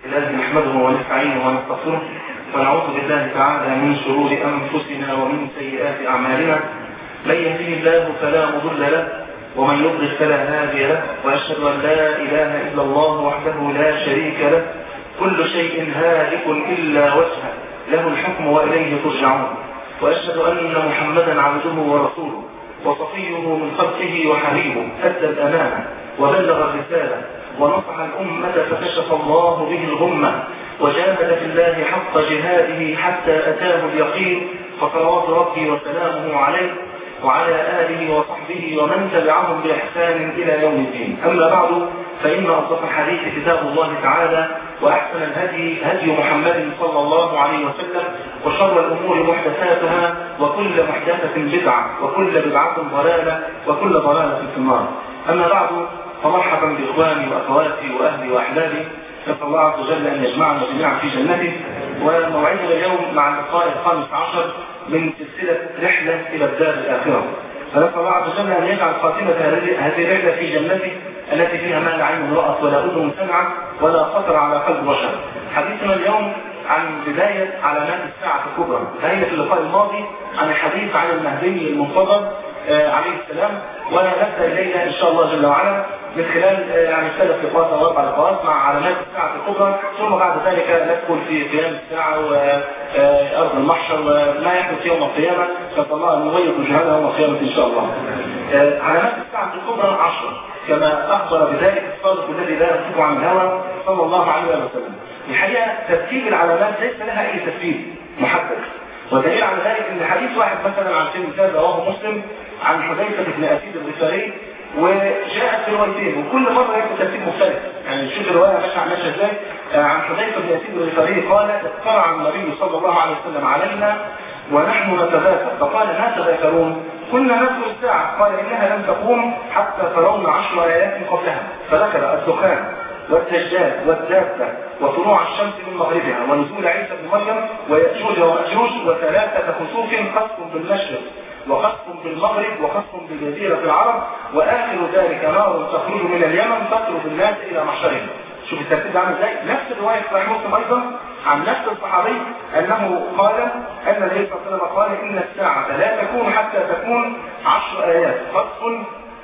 الله نحمده ونستعينه ونستغفره ونعوذ بالله تعالى من شرور أنفسنا ومن سيئات أعمالنا من يهده الله فلا مضل له ومن يضلل فلا هادي له وأشهد أن لا إله إلا الله وحده لا شريك له كل شيء هالك إلا وجهه له الحكم وإليه ترجعون وأشهد أن محمدا عبده ورسوله وصفيه من خلقه وحبيبه أدى الأمانة وبلغ الرسالة ونصح الأمة فكشف الله به الغمة وجاهد في الله حق جهاده حتى أتاه اليقين فصلوات ربي وسلامه عليه وعلى آله وصحبه ومن تبعهم بإحسان إلى يوم الدين أما بعد فإن أصدق الحديث كتاب الله تعالى وأحسن الهدي هدي محمد صلى الله عليه وسلم وشر الأمور محدثاتها وكل محدثة بدعة وكل بدعة ضلالة وكل ضلالة في النار أما بعد فمرحبا بإخواني وأخواتي وأهلي وأحبابي نسأل الله عز وجل أن يجمعنا جميعا في جنته وموعدنا اليوم مع اللقاء الخامس عشر من سلسلة رحلة إلى الدار الآخرة فنسأل الله عز وجل أن يجعل خاتمة هذه الرحلة في جنته التي فيها ما لا عين رأت ولا أذن سمعت ولا خطر على قلب بشر حديثنا اليوم عن بداية علامات الساعة الكبرى هي في اللقاء الماضي عن الحديث عن المهدي المنتظر آه عليه السلام ونبدأ الليلة إن شاء الله جل وعلا من خلال يعني ثلاث لقاءات او اربع لقاءات مع علامات الساعه الكبرى ثم بعد ذلك ندخل في قيام الساعه وارض المحشر وما يحدث يوم القيامه نسال الله ان يغير وجهنا يوم القيامه ان شاء الله. علامات الساعه الكبرى عشره كما اخبر بذلك الصادق الذي لا ينطق عن الهوى صلى الله عليه وسلم. الحقيقه ترتيب العلامات ليس لها اي ترتيب محدد. ودليل على ذلك ان حديث واحد مثلا عن سيدنا مثال رواه مسلم عن حذيفه بن اسيد الغفاري وجاءت في روايتين وكل مرة يكون ترتيب مختلف يعني شوف الرواية ماشية ماشية ازاي عن حذيفة بن يزيد الغفاري قال اطلع النبي صلى الله عليه وسلم علينا ونحن نتذاكر فقال ما تذاكرون كنا نذكر الساعة قال إنها لم تقوم حتى ترون عشر آيات قبلها فذكر الدخان والدجال والدابة وطلوع الشمس من مغربها ونزول عيسى بن مريم ويأجوج ومأجوج وثلاثة خسوف خسف بالمشرق وخسف بالمغرب وخسف بجزيرة العرب وآخر ذلك نار تخرج من اليمن تطرد الناس إلى محشرهم شوف الترتيب عامل ازاي نفس الرواية في صحيح مسلم أيضا عن نفس الصحابي أنه قال أن النبي صلى الله عليه وسلم قال إن الساعة لا تكون حتى تكون عشر آيات خسف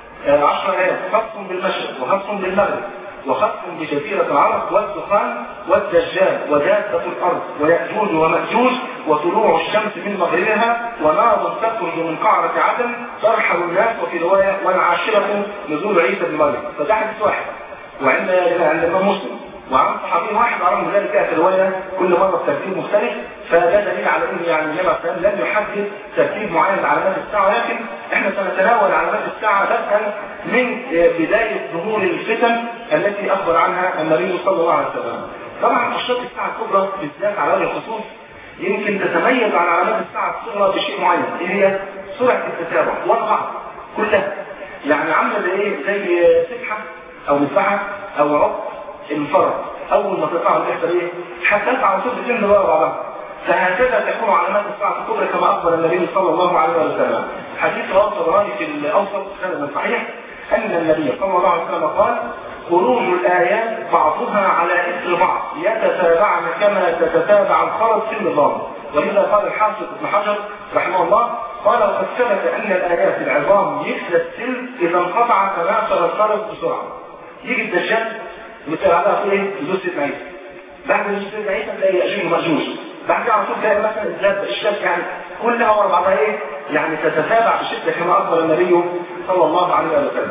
عشر آيات خسف بالمشرق وخسف بالمغرب وخسف بجزيرة العرب والدخان والدجال ودابة الأرض ويأجوج ومأجوج وطلوع الشمس من مغربها ونار تخرج من قعرة عدن ترحل الناس وفي رواية والعاشرة نزول عيسى بن مريم فده حديث واحد وعند عند الإمام مسلم وعن صحابي واحد رغم ذلك في الرواية كل مرة بترتيب مختلف فده دليل على ان يعني النبي عليه الصلاه لم يحدد ترتيب معين لعلامات الساعه ولكن احنا سنتناول علامات الساعه بدءا من بدايه ظهور الفتن التي اخبر عنها النبي صلى الله عليه وسلم. طبعا اشراط الساعه الكبرى بالذات على وجه الخصوص يمكن تتميز عن علامات الساعه الصغرى بشيء معين ايه هي؟ سرعه التتابع ورا كلها يعني عامله زي ايه؟ زي سبحه او مساحه او عقد انفرد اول ما تقطع بيحصل ايه؟ حتى على طول بتنزل ورا بعضها فهكذا تكون علامات الساعة الكبرى كما أخبر النبي صلى الله عليه وسلم حديث رواه الطبراني في الأوسط سند صحيح أن النبي صلى الله عليه وسلم قال خروج الآيات بعضها على إثر بعض يتتابعن كما تتتابع الخرز في النظام ولذا قال الحافظ ابن حجر رحمه الله قال وقد ثبت أن الآيات العظام مثل السلم إذا انقطع تناثر الخرز بسرعة يجي الدجال مثل على ايه؟ يدوس سيدنا عيسى بعد يدوس سيدنا عيسى تلاقي يأجوج ومأجوج بعد كده على طول تلاقي مثلا الذات الشمس يعني كلها ورا بعضها ايه؟ يعني تتتابع بشده كما اخبر النبي صلى الله عليه وسلم.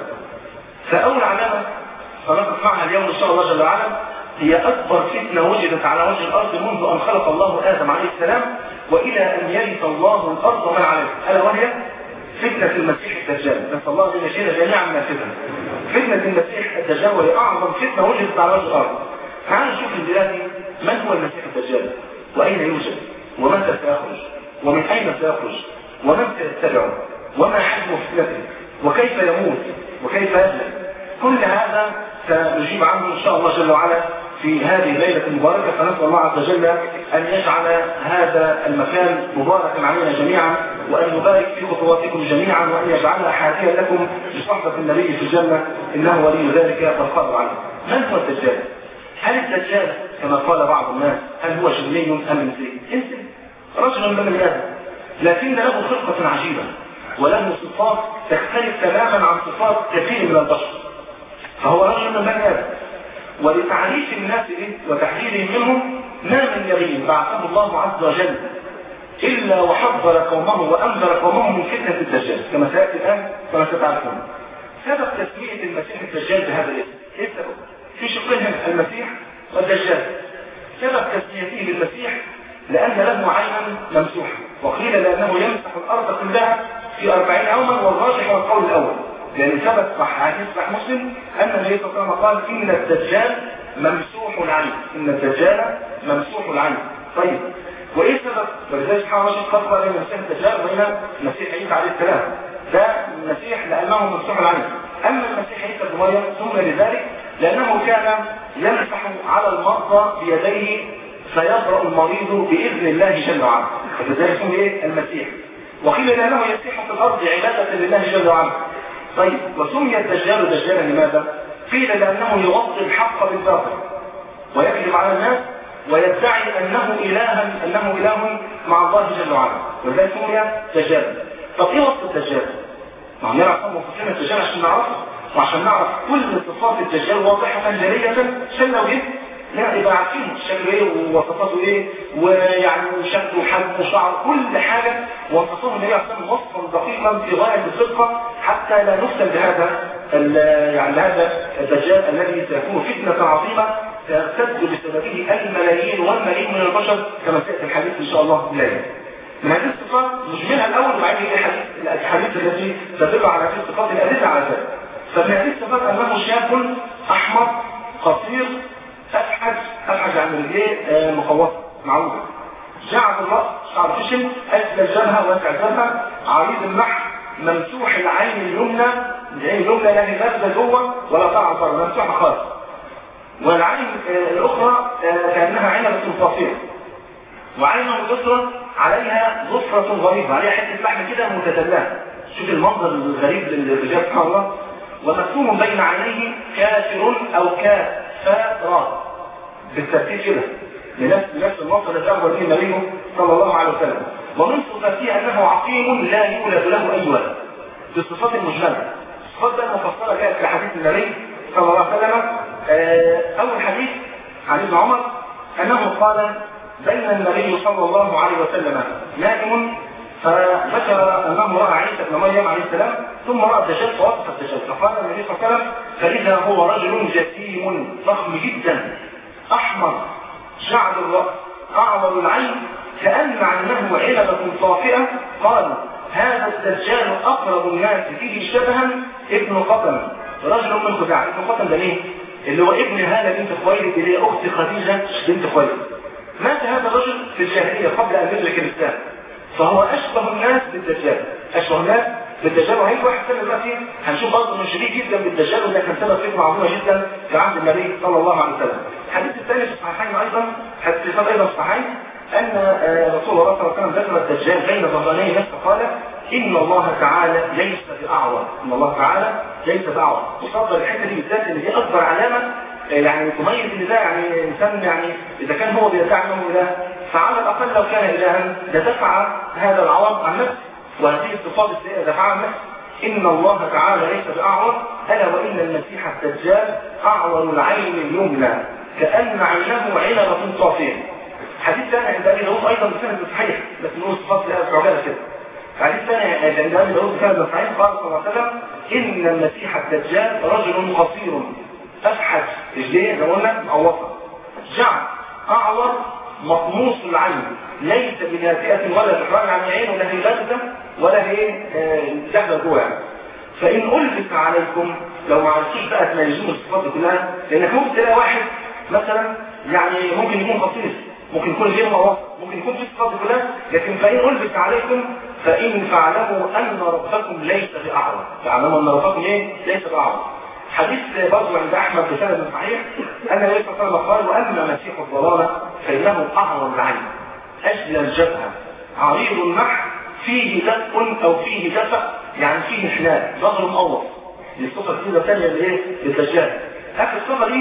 فاول علامه سنقف معها اليوم ان شاء الله جل وعلا هي اكبر فتنه وجدت على وجه الارض منذ ان خلق الله ادم عليه السلام والى ان يرث الله الارض ومن عليها الا وهي فتنه المسيح الدجال نسال الله ان يشيل جميعا من الفتن. فتنه المسيح الدجال وهي اعظم فتنه وجدت على وجه الارض. تعالوا نشوف دلوقتي من هو المسيح الدجال؟ وأين يوجد ومتى سيخرج ومن أين سيخرج ومن سيتبعه وما حجم فتنته وكيف يموت وكيف يسلم كل هذا سنجيب عنه إن شاء الله جل وعلا في هذه الليلة المباركة فنسأل الله عز وجل أن يجعل هذا المكان مباركا علينا جميعا وأن يبارك في خطواتكم جميعا وأن يجعلها حافيا لكم بصحبة النبي في الجنة إنه ولي ذلك والقادر عليه من هو الدجال؟ هل الدجال كما قال بعض الناس هل هو جني ام انسي؟ انسي رجل من بني ادم لكن له خلقه عجيبه وله صفات تختلف تماما عن صفات كثير من البشر فهو رجل من بني ادم ولتعريف الناس به وتحذيرهم منهم ما من نبي بعثه الله عز وجل إلا وحذر قومه وأنذر قومه من فتنة الدجال كما سيأتي الآن كما ستعرفون سبب تسمية المسيح الدجال بهذا الاسم ايه السبب؟ في شقين هنا المسيح والدجال سبب تسميته بالمسيح لأن له عينا ممسوحة وقيل لأنه يمسح الأرض كلها في أربعين يوما والراجح هو القول الأول لأن ثبت صح حديث صح مسلم أن النبي صلى الله عليه وسلم قال إن الدجال ممسوح العين إن الدجال ممسوح العين طيب وايه السبب؟ ولذلك سبحان الله فرق بين المسيح الدجال وبين المسيح عيسى عليه السلام ده المسيح لانه ممسوح العين اما المسيح عيسى ابن مريم ثم لذلك لانه كان يمسح على المرضى بيديه فيبرأ المريض باذن الله جل وعلا فلذلك اسمه ايه؟ المسيح وقيل لانه يسيح في الارض عباده لله جل وعلا طيب وسمي الدجال دجالا لماذا؟ قيل لانه يغطي الحق بالباطل ويكذب على الناس ويدعي انه الها انه اله مع الله جل وعلا ولذلك سمي دجال طب ايه وصف الدجال؟ ما هم نعرف وصفنا الدجال عشان نعرفه وعشان نعرف كل صفات الدجال واضحة جلية شلة وجد لا يبقى عارفين شكله ايه ووصفاته ايه ويعني شكله وحجمه وشعره كل حاجة وصفه النبي عليه الصلاة وصفا دقيقا في غاية الدقة حتى لا نفتن بهذا يعني هذا الدجال الذي سيكون فتنة عظيمة ترتد بسببه الملايين والملايين من البشر كما سيأتي الحديث إن شاء الله لا من هذه الصفات نجملها الأول وبعدين الأحاديث التي تدل على هذه الصفات الأدلة على ذلك فمن هذه الصفات أنه شاب أحمر قصير أبحث أبحث عن رجليه مقوسة معروفة جعد الرأس شعر خشن أسفل الجبهة واسع الجبهة عريض اللحم ممسوح العين اليمنى العين اليمنى لا هي نازله جوه ولا طالعه بره ممسوحه خالص والعين الاخرى كانها عنبه صافيه وعينه اليسرى عليها ظفرة غريبة عليها حتة لحم كده متدلعة شوف المنظر الغريب للرجال سبحان الله ومكتوب بين عينيه كافر او كافر بالترتيب كده لنفس نفس المنظر الذي اخبر به النبي صلى الله عليه وسلم ومن صفاته انه عقيم لا يولد له اي ولد بالصفات المجمله الصفات بقى المفصله جاءت في حديث النبي صلى الله عليه وسلم اول حديث عن ابن عمر انه قال بين النبي صلى الله عليه وسلم نائم فذكر انه راى عيسى بن مريم عليه السلام ثم راى الدجال فوصف الدجال فقال النبي صلى الله عليه وسلم فاذا هو رجل جسيم ضخم جدا احمر جعد الراس اعور العين كان عينه علبه صافئه قال هذا الدجال اقرب الناس فيه شبها ابن قطن رجل من خزاعه ابن قطن ده مين؟ اللي هو ابن هاله بنت خويلد اللي هي اخت خديجه بنت خويلد مات هذا الرجل في الجاهليه قبل ان يدرك الاسلام فهو اشبه الناس بالدجال اشبه الناس بالدجال وهي واحد سنه دلوقتي هنشوف برضه من شديد جدا بالدجال وده كان سبب فتنه عظيمه جدا في عهد النبي صلى الله عليه وسلم الحديث الثاني في الصحيحين ايضا حديث ايضا الصحيحين ان رسول الله صلى الله عليه وسلم ذكر الدجال بين ظهراني نفسه قال ان الله تعالى ليس باعور ان الله تعالى ليس باعور وصدر الحته دي بالذات ان دي اكبر علامه يعني تميز ان ده يعني انسان يعني اذا كان هو بيدعي انه اله فعلى الاقل لو كان الها لدفع هذا العوض عن نفسه وهذه الصفات السيئه دفعها عن نفسه ان الله تعالى ليس باعور الا وان المسيح الدجال اعور العين اليمنى كان عينه عنبه صافيه حديث ثاني عند ابي داود ايضا بسند صحيح بس نقول صفات لها عجاله كده حديث ثاني عند ابي داود بسند صحيح قال صلى الله عليه وسلم ان المسيح الدجال رجل قصير افحت رجليه زي ما قلنا مقوصه جعد اعور مطموس العين ليس بناتئة ولا تحرج عن عين ولا هي باردة ولا هي داخله جوه يعني فان البس عليكم لو ما عرفتوش بقى تميزون الصفات دي كلها لانك ممكن تلاقي واحد مثلا يعني ممكن يكون قصير ممكن يكون غير مواصل ممكن يكون في الصفات دي كلها لكن فان البس عليكم فان فاعلموا ان ربكم ليس باعور فاعلموا ان ربكم ايه ليس باعور حديث برضه عند احمد بسند صحيح ان النبي صلى الله عليه وسلم قال واما مسيح الضلاله فانه اعور العين اجل الجبهه عريض النحر فيه دفء او فيه دفء يعني فيه حناء ظهر مقوص دي الصفه الجديده الثانيه اللي ايه للدجال اخر الصفه دي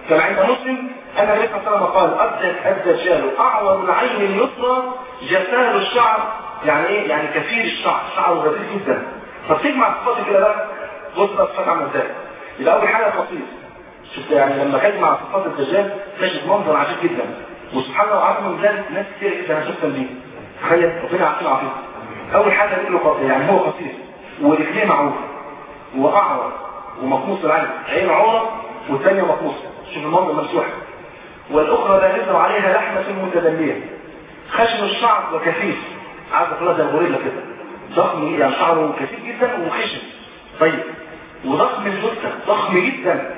كما عند مسلم أن النبي صلى الله عليه وسلم قال الدجال أعور العين اليسرى جفال الشعر يعني إيه؟ يعني كثير الشعر شعره غزير جدا فتجمع صفات كده بقى بص بقى صفات عامله ازاي يبقى أول حاجة قصير شفت يعني لما تجمع صفات الدجال تجد منظر عجيب جدا وسبحان الله وعظم من ذلك ناس كتير جدا هتفهم بيه تخيل ربنا عارفين عارفين أول حاجة رجله يعني هو قصير ورجليه معروفة وأعور ومقموص العين عين عورة والثانية مقموصة شوف المنظر ممسوح والأخرى لا يظهر عليها لحمة متدلية خشن الشعر وكثيف عايز اقولها زي الغوريلا كده ضخم يعني شعره كثيف جدا وخشن طيب وضخم الجثة ضخم جدا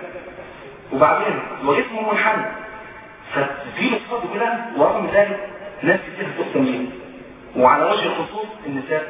وبعدين وجسمه منحنى فدي صفات كلها ورغم ذلك ناس كتير تقسم وعلى وجه الخصوص النساء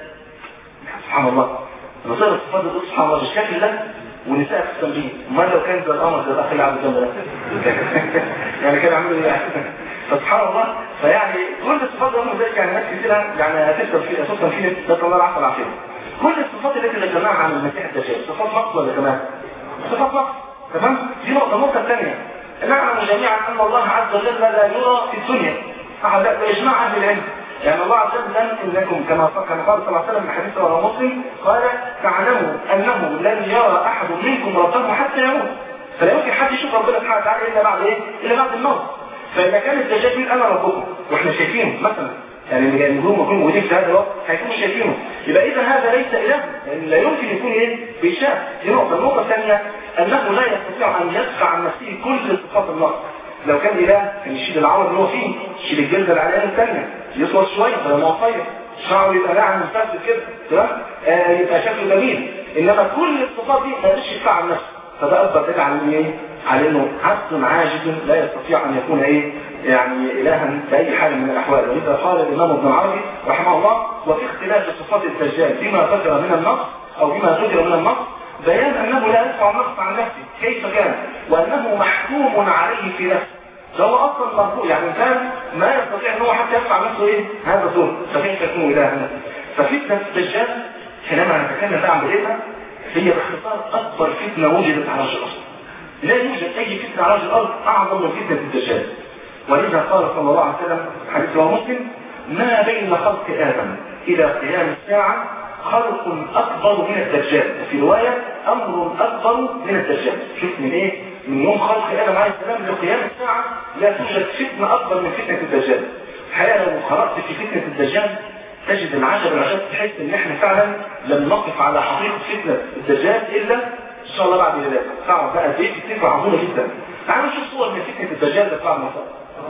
سبحان الله نصير الصفات دي سبحان الله بالشكل ده ونساء في التنبيه ما لو كان زي القمر زي الاخ اللي عبد الجنب ده يعني كان عامل ايه فسبحان الله فيعني كل الصفات دي ذلك يعني ناس كتير يعني هتفضل في اساسا في ناس نسال الله العافيه والعافيه كل الصفات التي ذكرناها عن المسيح الدجال صفات نقص ولا كمان صفات نقص تمام دي نقطه النقطه الثانيه نعلم جميعا ان الله عز وجل لا يرى في الدنيا احد اجماع اهل العلم يعني الله عز وجل انكم كما كما قال صلى الله عليه وسلم في حديث رواه مسلم قال تعلموا انه لن يرى احد منكم ربه حتى يموت فلا يمكن حد يشوف ربنا سبحانه وتعالى الا بعد ايه؟ الا بعد الموت فاذا كان الدجال يقول انا ربكم واحنا شايفينه مثلا يعني اللي النجوم يكونوا موجودين في هذا الوقت هيكونوا شايفينه يبقى اذا هذا ليس اله لان لا يمكن يكون ايه بيشاف دي نقطه النقطه الثانيه انه لا يستطيع ان يدفع عن نفسه كل صفات الله لو كان اله كان يشيل العور اللي هو فيه يشيل الجلد اللي على الثانيه يصور شويه بدل ما هو قصير شعره يبقى ناعم مفسد كده تمام آه يبقى شكله جميل انما كل الصفات دي ما يقدرش يدفع عن نفسه فده اكبر دليل على انه ايه على انه عبد عاجز لا يستطيع ان يكون ايه يعني الها باي حال من الاحوال ولذا قال الامام ابن العربي رحمه الله وفي اختلاف صفات الدجال بما ذكر من النقص او بما ذكر من النقص بيان انه لا يدفع النقص عن نفسه كيف كان وانه محكوم عليه في نفسه ده هو اصلا مرفوع يعني الانسان ما يستطيع ان هو حتى يدفع نفسه ايه هذا الدور فكيف يكون الها ففتنه الدجال حينما نتكلم بقى عن بدايتها هي باختصار اكبر فتنه وجدت على وجه الارض لا يوجد اي فتنه على وجه الارض اعظم من فتنه الدجال ولذا قال صلى الله عليه وسلم حديث رواه مسلم ما بين خلق ادم الى قيام الساعه خلق اكبر من الدجال وفي روايه امر اكبر من الدجال شوف من ايه من يوم خلق ادم عليه السلام لقيام الساعه لا توجد فتنه اكبر من فتنه الدجال الحقيقه لو خرجت في فتنه الدجال تجد العجب العجب تحس ان احنا فعلا لم نقف على حقيقه فتنه الدجال الا ان شاء الله بعد ذلك تعرف بقى دي فتنه عظيمه جدا تعالوا نشوف صور من فتنه الدجال ده بتاع المصاب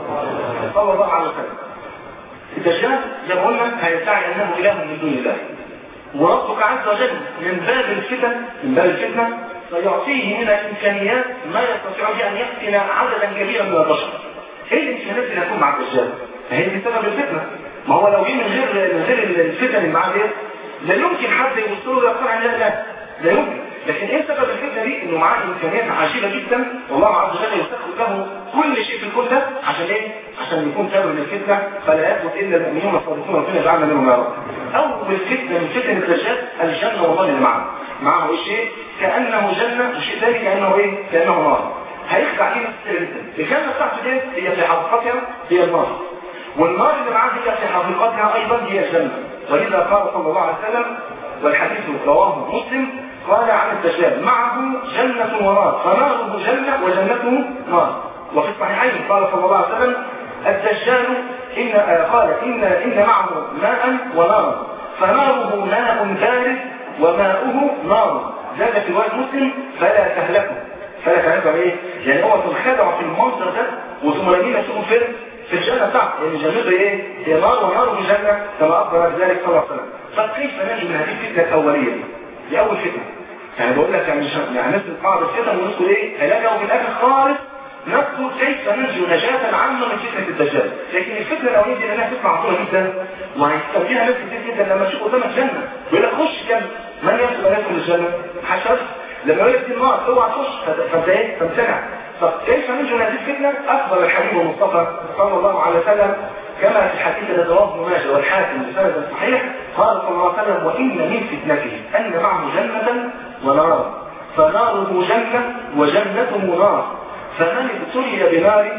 صلى الله عليه وسلم الدجال زي ما قلنا هيدعي انه اله من دون الله وربك عز وجل من باب الفتن من باب الفتنه سيعطيه من الامكانيات ما يستطيع به ان يفتن عددا كبيرا من البشر ايه الامكانيات اللي هتكون مع الدجال؟ هي دي سبب الفتنه ما هو لو جه من غير من غير الفتن اللي معاه ديت لا يمكن حد يبص له يقتنع لا لا لا يمكن لكن ايه سبب الفتنه دي انه معاه امكانيات عجيبه جدا والله عز وجل يسخر له كل شيء في الكون ده عشان ايه عشان يكون سبب من الفتنه فلا يثبت الا المؤمنون الصادقون ربنا يجعلنا منهم يا رب اول فتنه من فتن الدجال الجنه والله اللي معاه معه ايه شيء كانه جنه وشيء ثاني كانه ايه كانه نار هيخدع فيه ناس كتير جدا الجنه بتاعته دي هي في حقيقتها هي النار والنار اللي معاه هي في حقيقتها ايضا هي الجنه ولذا قال صلى الله عليه وسلم والحديث رواه مسلم قال عن الدجال معه جنة ونار فناره جنة وجنته نار وفي الصحيحين قال صلى الله عليه وسلم الدجال إن آه قال إن إن معه ماء ونار فناره ماء بارد وماؤه نار زاد في رواية مسلم فلا تهلكوا فلا تهلكوا ايه؟ يعني هو تنخدع في المنظر ده وثم لمين يشوفوا فين؟ في الجنة بتاعته لأن جنته ايه؟ هي نار ونار في الجنة كما أخبر ذلك صلى الله عليه وسلم فكيف ننجو من هذه الفتنة الأولية؟ دي أول فتنة يعني بقول لك يعني يعني نسبة بعض الفتن ونذكر ايه؟ علاجها وفي الآخر خالص نذكر كيف ننجو نجاة عامة من فتنة الدجال لكن الفتنة الأولية دي لأنها فتنة عظيمة جدا وهيستوجبها ناس كتير جدا لما تشوف قدامك جنة يقول لك خش كم من يدخل من يدخل الجنة؟ حشر لما يقول لك دي النار اوعى تخش فانت ايه؟ تمتنع طب كيف ننجو من هذه الفتنة؟ أخبر الحبيب المصطفى صلى الله عليه وسلم كما في الحديث الذي رواه ابن ماجه والحاكم بسند صحيح قال صلى الله عليه وسلم وإن من فتنته أن معه جنة ونار فناره جنة وجنته نار فمن ابتلي بنار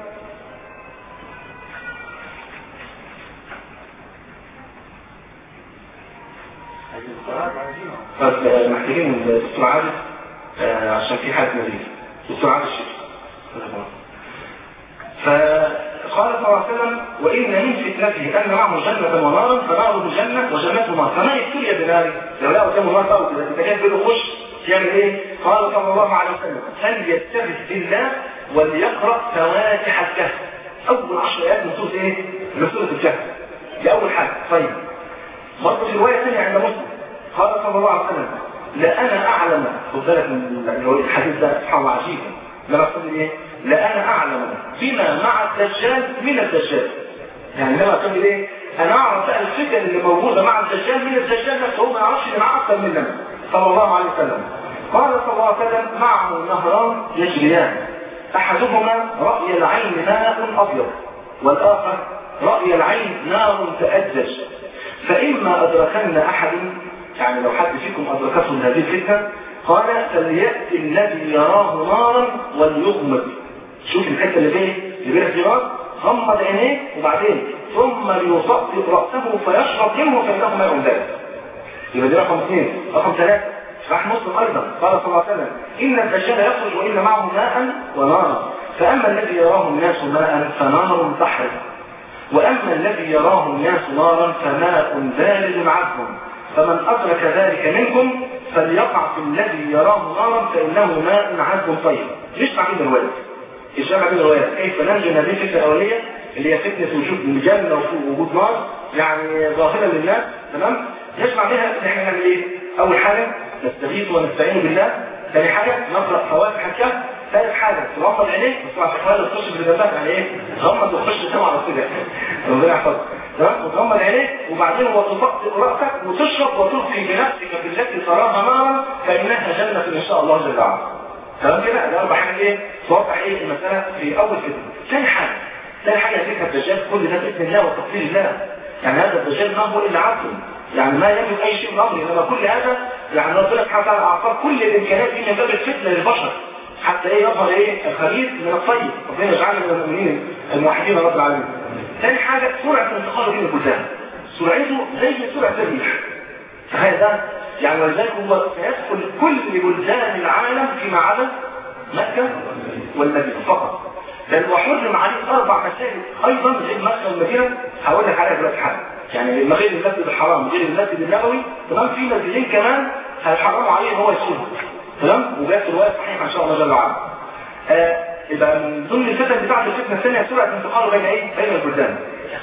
محتاجين الدكتور عادل عشان في حاجة نزيل دكتور عادل الشيخ فقال صلى الله عليه وسلم وإن من فتنته أن معه جنة ونارا فناره جنة وجنته نار فمن ابتلي بنار لو لا قدامه نار أو كده إذا كان بيده خش يعمل إيه؟ قال صلى الله عليه وسلم فليستغث بالله وليقرأ فواتح الكهف أول عشر آيات من سورة إيه؟ من سورة الكهف دي أول حاجة طيب برضه في رواية ثانية عند مسلم قال صلى الله عليه وسلم لا أنا أعلم خد بالك من الحديث ده سبحان الله عجيب لما أقول إيه؟ لا أنا أعلم بما مع الدجال من الدجال يعني لما أقول إيه؟ أنا أعرف بقى الفتن اللي موجودة مع الدجال من الدجال نفسه هو ما يعرفش اللي معاه أكثر مننا صلى الله عليه وسلم قال صلى الله عليه وسلم معه نهران يجريان أحدهما رأي العين ماء أبيض والآخر رأي العين نار تأجج فإما أدركن أحد يعني لو حد فيكم أدركته هذه الفتنة قال فليأتي الذي يراه نارا وليغمض شوف الحتة اللي جايه اللي بيها جرار غمض عينيه وبعدين ثم ليصدق رأسه فيشرب منه فإنه ما يعمل يبقى دي رقم اثنين رقم ثلاثة راح مسلم أيضا قال صلى الله عليه وسلم إن الدجال يخرج وإن معه ماء ونارا فأما الذي يراه الناس ماء فنار تحرق وأما الذي يراه الناس نارا فماء بارد عذب فمن أدرك ذلك منكم فليقع في الذي يراه نارا فإنه ماء عذب طيب ليش تعبين الرواية الجامع بين الروايات كيف ننجو هذه الفتنة الأولية اللي هي فتنة وجود الجنة ووجود نار يعني ظاهرة للناس تمام يجمع بها ان احنا نعمل ايه اول حاجة نستغيث ونستعين بالله ثاني حاجة نقرأ فواتح الكهف ثالث حاجة تغمض عينيك بس مع تخيل تخش في الجنبات يعني ايه غمض وخش كما على كده ربنا يحفظك تمام وتغمض عينيك وبعدين وتفقد رأسك وتشرب وتلقي بنفسك بالتي تراها نارا فإنها جنة إن شاء الله جل وعلا تمام كده ده أربع حاجات ايه توضح ايه المسألة في أول كده ثاني حاجة ثاني حاجة ذكر الدجال كل ده بإذن الله وتقدير الله يعني هذا الدجال ما هو إلا عبد يعني ما يملك أي شيء من أمره إنما كل هذا يعني ربنا سبحانه وتعالى أعطاه كل الإمكانات دي من باب الفتنة للبشر حتى إيه يظهر إيه الخبيث من الطيب ربنا يجعلنا من المؤمنين الموحدين رب العالمين ثاني حاجة سرعة انتقاله بين البلدان سرعته زي سرعة الريح فهذا يعني ولذلك هو سيدخل كل بلدان العالم فيما عدا مكة والمدينة فقط لأن وحرم عليه أربع مساجد أيضا غير مكة والمدينة هقول لك عليها دلوقتي حاجة يعني غير المسجد الحرام غير المسجد النبوي تمام في مسجدين كمان هيحرموا عليه هو يصوم تمام وجاءت الرواية صحيحة إن شاء الله جل وعلا آه يبقى من ضمن الفتن بتاعت الفتنة الثانية سرعة انتقاله بين ايه؟ بين البلدان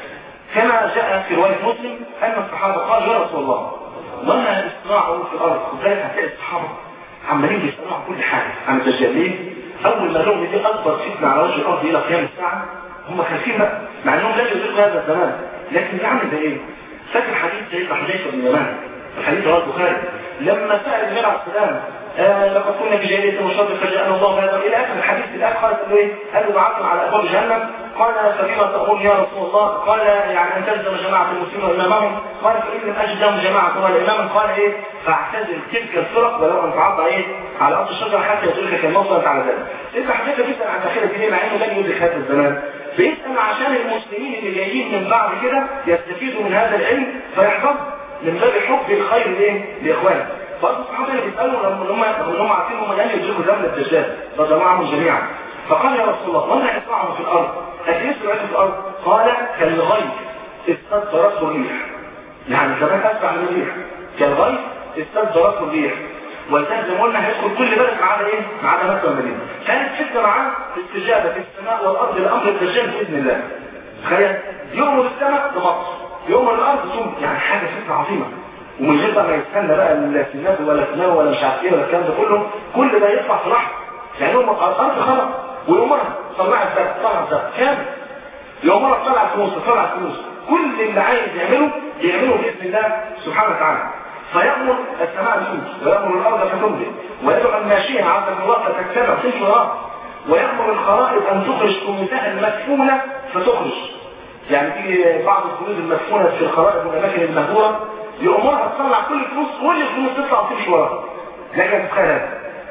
كما جاء في رواية مسلم أن الصحابة قالوا يا رسول الله وما إسراعه في الأرض وذلك هتلاقي الصحابة عمالين بيسألوا عن كل حاجة عن الدجال ليه؟ أول ما لهم دي أكبر فتنة على وجه الأرض إلى قيام الساعة هم خايفين بقى مع أنهم لا يدركوا هذا الزمان لكن يعمل ده إيه؟ فاكر حديث سيدنا حذيفة بن يمان الحديث رواه البخاري لما سأل النبي عليه السلام آه لقد كنا في جاهلية مشرف فجاءنا الله هذا إلى آخر الحديث الآخر قال له إيه؟ قال له بعثنا على أبواب جهنم قال فبما تأمرني يا رسول الله قال يعني أن تلزم جماعة المسلمين وإمامهم قال فإن لم أجد لهم جماعة ولا إماما قال إيه فاعتزل تلك الفرق ولو أن تعض إيه على أرض الشجرة حتى يدركك الموت وأنت على ذلك إذا حديث بيسأل عن داخلة دي مع إنه لن يدرك هذا الزمان بيسأل عشان المسلمين اللي جايين من بعد كده يستفيدوا من هذا العلم فيحفظ من باب حب الخير لإيه لإخوانه برضه الصحابة اللي بيسألوا لما هم لما هم عارفين هم لن يدركوا زمن الدجال رضي الله عنهم جميعا فقال يا رسول الله وما إسرعهم في الأرض قد إيه سرعته في الأرض قال كالغيث استدبرته الريح يعني كمان أسرع من الريح كالغيث استدبرته الريح ولذلك زي ما قلنا هيدخل كل بلد ما عدا ايه؟ ما عدا مكه والمدينه. كانت فتنه معاه استجابه في السماء والارض لامر الدجال باذن الله. تخيل يؤمر السماء بمصر يؤمر الارض ثم يعني حاجه فتنه عظيمه. ومن غير بقى ما يستنى بقى السنات ولا سناوي ولا مش عارف ايه ولا الكلام ده كله كل ده يطلع في لحظه. يعني يوم الارض خلق ويؤمرها طلع الزرع طلع الزرع كامل. يؤمرها طلع الفلوس طلع الفلوس. كل اللي عايز يعمله يعمله باذن الله سبحانه وتعالى. فيأمر السماء تموت ويأمر الأرض فتنبت ويدعو الماشية عبد الله فتتبع تمشي وراه ويأمر الخرائط أن تخرج كنوزها المدفونة فتخرج يعني تيجي بعض الكنوز المدفونة في الخرائط والأماكن المهجورة يأمرها تطلع كل الفلوس كل الفلوس تطلع وتمشي وراها لكن تتخيل هذا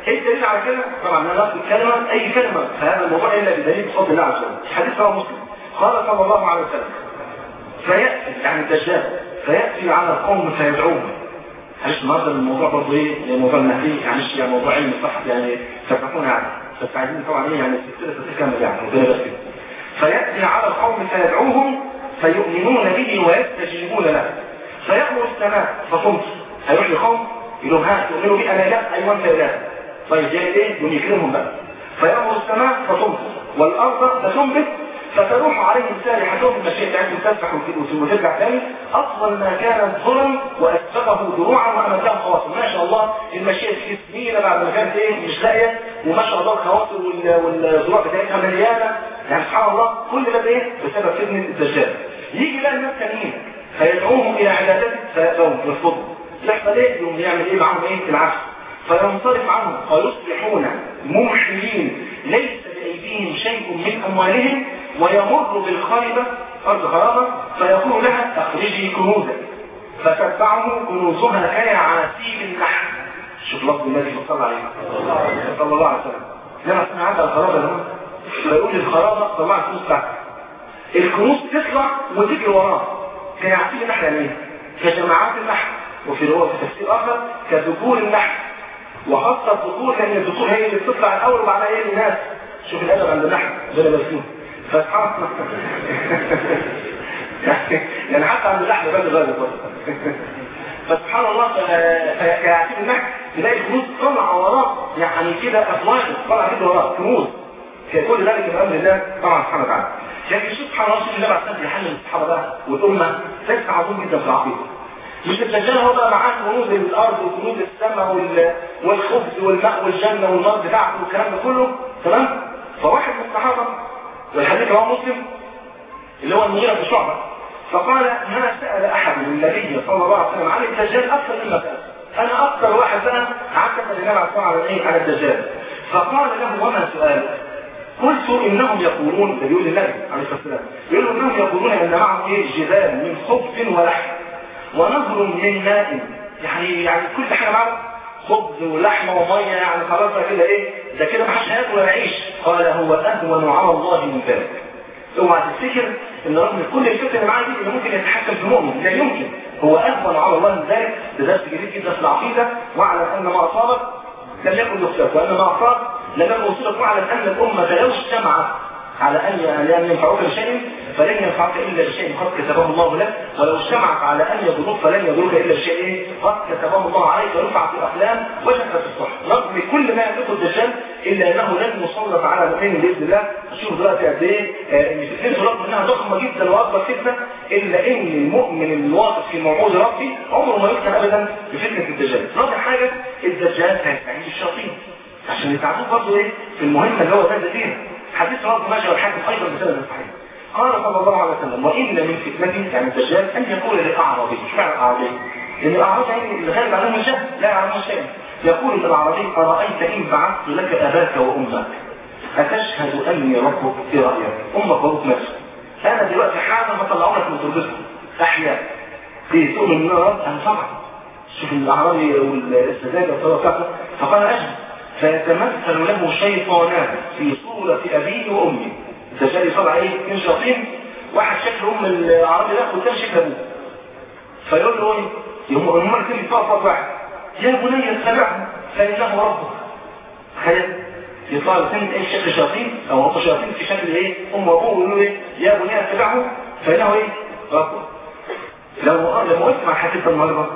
ايه الدليل على كده؟ طبعا انا نفس الكلمه اي كلمه في هذا الموضوع الا بدليل بفضل الله عز وجل حديث رواه مسلم قال صلى الله عليه وسلم فياتي يعني الدجال فياتي على القوم فيدعوهم معلش النهارده الموضوع برضه ايه موضوع المهدي معلش يعني موضوع علم صح يعني فتكون يعني بس عايزين طبعا ايه يعني السلسله تكمل يعني ربنا بس كده فياتي على القوم فيدعوهم فيؤمنون به ويستجيبون له فيأمر السماء فتمطر هيروح لقوم يقول لهم ها تؤمنوا بي انا اله ايوه انت اله طيب جاي ايه يقوم يكرمهم بقى فيأمر السماء فتمطر والارض فتنبت فتروح عليهم سارحتهم المشيئة بتاعتهم تسبح وترجع تاني أطول ما كانت ظلم وأسبقه دروعا وأمدهم خواصر ما شاء الله المشيئة في سنين بعد ما كانت إيه مش لاقية وما شاء الله الخواصر والدروع بتاعتها مليانة يعني سبحان الله كل ده إيه بسبب فتنة الدجال يجي بقى الناس تانيين فيدعوهم إلى عبادته فيأبون يرفضوا يحصل إيه يوم يعمل إيه معاهم إيه العكس فينصرف عنهم فيصبحون ممحلين ليس بأيديهم شيء من أموالهم ويمر بالخربة أرض خرابة فيقول لها أخرجي كنوزك فتتبعه كنوزها كيعاسيب النحل شوف لفظ النبي صلى الله عليه وسلم صلى الله عليه وسلم لما سمعت الخرابة ده فيقول الخرابة طلع الكنوز بتاعتك الكنوز تطلع وتجري وراها كيعاسيب النحل يعني ايه؟ كجماعات النحل وفي رواية في تفسير آخر كذكور النحل وخاصة الذكور لأن الذكور هي اللي بتطلع الأول وبعدها ايه الناس شوف الأدب عند النحل زي ما بسيط فسبحان يعني حتى عند اللحم بدل بدل فسبحان الله كيعتبر النحل تلاقي الكنوز طلع وراه يعني كده أفواج طلع كده وراه كنوز كل ذلك من أمر الله طبعا سبحانه وتعالى لكن شوف سبحان الله النبي عليه الصلاه يحلل الصحابه بقى والامه لسه عظيم جدا في العقيده مش الدجال هو بقى معاه كنوز الارض وكنوز السماء والخبز والماء والجنه والنار بتاعته والكلام ده كله تمام فواحد من الصحابه والحديث رواه مسلم اللي هو المغيرة بن شعبة فقال ما سأل أحد من النبي صلى الله عليه وسلم عن الدجال أكثر مما سأل أنا أكثر واحد بقى قعدت أسأل النبي عليه الصلاة والسلام عن الدجال فقال له وما سؤالك قلت إنهم يقولون ده بيقول النبي عليه الصلاة والسلام يقولوا إنهم يقولون أن معهم إيه جبال من خبز ولحم ونهر من ماء يعني يعني كل حاجة معه خبز ولحمه وميه يعني خلاص كده ايه ده كده ما حدش هياكل ولا يعيش قال هو اهون على الله من ذلك اوعى تفتكر ان رغم كل الفكر اللي معاه دي انه ممكن يتحكم في المؤمن لا يمكن هو اهون على الله من ذلك ده درس جديد جدا في العقيده واعلم ان ما اصابك لم يكن يخلق وان ما اصاب لم يكن يصيبك واعلم ان الامه لو اجتمعت على ان ان ينفعوك بشيء فلن ينفعك الا بشيء قد كتبه الله لك ولو اجتمعت على ان يضروك فلن يضروك الا بشيء قد كتبه الله عليك ورفع في الاقلام وجدت في الصح رغم كل ما يملكه الدجال الا انه لن يسلط على مؤمن باذن الله شوف دلوقتي قد ايه ان فتنته رغم انها ضخمه جدا واكبر فتنه الا ان المؤمن الواقف في موعود ربي عمره ما يفتن ابدا بفتنه الدجال رابع حاجه الدجال هيستعين بالشياطين عشان يساعدوه برضه ايه في المهمه اللي هو نازل فيها حديث رواه ماجه والحاكم ايضا بسند صحيح قال صلى الله عليه وسلم وان من فتنته يعني الدجال ان يقول للاعرابي مش معنى الاعرابي لان الاعرابي يعني الغالب عليهم الجهل لا يعلمون شيئا يقول للاعرابي ارايت ان بعثت لك اباك وامك اتشهد اني ربك في رايك امك وابوك نفسك انا دلوقتي حالا بطلعوا لك من تربتكم احياء في تؤمن ان رب انا طبعا شوف الاعرابي والسذاجه والطريقه بتاعته فقال اجل فيتمثل له شيطانان في صورة أبيه وأمه الدجال يطلع ايه اثنين شياطين واحد شكل أم العربي ده والثاني شكل أبوه فيقول له ايه يوم هم الاثنين بيطلعوا واحد يا بني اتبعه فإنه ربك تخيل يطلع الاثنين ايه شكل شياطين أو هم شياطين في شكل ايه أم وأبوه ويقولوا ايه يا بني اتبعه فإنه ايه ربك لو لما قلت مع حديث النهارده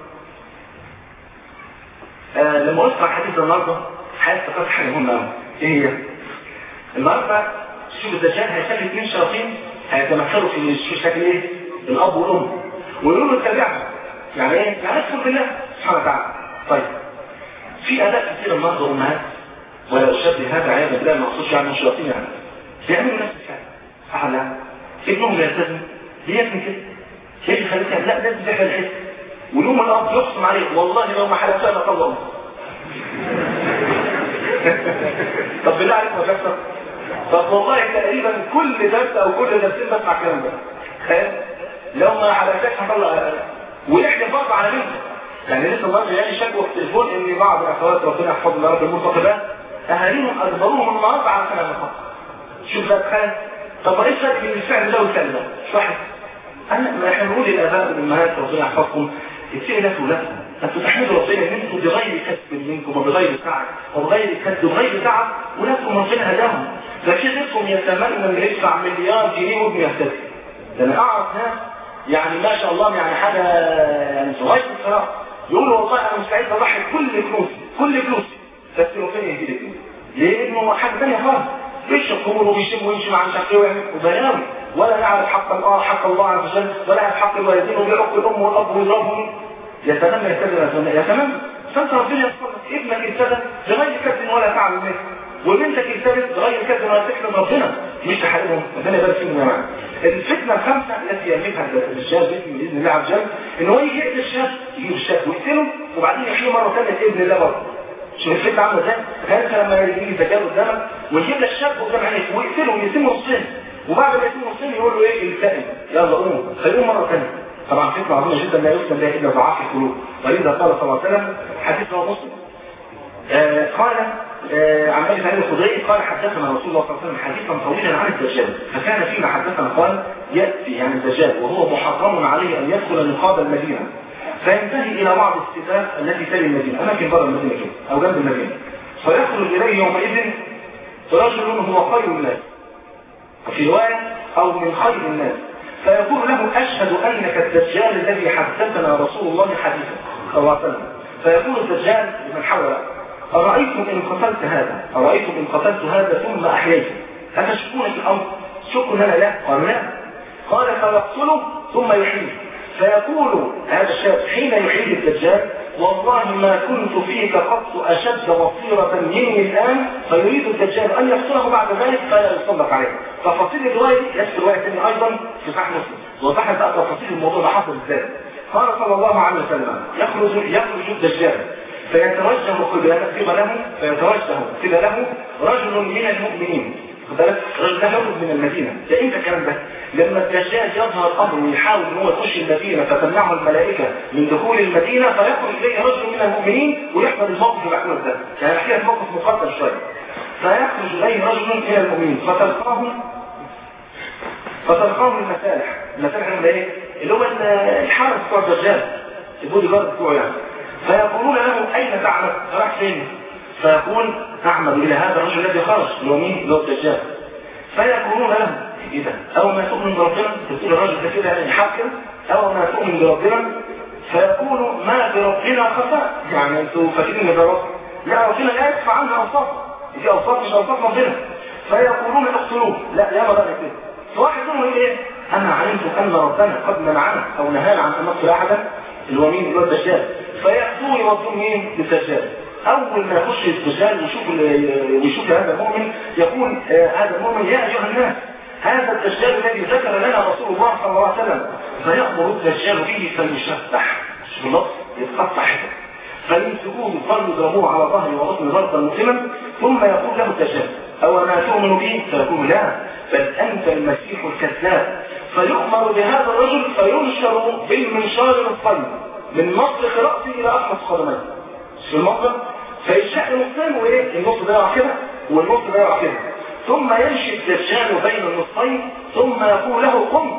آه لما قلت مع حديث النهارده هيفتكرت حاجه مهمه قوي ايه هي؟ النهارده شوف الدجال هيخلي اثنين شياطين هيتمثلوا في شكل ايه؟ الاب والام ويقولوا له اتبعه يعني ايه؟ يعني ادخل بالله سبحانه وتعالى طيب في اداء كثير النهارده امهات ولا اشبه هذا عياذا بالله ما اقصدش يعني شياطين يعني بيعملوا نفس الفعل صح ولا لا؟ ابنهم بيلتزم بيعمل كده ايه اللي خليك لا لازم تحمل الحس ويوم الاب يقسم عليه والله لو ما حلفتها لطلقه طب بالله عليك ما بيحصل طب والله تقريبا كل درس او كل درسين بسمع الكلام ده تخيل لو ما حلفتهاش هطلع ويحلف برضه على مين يعني لسه النهارده يعني شكوى في التليفون ان بعض الاخوات ربنا يحفظهم يا رب المرتقبات اهاليهم اجبروهم النهارده على سنه النقاط شوف بقى تخيل طب ايه الفرق بين الفعل ده والفعل ده؟ مش واحد انا ما احنا بنقول للاباء والامهات ربنا يحفظكم اتقي لك ولادكم انتوا تحمدوا ربنا ان انتم بغير كسب منكم وبغير سعي وبغير كسب وبغير تعب ولادكم ربنا هداهم ده في غيركم يتمنى ان يدفع مليار جنيه وابنه يهتدي ده انا اعرف ناس يعني ما شاء الله يعني حاجه يعني صغيره الصراحه يقولوا والله انا مستعد اضحي كل فلوسي كل فلوسي بس ربنا يهدي لك لانه حاجه ثانيه خالص بيشرب خمر وبيشم ويمشي مع مش عارف ايه ويعمل وبلاوي ولا يعرف حق الله حق الله عز وجل ولا يعرف حق الوالدين وبيعق الام والاب ويضربهم يتمنى يتمنى يتمنى فانت ربنا يصبر ابنك ابتدى بغير كسب ولا تعب منه وبنتك ابتدت بغير كسب ولا تحلم ربنا مش تحرمهم ربنا يبارك فيهم يا جماعه الفتنه الخامسه التي يملكها الشاب باذن الله عز وجل ان هو يجي يقتل الشاب يجيب الشاب ويقتله وبعدين يحييه مره ثانيه باذن الله برضه شوف الفتنه عامله ازاي تخيل لما يجي زكاه قدامك ويجيب لك شاب قدام عينيك ويقتله ويقسمه نصين وبعد ما يقسمه نصين يقول له ايه التئم يلا قوم خليهم مره ثانيه طبعا فتنه عظيمه جدا لا يسلم بها الا ضعاف القلوب ولذا قال صلى الله عليه وسلم حديث رواه مسلم آه قال آه عن ابي سعيد الخدري قال حدثنا رسول الله صلى الله عليه وسلم حديثا طويلا عن الدجال فكان فيما حدثنا قال ياتي يعني الدجال وهو محرم عليه ان يدخل نقاب المدينه فينتهي الى بعض الصفات التي تلي المدينه اماكن بره المدينه كده او جنب المدينه فيخرج اليه يومئذ رجل هو خير الناس في روايه او من خير الناس فيقول له اشهد انك الدجال الذي حدثنا رسول الله حديثا صلى الله عليه وسلم فيقول الدجال لمن حوله أرأيتم إن قتلت هذا أرأيتم إن قتلت هذا ثم أحييته أتشكون في الأمر شك أنا لا قال لا قال فيقتله ثم يحييه فيقول هذا الشاب حين يحيي الدجال والله ما كنت فيك قط أشد بصيرة مني الآن فيريد الدجال أن يقتله بعد ذلك فلا يصدق عليه تفاصيل الرواية دي نفس الرواية الثانية أيضا في صحيح مسلم وضحت بقى تفاصيل الموضوع ده حصل ازاي قال صلى الله عليه وسلم يخرج يخرج الدجال فيتوجه قبله فيتوجه قبله رجل من المؤمنين بالك رجل ده يخرج من المدينة ده امتى الكلام ده لما الدجال يظهر امره ويحاول ان هو يخش المدينة فتمنعه الملائكة من دخول المدينة فيخرج اليه رجل من المؤمنين ويحضر الموقف المحمود ده يعني احكي لك موقف مقدم شوية فيخرج اليه رجل من المؤمنين فتلقاه فتلقاه المسالح المسالح اللي ايه اللي هو الحارس بتوع الدجال البودي جارد بتوعه يعني فيقولون له اين تعمل راح فين فيقول اعمل الى هذا الرجل الذي خرج اللي هو مين اللي هو الدجال فيقولون له ايه ده اول ما تؤمن بربنا تقول الرجل ده كده يعني حاكم اول ما تؤمن بربنا فيقول ما بربنا خفاء يعني انتوا فاكرين ان ده رب لا ربنا لا يدفع عنها اوصاف دي اوصاف مش اوصاف ربنا فيقولون اقتلوه لا يا مرة كده فواحد منهم يقول ايه انا علمت ان ربنا قد منعنا او نهانا عن ان نقتل احدا اللي هو مين اللي هو الدجال فيأتوا يوصلوا مين للدجال اول ما يخش الدجال ويشوف ويشوف هذا المؤمن يقول آه هذا المؤمن يا ايها الناس هذا الدجال الذي ذكر لنا رسول الله صلى الله عليه وسلم فيأمر الدجال به فيشبح شوف اللفظ يتقطع حتت فيمسكوه يظل يضربوه على ظهره وبطن ضربا مسلما ثم يقول له الدجال او ما تؤمن به فيقول لا بل انت المسيح الكذاب فيؤمر بهذا الرجل فينشر بالمنشار الطيب من مطرق رأسه إلى أقصى قدميه في المطرق فيشق نصين وإيه النص ده يقع كده والنص ده يقع كده ثم يمشي الدجال بين النصين ثم يقول له قم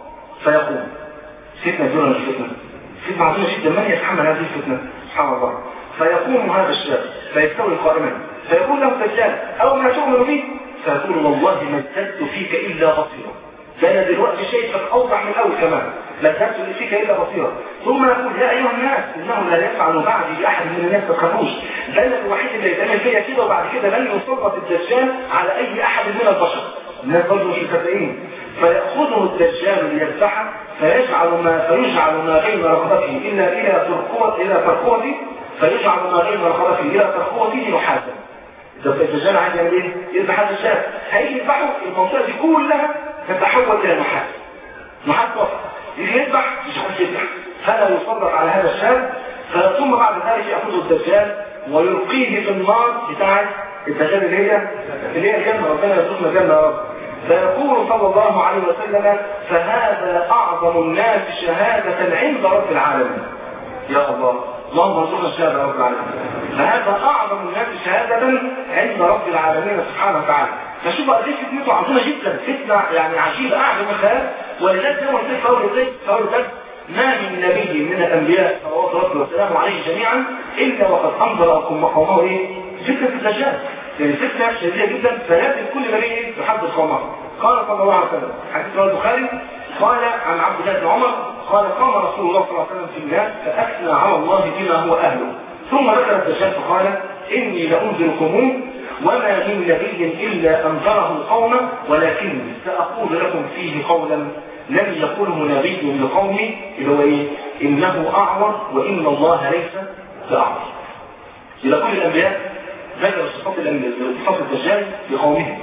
فيقوم فتنة دون الفتنة فتنة عظيمة جدا من يتحمل هذه الفتنة سبحان الله فيقوم هذا الشاب فيستوي قائما فيقول له الدجال أو ما تؤمن به فيقول والله ما ازددت فيك إلا بصيرا ده انا دلوقتي شايفك اوضح من الاول كمان لا تبدو فيك الا بصيرا ثم يقول يا ايها الناس انه لا يفعل بعدي باحد من الناس ما تخافوش ده انا الوحيد اللي يتعمل فيا كده وبعد كده لن يسلط الدجال على اي احد من البشر الناس برضه مش مصدقين فيأخذه الدجال ليذبحه فيجعل ما فيجعل ما بين رقبته الا الى ترقوة الى ترقوته فيجعل ما بين رقبته الى ترقوته نحاسا ده الدجال عايز يعمل ايه؟ يذبح هذا الشاب هيجي يذبحه المنطقه دي كلها تتحول الى نحاس نحاس وسط يجي يذبح مش عارف يذبح فلا يسلط على هذا الشاب ثم بعد ذلك ياخذه الدجال ويلقيه في النار بتاعت الدجال اللي هي اللي هي الجنه ربنا يرزقنا الجنه يا رب فيقول صلى الله عليه وسلم فهذا اعظم الناس شهاده عند رب العالمين يا الله اللهم ارزقنا الشهاده يا رب العالمين فهذا اعظم الناس شهاده عند رب العالمين سبحانه وتعالى فشوف قد ايه فتنته عظيمه جدا فتنه يعني عجيبه اعظم الخيال ولذلك زي ما قلت لك في اول البيت في اول البيت ما من نبي من الانبياء صلوات ربي وسلامه عليه جميعا الا وقد انظر قومه ايه؟ فتنه الدجال يعني فتنه شديده جدا فلازم كل نبي ايه؟ يحدث قومه قال صلى الله عليه وسلم حديث رواه البخاري قال عن عبد الله بن عمر قال قام رسول الله صلى الله عليه وسلم في الناس فاثنى على الله بما هو اهله ثم ذكر الدجال فقال اني لانذركموه وما من نبي الا انذره قومه ولكني ساقول لكم فيه قولا لم يقله نبي لقومه اللي هو ايه؟ انه اعور وان الله ليس باعور. الى كل الانبياء ذكر صفات صفات الدجال لقومهم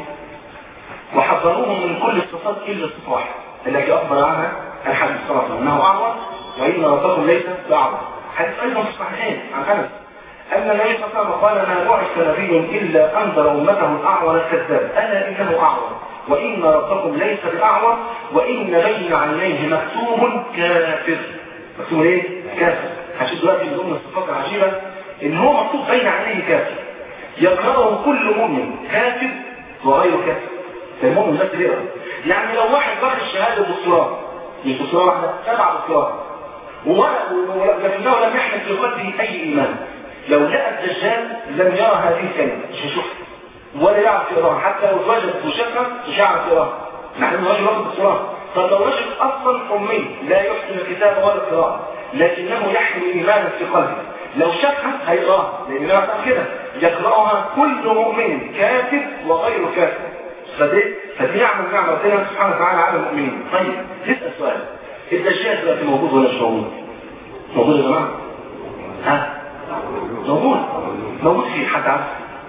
وحذروهم من كل الصفات الا الصفه واحده التي اخبر عنها الحديث صلى الله عليه وسلم انه اعور وان ربكم ليس باعور. حديث ايضا في الصحيحين عن انس ان النبي صلى الله عليه وسلم قال ما بعث نبي الا انذر امته الاعور الكذاب الا انه اعور وإن ربكم ليس بأعور وإن بين عينيه مكتوب كافر مكتوب ايه؟ كافر هشوف دلوقتي من ضمن الصفات العجيبة إن هو مكتوب بين عينيه كافر يقرأه كل مؤمن كافر وغير كافر فالمؤمن بس بيقرأ يعني لو واحد واخد الشهادة دكتوراه مش دكتوراه واحدة سبع دكتوراه ولكنه لم يحمل في قلبه أي إيمان لو لقى الدجال لم يرى هذه الكلمة مش هيشوفها ولا يعرف يقراها حتى لو اتوجد وشافها مش هيعرف يقراها مع انه راجل واخد دكتوراه طب لو رجل اصلا امي لا يحسن الكتاب ولا القراءه لكنه يحمل ايمانا في قلبه لو شافها هيقراها لان انا كده يقراها كل مؤمن كافر وغير كافر فدي فدي نعمه نعمه ربنا سبحانه وتعالى على المؤمنين طيب نسال سؤال الدجال دلوقتي موجود ولا مش موجود؟ موجود يا جماعه؟ ها؟ موجود موجود في حد عارف؟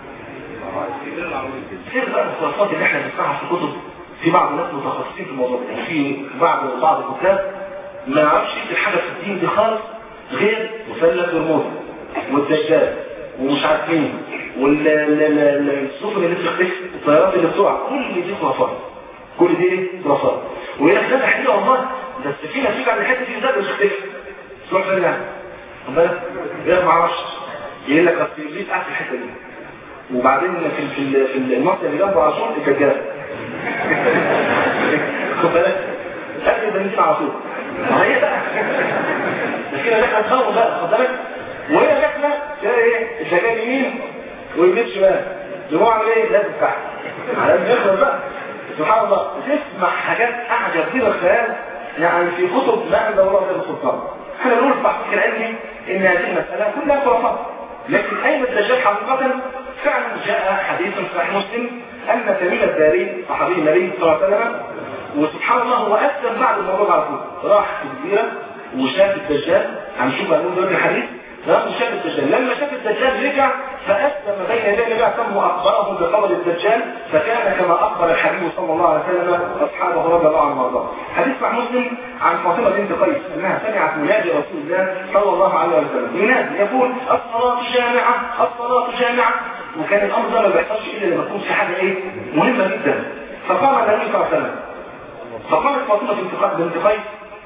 غير بقى الخرافات اللي احنا بنسمعها في الكتب في بعض الناس متخصصين في الموضوع ده يعني في بعض بعض الكتاب ما يعرفش يكتب حاجه في الدين دي خالص غير مثلث برمودا والدجال ومش عارف مين والسفن اللي بتختفي الطيارات اللي بتقع كل دي خرافات كل دي خرافات ويقول لك ده حقيقه والله بس في نتيجه عن الحته دي ده بتختفي تروح فين يعني؟ خد بالك؟ غير ما اعرفش يقول لك اصل ابليس قاعد في الحته دي وبعدين في في في المنطقه اللي جنبه على طول الدجال خد بالك قبل البنزين على طول ما هي بقى بس كده احنا نخوف بقى خد بالك وهي داخله تلاقي ايه الدجال يمين ويمين شمال يقوم عامل ايه لازم تحت على قد يخلص بقى سبحان الله تسمع حاجات اعجب من الخيال يعني في كتب ما عند الله غير السلطان احنا بنقول في التحقيق العلمي ان هذه المساله كلها خرافات لكن اين الدجال حقيقه فعلا جاء حديث في صحيح مسلم ان تميم الداري صحابي النبي صلى الله عليه وسلم وسبحان الله هو اسلم بعد الموضوع على طول راح في الجزيره وشاف الدجال هنشوف بقى نقول دلوقتي الحديث راح وشاف الدجال لما شاف الدجال رجع فاسلم بين يدي النبي عليه واخبرهم بخبر الدجال فكان كما اخبر الحبيب صلى الله عليه وسلم اصحابه رضي الله عنهم وارضاهم حديث مع مسلم عن فاطمه بنت قيس انها سمعت منادي رسول الله صلى الله عليه وسلم ينادي يقول الصلاه جامعه الصلاه جامعه وكان الامر ده ما بيحصلش الا لما تكون في حاجه ايه مهمه جدا فقام النبي صلى الله عليه وسلم فقامت فاطمه بنت قيس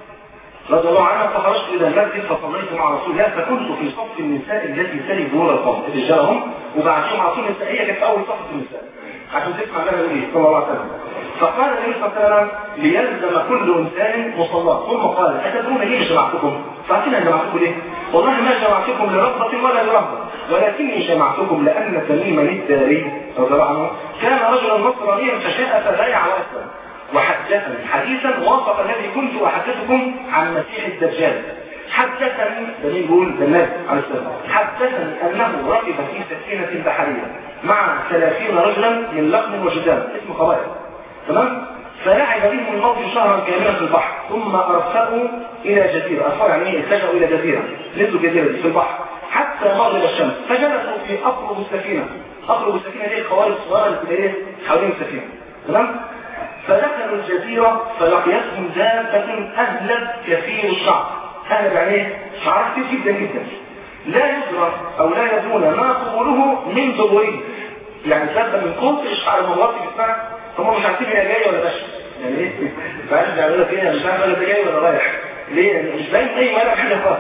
رضي الله عنها فخرجت الى المسجد فصليت مع رسول الله فكنت في صف النساء التي تلي دور القوم رجالهم وبعدهم على طول النساء هي كانت اول صف النساء عشان تسمع لها يقول ايه صلى الله عليه وسلم فقال النبي صلى الله عليه وسلم ليلزم كل انسان مصلاه ثم قال اتدرون ليه جمعتكم؟ فاعطينا جمعتكم ليه؟ والله ما جمعتكم لرغبه ولا لرهبه ولكني جمعتكم لان تميما الداري رضي الله عنه كان رجلا نصرانيا فجاء فبايع واسلم وحدثني حديثا وافق الذي كنت احدثكم عن مسيح الدجال حدثني دليل يقول النبي عليه السلام حدثني انه ركب في سفينه بحريه مع ثلاثين رجلا من لقم وجدام اسم قبائل تمام فلعب بهم الموت شهرا كاملا في البحر ثم ارسلوا الى جزيره ارسلوا يعني ايه اتجهوا الى جزيره نزلوا جزيره في البحر حتى مغرب الشمس فجلسوا في اقرب السفينه اقرب السفينه دي القوارب الصغيره اللي بتبقى ايه حوالين السفينه تمام فدخلوا الجزيرة فلقيتهم دابة أهلب كثير الشعر أهلب يعني ايه؟ شعر كثير جدا جدا لا يدرى أو لا يدرون ما قبوله من دبره يعني دابة من كتر الشعر المغطي جسمها هم مش عارفين هي جاية ولا ماشية يعني ايه؟ فقال يعملوا لك ايه مش عارف ولا ده جاي ولا رايح ليه؟ يعني مش باين أي ولا حاجة خالص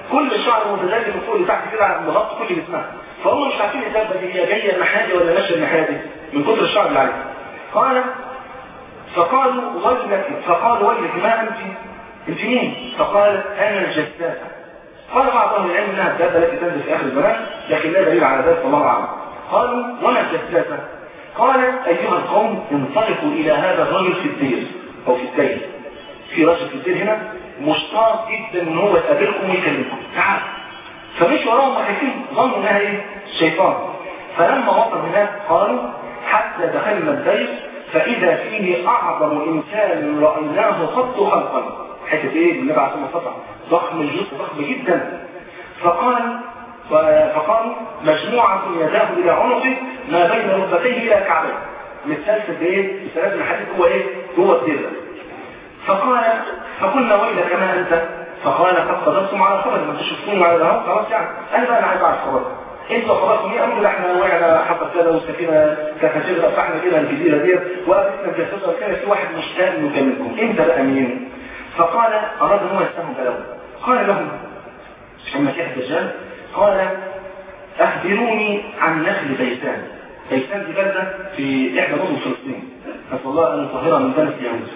كل الشعر متدلل من فوق لتحت كده مغطي كل جسمها فهم مش عارفين الدابه دي هي جايه نحادي ولا ماشيه نحادي من كتر الشعر اللي عليها قال فقالوا ويلك فقالوا ويلك ما انت انت مين فقالت انا الجساسه قال بعض اهل العلم انها الدابه التي تنزل في اخر الزمان لكن لا دليل على ذلك والله اعلم قالوا وما الجساسه قال ايها القوم انطلقوا الى هذا الرجل في الدير او في الدير في رجل في الدير هنا مشتاق جدا ان هو يقابلكم ويكلمكم تعال فمش وراهم خايفين ظنوا انها ايه شيطان فلما وصل هناك قالوا حتى دخلنا البيت فاذا فيه اعظم انسان رايناه قط خلقا حته ايه النبي عليه الصلاه والسلام ضخم الجسم ضخم جدا فقال فقالوا مجموعة يداه إلى عنقه ما بين ركبتيه إلى كعبيه متسلسل بإيه؟ السلاسل الحديد هو إيه؟ هو الدرة فقال فقلنا ويلك ما أنت فقال قد قدرتم على خبر ما تشوفون على الهواء خلاص يعني أنا بقى أنا عايز أعرف خبر انتوا خبركم ايه قالوا احنا وقعنا حصل كذا والسفينه كانت هتغرق فاحنا كده الجزيره ديت وقابلنا الجاسوسه وكان في واحد مشتاق يكلمكم انت بقى مين؟ فقال اراد ان هو يستهم بلوه قال لهم المسيح الدجال قال اخبروني عن نخل بيتان بيتان دي بلده في احدى مدن فلسطين نسال الله ان يطهرها من بلد اليهود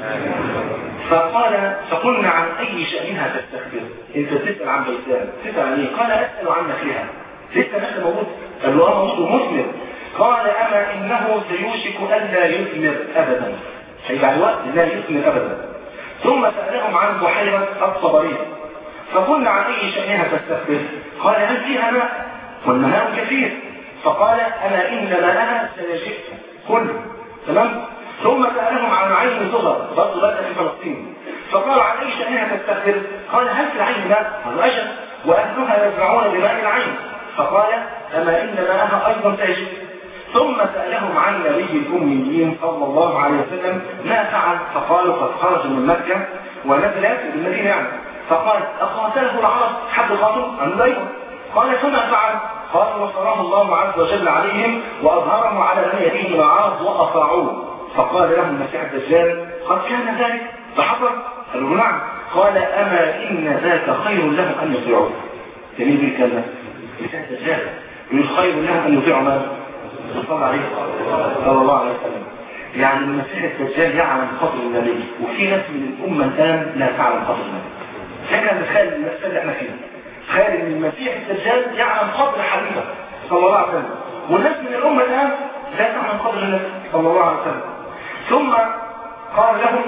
فقال فقلنا عن اي شانها تستخبر انت تسال عن بيتان تسال عن ايه قال اسال عن نخلها لسه نخل موجود قال له اه موجود مثمر قال اما انه سيوشك الا يثمر ابدا هيبقى الوقت لا يثمر ابدا ثم سالهم عن بحيره الصبريه فقلنا عن اي شانها تستخبر قال هل فيها ماء والماء كثير فقال انا ان ماءها سيجف كله تمام ثم سالهم عن عين زهر برضه بلده في فلسطين فقال عن اي شانها تستخبر قال هل في العين ماء قالوا اجل واهلها يزرعون بماء العين فقال اما ان ماءها ايضا سيجف ثم سألهم عن نبي الأميين صلى الله عليه وسلم ما فعل فقالوا قد خرج من مكة ونزل في المدينة يعني فقال أقاتله العرب حد قاتل؟ قالوا لا أيوه قال فما فعل؟ قال وصراه الله عز وجل عليهم وأظهره على من يديه من العرب وأطاعوه فقال لهم المسيح الدجال قد كان ذلك فحصل قالوا نعم قال أما إن ذاك خير لهم أن يطيعوه جميل بالكلمة المسيح الدجال يقول خير لهم أن يطيعوا ماذا؟ صلى الله عليه صلى الله عليه وسلم يعني المسيح الدجال يعلم قدر النبي وفي ناس من الأمة الآن لا تعلم قدر النبي لكن نتخيل المسألة اللي احنا فيها تخيل ان المسيح الدجال يعلم قدر حبيبه صلى الله عليه وسلم والناس من الأمة الآن لا تعلم قدر النبي صلى الله عليه وسلم ثم قال لهم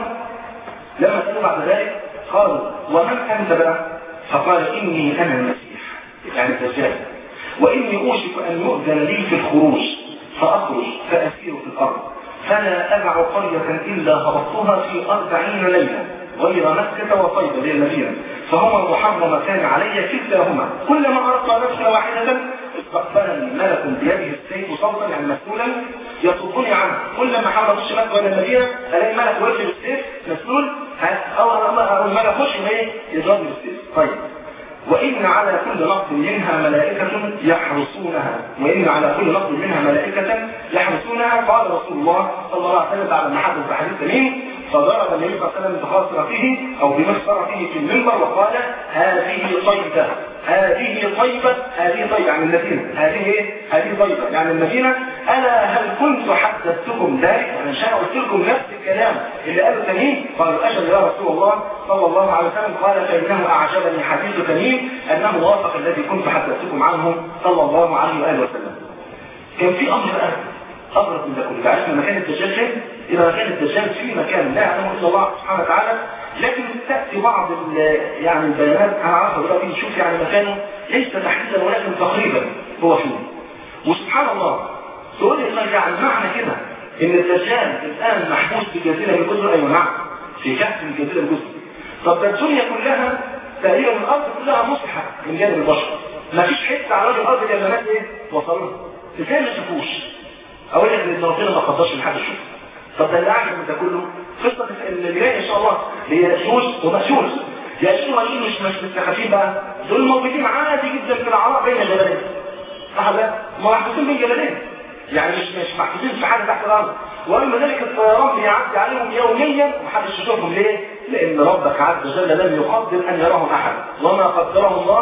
لما سألوا بعد ذلك قالوا ومن أنت بقى فقال إني أنا المسيح يعني الدجال وإني أوشك أن يؤذن لي في الخروج فأخرج فأسير في الأرض فلا أدع قرية إلا هبطتها في أربعين ليلة غير مكة وطيبة اللي هي المدينة فهما محرمتان علي كلتاهما كلما أردت نفسا واحدة استقبلني ملك بيده السيف صوتا يعني مسلولا يصدني عنه كلما حاول اخش مكة ولا المدينة الاقي ملك واقف بالسيف مسلول او او الملك اخش ايه يضربني بالسيف طيب وإن على كل نقط منها ملائكة يحرسونها وإن على كل نقط منها ملائكة يحرسونها قال رسول الله صلى الله عليه وسلم بعد ما حدث بحديث تميم فضرب النبي صلى الله عليه وسلم بخاصرته أو بمخصرته في المنبر وقال هذه طيبة هذه طيبة هذه طيبة يعني المدينة هذه ايه؟ هذه طيبة يعني المدينة ألا هل كنت حدثتكم ذلك؟ يعني مش أنا قلت لكم نفس الكلام اللي قاله تميم قالوا أجل يا رسول الله صلى الله عليه وسلم قال فإنه أعجبني حديث تميم أنه وافق الذي كنت حدثتكم عنه صلى الله عليه وآله وسلم كان في أمر بقى أبرز من ده كله عرفنا مكان الدجال فين؟ إذا مكان الدجال في مكان لا يعلمه إلا الله سبحانه وتعالى لكن تأتي بعض يعني البيانات هنعرفها دلوقتي نشوف يعني مكانه ليس تحديدا ولكن تقريبا هو فين وسبحان الله تقول لي طيب يعني معنى كده ان الدجال الان محبوس في جزيره من جزر ايوه نعم في كهف من جزيره جزر طب ده الدنيا كلها تقريبا الارض كلها مصحة من جانب البشر ما فيش حته على وجه الارض الا الناس ايه وصلوا ازاي ما شافوش اقول لك ان ربنا ما قدرش لحد يشوف طب ده اللي اعجب من ده كله قصه اللي جايه ان شاء الله هي ياجوج وماجوج ياجوج وماجوج مش مش مستخفين بقى دول موجودين عادي جدا في العراء بين الجبلين صح ولا محبوسين بين جبلين يعني مش مش محبوسين في حاجه تحت الارض ورغم ذلك الطيران بيعدي عليهم يوميا ومحدش يشوفهم ليه؟ لان ربك عز وجل لم يقدر ان يراهم احد وما قدره الله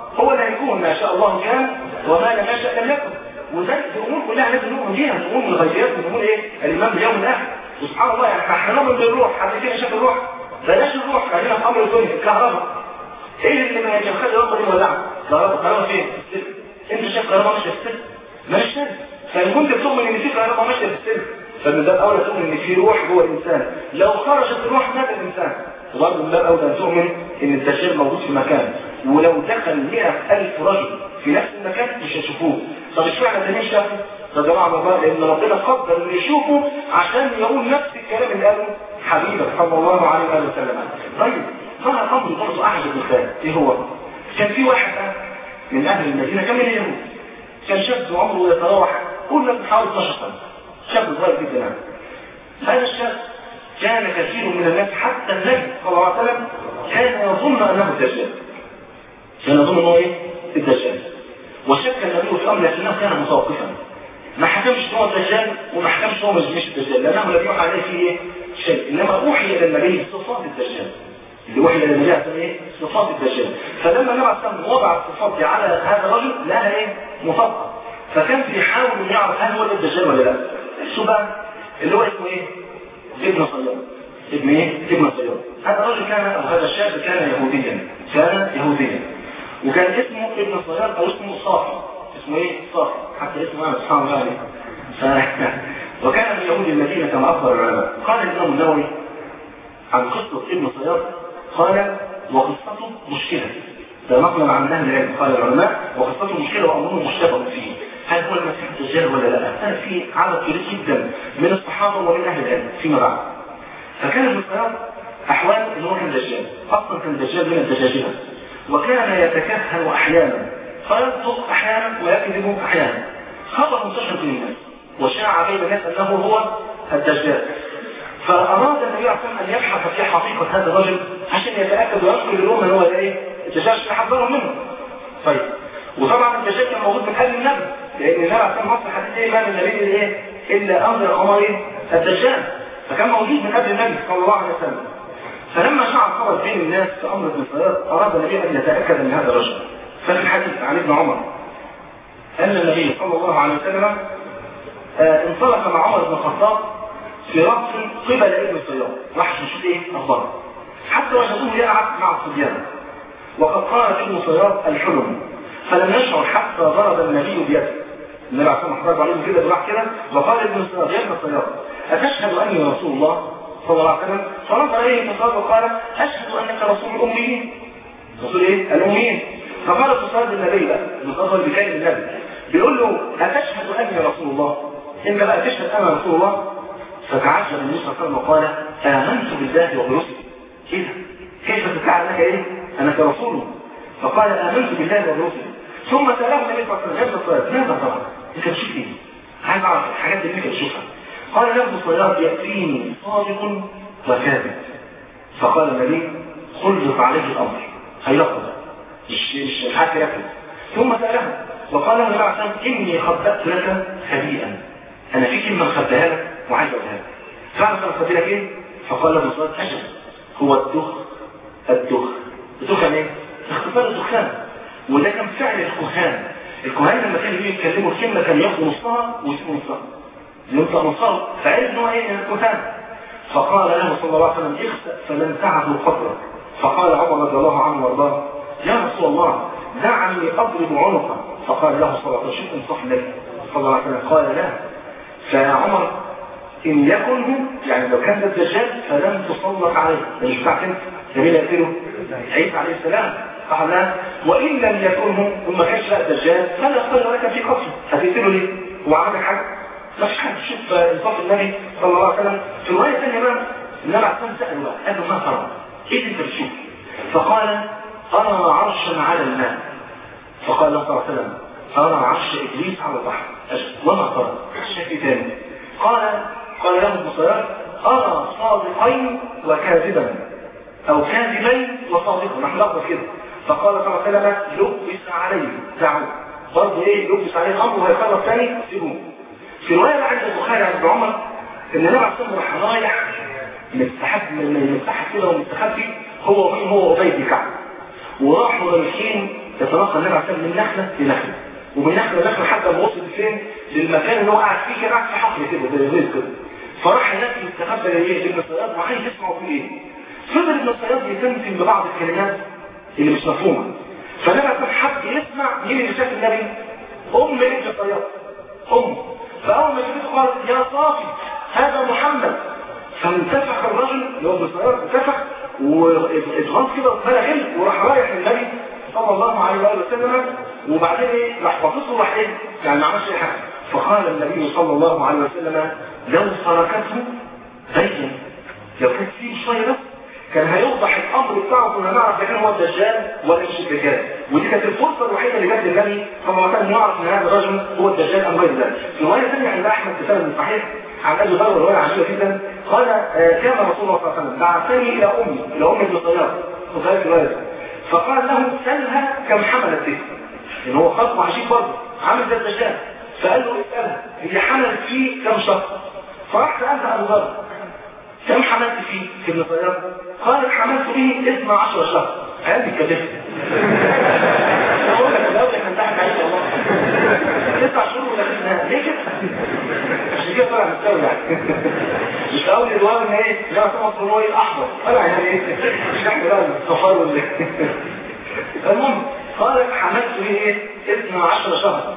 هو اللي هيكون ما شاء الله كان وما لم يشاء لم يكن وذلك الامور كلها لازم نؤمن بيها الامور من الغيبيات من امور ايه الايمان باليوم الاخر وسبحان الله يعني احنا نؤمن بالروح حد فينا شاف الروح بلاش الروح خلينا في امر الدنيا الكهرباء ايه اللي ما يخلي الرب دي مولعه كهرباء كهرباء فين انت شايف كهرباء ماشيه في السلك مش شايف فان كنت بتؤمن ان في كهرباء ماشيه في السلك فمن باب اولى تؤمن ان في روح جوه الانسان لو خرجت الروح مات الانسان وبرضه من باب اولى ان تؤمن ان الدجال موجود في مكان ولو دخل 100000 رجل في نفس المكان مش هيشوفوه طب اشمعنى ده مش شافه يا جماعه والله لان ربنا قدر انه يشوفه عشان يقول نفس الكلام اللي قاله حبيبه صلى الله عليه واله وسلم طيب ظهر امر برضه احد الدخان ايه هو كان في واحد من اهل المدينه كان من اليهود كان شاب عمره يتراوح قلنا من حوالي 12 سنه شاب صغير جدا يعني هذا الشاب كان كثير من الناس حتى النبي صلى الله عليه وسلم كان يظن انه الدجال كان يظن انه ايه الدجال وشك النبي في امر لكنه كان متوقفا ما حكمش ان هو الدجال وما حكمش هو مش الدجال لانه لم يوحى عليه فيه شيء انما اوحي الى النبي صفات الدجال اللي وحي الى النبي عليه ايه صفات الدجال فلما النبي عليه وضع الصفات دي على هذا الرجل لها ايه مطابقه فكان بيحاول انه يعرف هل هو الدجال ولا لا شو بقى اللي هو اسمه ايه ابن صياد ابن ايه ابن صياد هذا الرجل كان او هذا الشاب كان يهوديا كان يهوديا وكان اسمه ابن صياد او اسمه صافي اسمه ايه صافي حتى اسمه انا سبحان الله عليه ف... وكان من يهود المدينه كما اخبر العلماء قال الامام النووي عن قصه ابن صياد قال وقصته مشكله ده نقلا عن اهل العلم قال العلماء وقصته مشكله وامره مشتبه فيه هل هو المسيح الدجال ولا لا؟ كان في عدد كبير جدا من الصحابه ومن اهل العلم فيما بعد. فكان ابن صياد احوال ان هو كان دجال، اصلا كان دجال من الدجاجله. وكان يتكهن احيانا فيصدق احيانا ويكذب احيانا. خبر منتشر بين الناس وشاع بين الناس انه هو الدجال. فاراد النبي عليه الصلاه ان يبحث في حقيقه هذا الرجل عشان يتاكد ويذكر لهم ان هو ايه؟ الدجال عشان يحذرهم منه. طيب وطبعا الدجال كان موجود من قبل النبي لان النبي عليه الصلاه والسلام ايه ما من النبي ايه الا انذر عمر الدجال فكان موجود من قبل النبي صلى الله عليه وسلم فلما شاع الخبر بين الناس في امر ابن صياد اراد النبي ان يتاكد من هذا الرجل ففي الحديث عن ابن عمر ان النبي صلى الله عليه وسلم آه انطلق مع عمر بن الخطاب في رأس قبل ابن صياد راح يشوف ايه اخباره حتى وجدوه يلعب مع الصبيان وقد قال ابن صياد الحلم فلم يشعر حتى ضرب النبي بيده النبي عليه الصلاه والسلام عليه كده براح كده وقال ابن صياد يا ابن صياد اتشهد اني رسول الله صلى الله عليه وسلم فرد اليه ابن صياد وقال اشهد انك رسول الاميين رسول ايه الاميين فقال ابن صياد النبي بقى ابن صياد اللي بيكلم النبي بيقول له اتشهد اني رسول الله انت بقى تشهد انا رسول الله فتعجب النبي صلى الله عليه وسلم وقال امنت بالله وبرسله كده كيف تدعي انك ايه انك رسوله فقال امنت بالله وبرسله ثم سأله النبي صلى الله عليه وسلم الصياد ماذا طبعا انت بتشوف ايه عايز اعرف الحاجات اللي انت بتشوفها قال له الصياد يأتيني صادق وكاذب فقال النبي خلص عليه الامر هيلقظ مش مش حاجه ياكل ثم سأله وقال له النبي عليه اني خبأت لك خبيئا انا في كلمه مخبيها لك وعايز اقولها لك تعرف انا مخبي لك ايه فقال له الصياد اجل هو الدخ الدخ الدخن ايه اختصار الدخان وده كان فعل الكهان الكهان لما كانوا يتكلموا الكلمة كان ياخدوا نصها ويسيبوا نصها ينطق نصها فعرف ان هو ايه من الكهان فقال له صلى الله عليه وسلم اخسأ فلن تعدوا قدرك فقال عمر رضي الله عنه وارضاه يا رسول الله دعني اضرب عنقه فقال له صلى الله عليه وسلم شوف انصح النبي صلى الله عليه وسلم قال لا فيا عمر ان يكن يعني لو كان ده الدجال فلن تسلط عليه مش بتاعك انت جميل يقتله عيسى عليه السلام قال وإن لم يكنه وما كانش بقى دجال فلا خير لك في قتله هتقتله ليه؟ هو عمل حاجة؟ ما فيش حاجة شوف انصاف النبي صلى الله عليه وسلم في رواية ثانية بقى النبي عليه الصلاة سأله بقى قال له ما ترى؟ ايه اللي انت بتشوف؟ فقال أرى عرشا على الماء فقال له صلى الله عليه وسلم أرى عرش إبليس على البحر وما ترى؟ شيء ثاني قال قال له ابن صياد أرى صادقين وكاذبا أو كاذبين وصادقا نحن لفظ كده فقال صلى الله عليه وسلم لبس عليه دعوه برضه ايه لبس عليه الامر وهيخلص ثاني سيبوه في روايه عند البخاري عن ابن عمر ان النبي عليه الصلاه والسلام راح رايح مستحب من مستحب كده ومستخبي هو ومين هو ابي بن كعب وراحوا رايحين يتلقى النبي عليه السلام من نخله لنخله ومن نخله لنخله حتى ما وصل فين للمكان اللي هو قاعد فيه كده قاعد في حقل كده زي الغيط كده فراح هناك يستخبى ايه ابن الصياد وعايز يسمعوا فيه ايه فضل ابن الصياد يتمتم ببعض الكلمات اللي مش مفهومه فالنبي عليه السلام حب يسمع مين اللي شاف النبي ام ابن الصياد ام فاول ما شافته قالت يا صافي هذا محمد فانتفخ الرجل اللي هو ابن الصياد انتفخ واتغاظ كده واتملى غل وراح رايح للنبي صلى الله عليه واله وسلم وبعدين ايه راح باصص له راح ايه يعني ما عملش اي حاجه فقال النبي صلى الله عليه وسلم لو تركته بين لو كانت فيه شويه بس كان هيوضح الامر بتاعه كنا نعرف اذا هو الدجال ولا مش الدجال ودي كانت الفرصه الوحيده اللي جت للنبي صلى الله عليه وسلم يعرف ان هذا الرجل هو الدجال ام غير ذلك في روايه ثانيه عند احمد في سند صحيح عن ابي ذر روايه عجيبه جدا قال آه كان رسول الله صلى الله عليه وسلم بعثني الى امي الى ام ابن صياد وذلك روايه فقال له سلها كم حملت به ان هو خلق عجيب برضه عامل زي الدجال فقال له اسالها هي حملت فيه كم شهر فراح سالت ابو ذر كم حملت فيه في ابن صياد قال حملت به 12 شهر قال لي كذبت اقول لك لو احنا بنضحك عليك والله تسع شهور ولا ليه كده عشان كده طلع مستوي يعني مش اول الوان ان ايه لا طبعا صنوعي الاحمر طلع يعني ايه مش احنا بقى الصفار ولا المهم قال حملت به ايه 12 شهر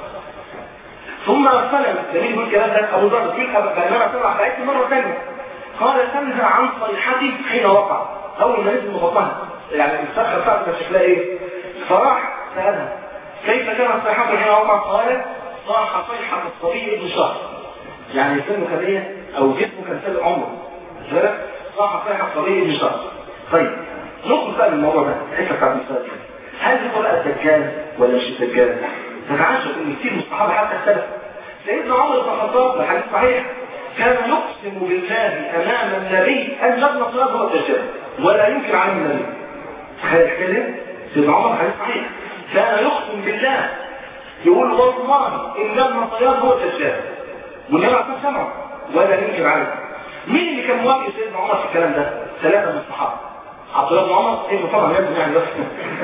ثم ارسل دليل يقول الكلام ده ابو ذر يقول بينما طلع بعتني مره ثانيه قال تنهى عن صيحتي حين وقع اول ما نزل مبطنها يعني الصخره بتاعته شكلها ايه فراح سالها كيف كانت صيحته حين وقع قال صاح صيحه الصبي ابن شهر يعني سنه كان ايه او جسمه كان سابق عمره بالك صاح صيحه الصبي ابن شهر طيب نخرج بقى من الموضوع ده الحته بتاعت المثال هل هو بقى الدجال ولا مش الدجال؟ تتعجب ان كتير من الصحابه حتى اختلف سيدنا عمر بن الخطاب الحديث صحيح كان يقسم بالله امام النبي ان ابن صياد هو الدجال ولا ينكر عليه النبي تخيل كده سيدنا عمر حديث صحيح كان يقسم بالله يقول والله ان ابن صياد هو الدجال والنبي عليه سمعه ولا ينكر عليه مين اللي كان موافق سيدنا عمر في الكلام ده؟ ثلاثه من الصحابه عبد الله بن عمر ابنه طبعا يبدو يعني بس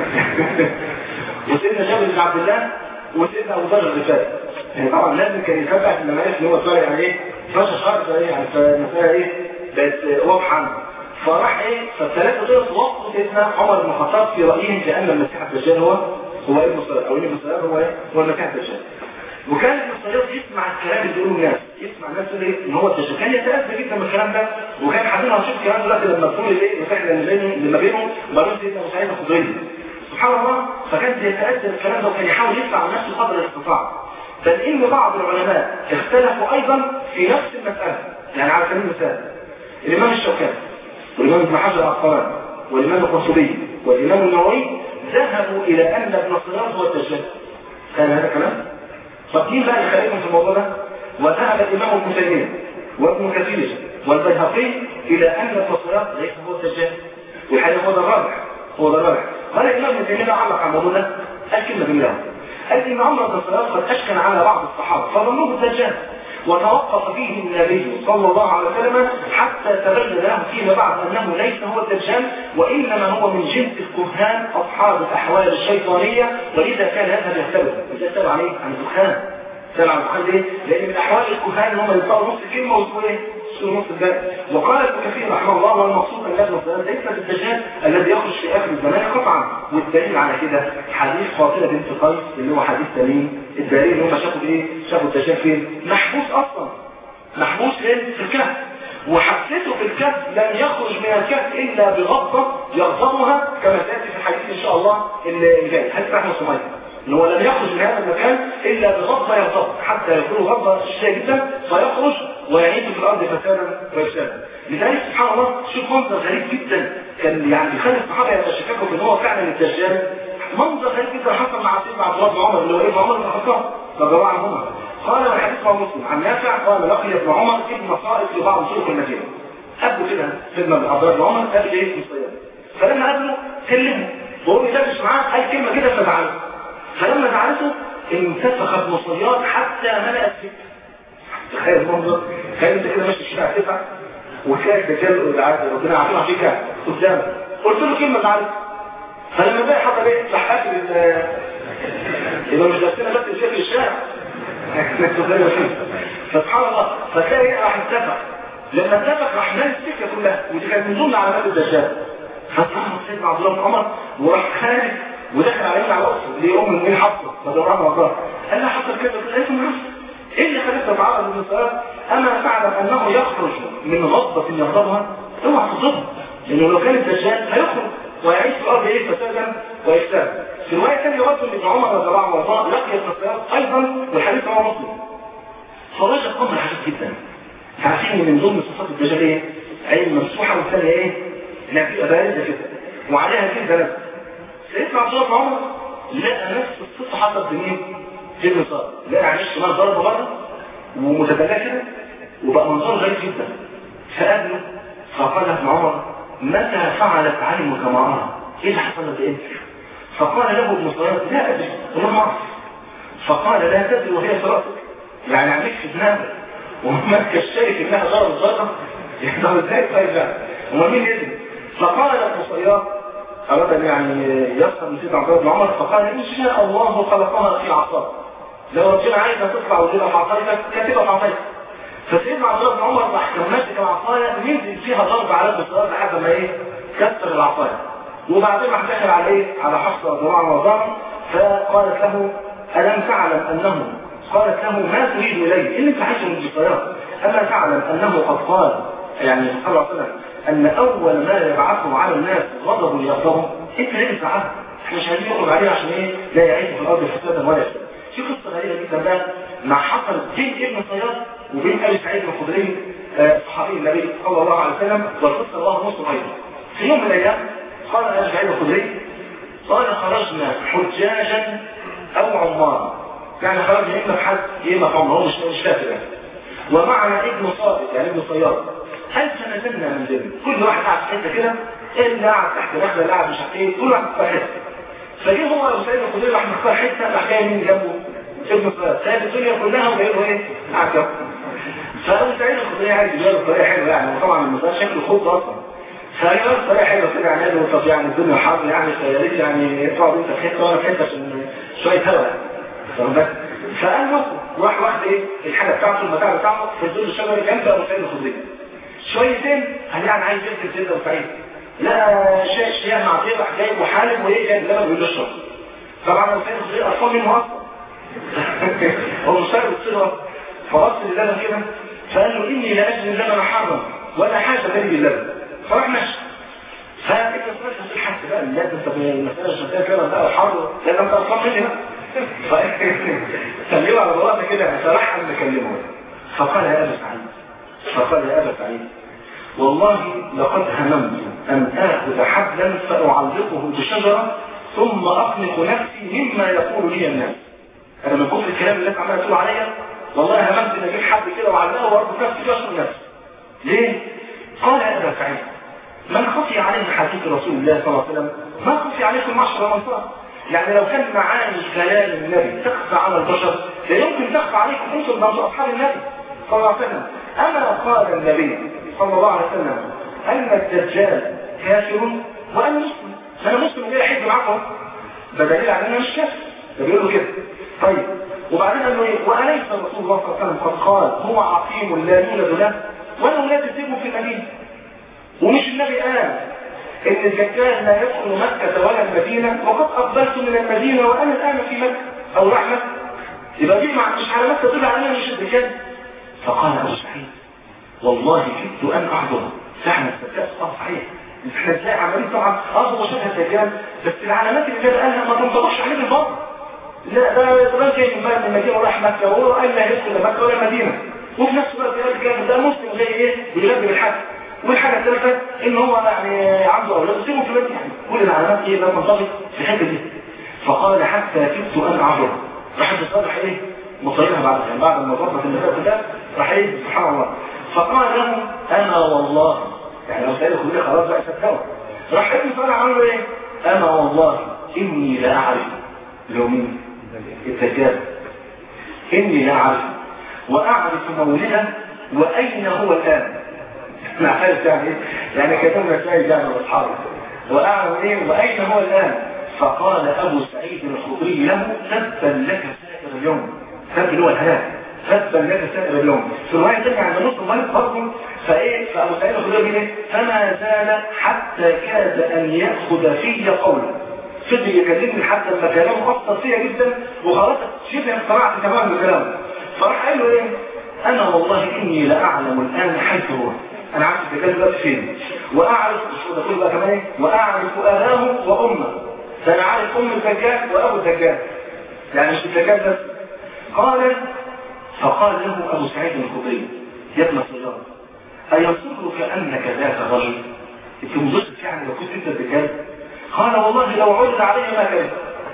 وسيدنا جابر بن عبد الله وسيدنا ابو ذر الغفاري يعني طبعا لازم كان يتبع لما عرف ان هو طالع يعني ايه 12 شهر فايه يعني فالمساله ايه بقت واضحه عنه فراح ايه فالثلاثه دول وافقوا سيدنا عمر بن الخطاب في رايهم بان المسيح الدجال هو هو ابن صلاه او ابن صلاه هو ايه هو المسيح الدجال وكان ابن صلاه يسمع الكلام اللي بيقوله الناس يسمع الناس يقول ايه ان هو الدجال كان يتاذى جدا من الكلام ده وكان حاطين هنشوف الكلام دلوقتي لما تقول الايه الرحله اللي بينهم اللي ما بينهم وبعدين سيدنا ابو سعيد الخدري سبحان الله فكان يتاذى الكلام ده وكان يحاول يدفع عن نفسه قدر الاستطاع بل ان بعض العلماء اختلفوا ايضا في نفس المسألة يعني على سبيل المثال الامام الشوكاني والامام ابن حجر العسقلاني والامام القرطبي والامام النووي ذهبوا الى ان ابن صياد هو الدجال كان هذا كلام طب مين بقى اللي خالفهم في الموضوع ده وذهب الامام ابن تيميه وابن كثير والبيهقي الى ان ابن صياد ليس هو الدجال والحقيقه هو ده الراجح هو ده الراجح قال الامام ابن تيميه علق على الموضوع ده قال كلمه جميله قال ان عمر بن الخطاب قد اشكل على بعض الصحابه فظنوه الدجال وتوقف فيه النبي صلى الله عليه وسلم حتى تبين له فيما بعد انه ليس هو الدجال وانما هو من جنس الكهان اصحاب الاحوال الشيطانيه ولذا كان يذهب يهتبه يسال عليه عن الدخان سأل عن الدخان ليه؟ لان من احوال الكهان هم يطلعوا نص كلمه ويقولوا ايه؟ نص الباقي وقال ابن كثير رحمه الله والمقصود ان ابن الظلام ليس بالدجال الذي يخرج في اخر الزمان قطعا والدليل على كده حديث فاطمه بنت قيس اللي هو حديث تميم الدليل ان هم شافوا ايه؟ شافوا الدجال فين؟ محبوس اصلا محبوس فين؟ في الكهف وحبسته في الكهف لن يخرج من الكهف الا بغضه يغضبها كما سياتي في الحديث ان شاء الله اللي جاي حديث احمد سميه ان هو لن يخرج من هذا المكان الا بغضه يغضب حتى يكون غضه شديده جدا فيخرج ويعيش في الارض فسادا وافسادا لذلك سبحان الله شوف منظر غريب جدا كان يعني بيخلي الصحابه يتشككوا في ان هو فعلا الدجال منظر غريب جدا حصل مع سيدنا عبد الله بن عمر اللي هو ابن عمر بن الخطاب رضي الله عنهما قال والحديث رواه مسلم عن نافع قال لقي ابن عمر ابن صائد في بعض سوق المدينه قابله كده سيدنا عبد الله بن عمر قابل ايه في الصياد فلما قابله كلمه وهو بيدردش معاه قال كلمه كده فزعله فلما زعلته انتفخ ابن صياد حتى ملأ السجن تخيل المنظر كان انت كده ماشي في الشارع تسعه وكان الدجال ربنا عارفين فيك قدامك قلت له كلمه زعلت فلما بقى حصل ايه راح قاتل يبقى مش درسنا بس الشيء في الشارع سبحان الله فتلاقي ايه راح اتفق لما اتفق راح نال السكه كلها ودي كانت من ضمن علامات الدجال فطلع سيدنا عبد الله بن عمر وراح خارج ودخل علينا على راسه اللي ام المؤمنين حفصه رضي الله عنها قال لها حصل كده قلت لها نفسك ايه اللي خليك تتعرض للمسألة اما تعلم انه يخرج من غضبة يغضبها اوعى تصدق لانه لو كان الدجال هيخرج ويعيش في الارض ايه فسادا وافسادا في روايه ثانيه برضه ابن عمر رضي الله عنه لقي الخطيات ايضا والحديث رواه مسلم فراجع الامر عجيب جدا عارفين من ضمن صفات الدجال ايه؟ عين مفتوحه والثانيه ايه؟ انها بتبقى بارده كده وعليها كده بلد سيدنا عبد الله بن عمر لقى نفس الصفه حصلت بمين؟ في النصار لقى عين الشمال ضربه بره ومتدلعه كده وبقى منظره غريب جدا فقابله فقال ابن عمر متى فعلت عينك ما ارى؟ ايه اللي حصل لك انت؟ فقال له ابن صياد لا ادري ولا ما اعرف فقال لا تدري وهي في راسك يعني عليك في دماغك وما كشايف انها ضرب ضربه يقدر ازاي ترجع وما مين يدري فقال ابن صياد اراد ان يعني يفهم من سيدنا عبد الله بن عمر فقال ان شاء الله خلقها في عصا لو ربنا عايزها تطلع وتبقى في عصايتك كانت تبقى في عصايتك فسيدنا عبد الله بن عمر راح كان ماسك العصايه ينزل فيها ضرب على ابن صياد لحد ما ايه كسر العصايه وبعدين راح دخل على ايه على حفصه رضي الله عنها فقالت له الم تعلم انه قالت له ما تريد الي ان انت عايش من الصياد اما تعلم انه قد قال يعني صلى الله عليه وسلم ان اول ما يبعثه على الناس غضب يغضبه انت ليه بتزعل احنا مش عايزين نخرج عليه عشان ايه لا يعيش في الارض فسادا ولا يفسد في قصه غريبه جدا بقى مع حصل بين ابن صياد وبين ابي سعيد الخدري صحابي النبي صلى الله عليه وسلم والقصه رواه مسلم ايضا في يوم من الايام قال ابي سعيد الخدري قال خرجنا حجاجا او عمارا يعني خرجنا اما بحد اما في عمر هو مش مش فاكر يعني ومعنا ابن صادق يعني ابن صياد هل تنزلنا من ذلك كل واحد قاعد في حته كده اللي قاعد تحت نخله اللي قاعد مش عارف ايه كل واحد في حته فجه هو ابو سعيد الخدري راح مختار حته راح جاي من جنبه ابن صياد سايب الدنيا كلها وجاي له ايه قاعد جنبه فابو سعيد الخدري عايز يجيب له طريقه حلوه يعني وطبعا المصياد شكله خوف اصلا فقال طريقه حلوه كده يعني قال طب يعني الدنيا حر يعني يا ريت يعني تقعد انت في حته وانا في حته عشان شويه هواء فقال له راح واخد ايه الحاجه بتاعته المتاع بتاعه في ظل الشجره جنب ابو سعيد الخدري شويتين قال يعني عايز يركب سيدنا ابو سعيد لا شيء شيء مع راح جايب وحالب وايه جايب لبن ويقول له اشرب طبعا ابو سعيد الخدري قرفان منه اصلا هو مش عارف الصغر فبص للبن كده فقال له اني لا اجد اللبن حرا ولا حاجه غير باللبن فراح ماشي فانت سمعت في الحس بقى لا انت المساله مش مساله لبن بقى وحر لا انت قرفان مني بقى سلموا على بلاطه كده فراح ان نكلمه فقال يا ابا سعيد فقال يا ابا سعيد والله لقد هممت ان اخذ حبلا فاعلقه بشجره ثم اخلق نفسي مما يقول لي الناس انا من كفر الكلام اللي انت عمال تقول عليا والله هممت ان اجيب حد كده واعلقه واربط نفسي في اشهر نفسي ليه؟ قال يا ابا سعيد من خفي عليه حديث رسول الله صلى الله عليه وسلم ما خفي عليكم معشر الانصار يعني لو كان معاني كلام النبي تخفى على البشر لا يمكن تخفى عليكم انتم بعض اصحاب النبي صلى الله عليه وسلم اما قال النبي صلى الله عليه وسلم ان الدجال كافر وانا مسلم انا مسلم جاي احج معاكم ده دليل على ان انا مش كافر ده بيقول له كده طيب وبعدين قال له ايه واليس رسول الله صلى الله عليه وسلم قد قال هو عقيم لا يولد له ولا ولاد تسيبه في المدينه ومش النبي قال ان الدجال لا يدخل مكة ولا المدينة وقد اقبلت من المدينة وانا الان في مكة او راح مكة يبقى دي مش علامات تدل على انه مش الدجال فقال ابو سعيد والله كدت ان احضر فعلا صدقت اه صحيح احنا ازاي عمالين طبعا اه هو شبه الدجال بس العلامات اللي النبي قالها ما تنطبقش عليه بالبطن لا ده ده جاي من بلد المدينة وراح مكة وهو قال لا يدخل مكة ولا المدينة وفي نفس الوقت الراجل ده مسلم زي ايه بيلبي بالحج والحاجة الثالثة ان هو يعني عنده اولاد وسيبه في البيت يعني كل العلامات ايه لا تنطبق في الحته دي فقال حتى كدت ان اعبر راح تصالح ايه مصيرها بعد يعني بعد ما ضربت النفاق ده راح ايه سبحان الله فقال له انا والله يعني لو سأله كلية خلاص بقى ستوى راح ابن صالح عمل له ايه انا والله اني لا اعرف لو مين الدجال اني لا اعرف واعرف مولده واين هو الان احنا عارف يعني يعني كتبنا شويه يعني واصحابي واعلم ايه واين هو الان فقال ابو سعيد الخدري له تبا لك سائر اليوم تبا اللي هو الهلاك تبا لك سائر اليوم في الروايه الثانيه عند نص الملك برضه فايه فابو سعيد الخدري بيقول ايه فما زال حتى كاد ان ياخذ في قوله فضل يكلمني حتى لما كلامه اثر فيا جدا وخلاص شبه اقتنعت تماما بكلامه فراح قال له ايه انا والله اني لاعلم الان حيث هو انا عارف الدجال ده فين واعرف مش ده كله بقى كمان ايه واعرف اباه وامه فانا عارف ام الدجال وابو الدجال يعني مش الدجال بس قال فقال له ابو سعيد الخدري يا ابن الصياد ايسرك انك ذاك الرجل انت مبسط يعني لو كنت انت الدجال قال والله لو عرض علي ما كان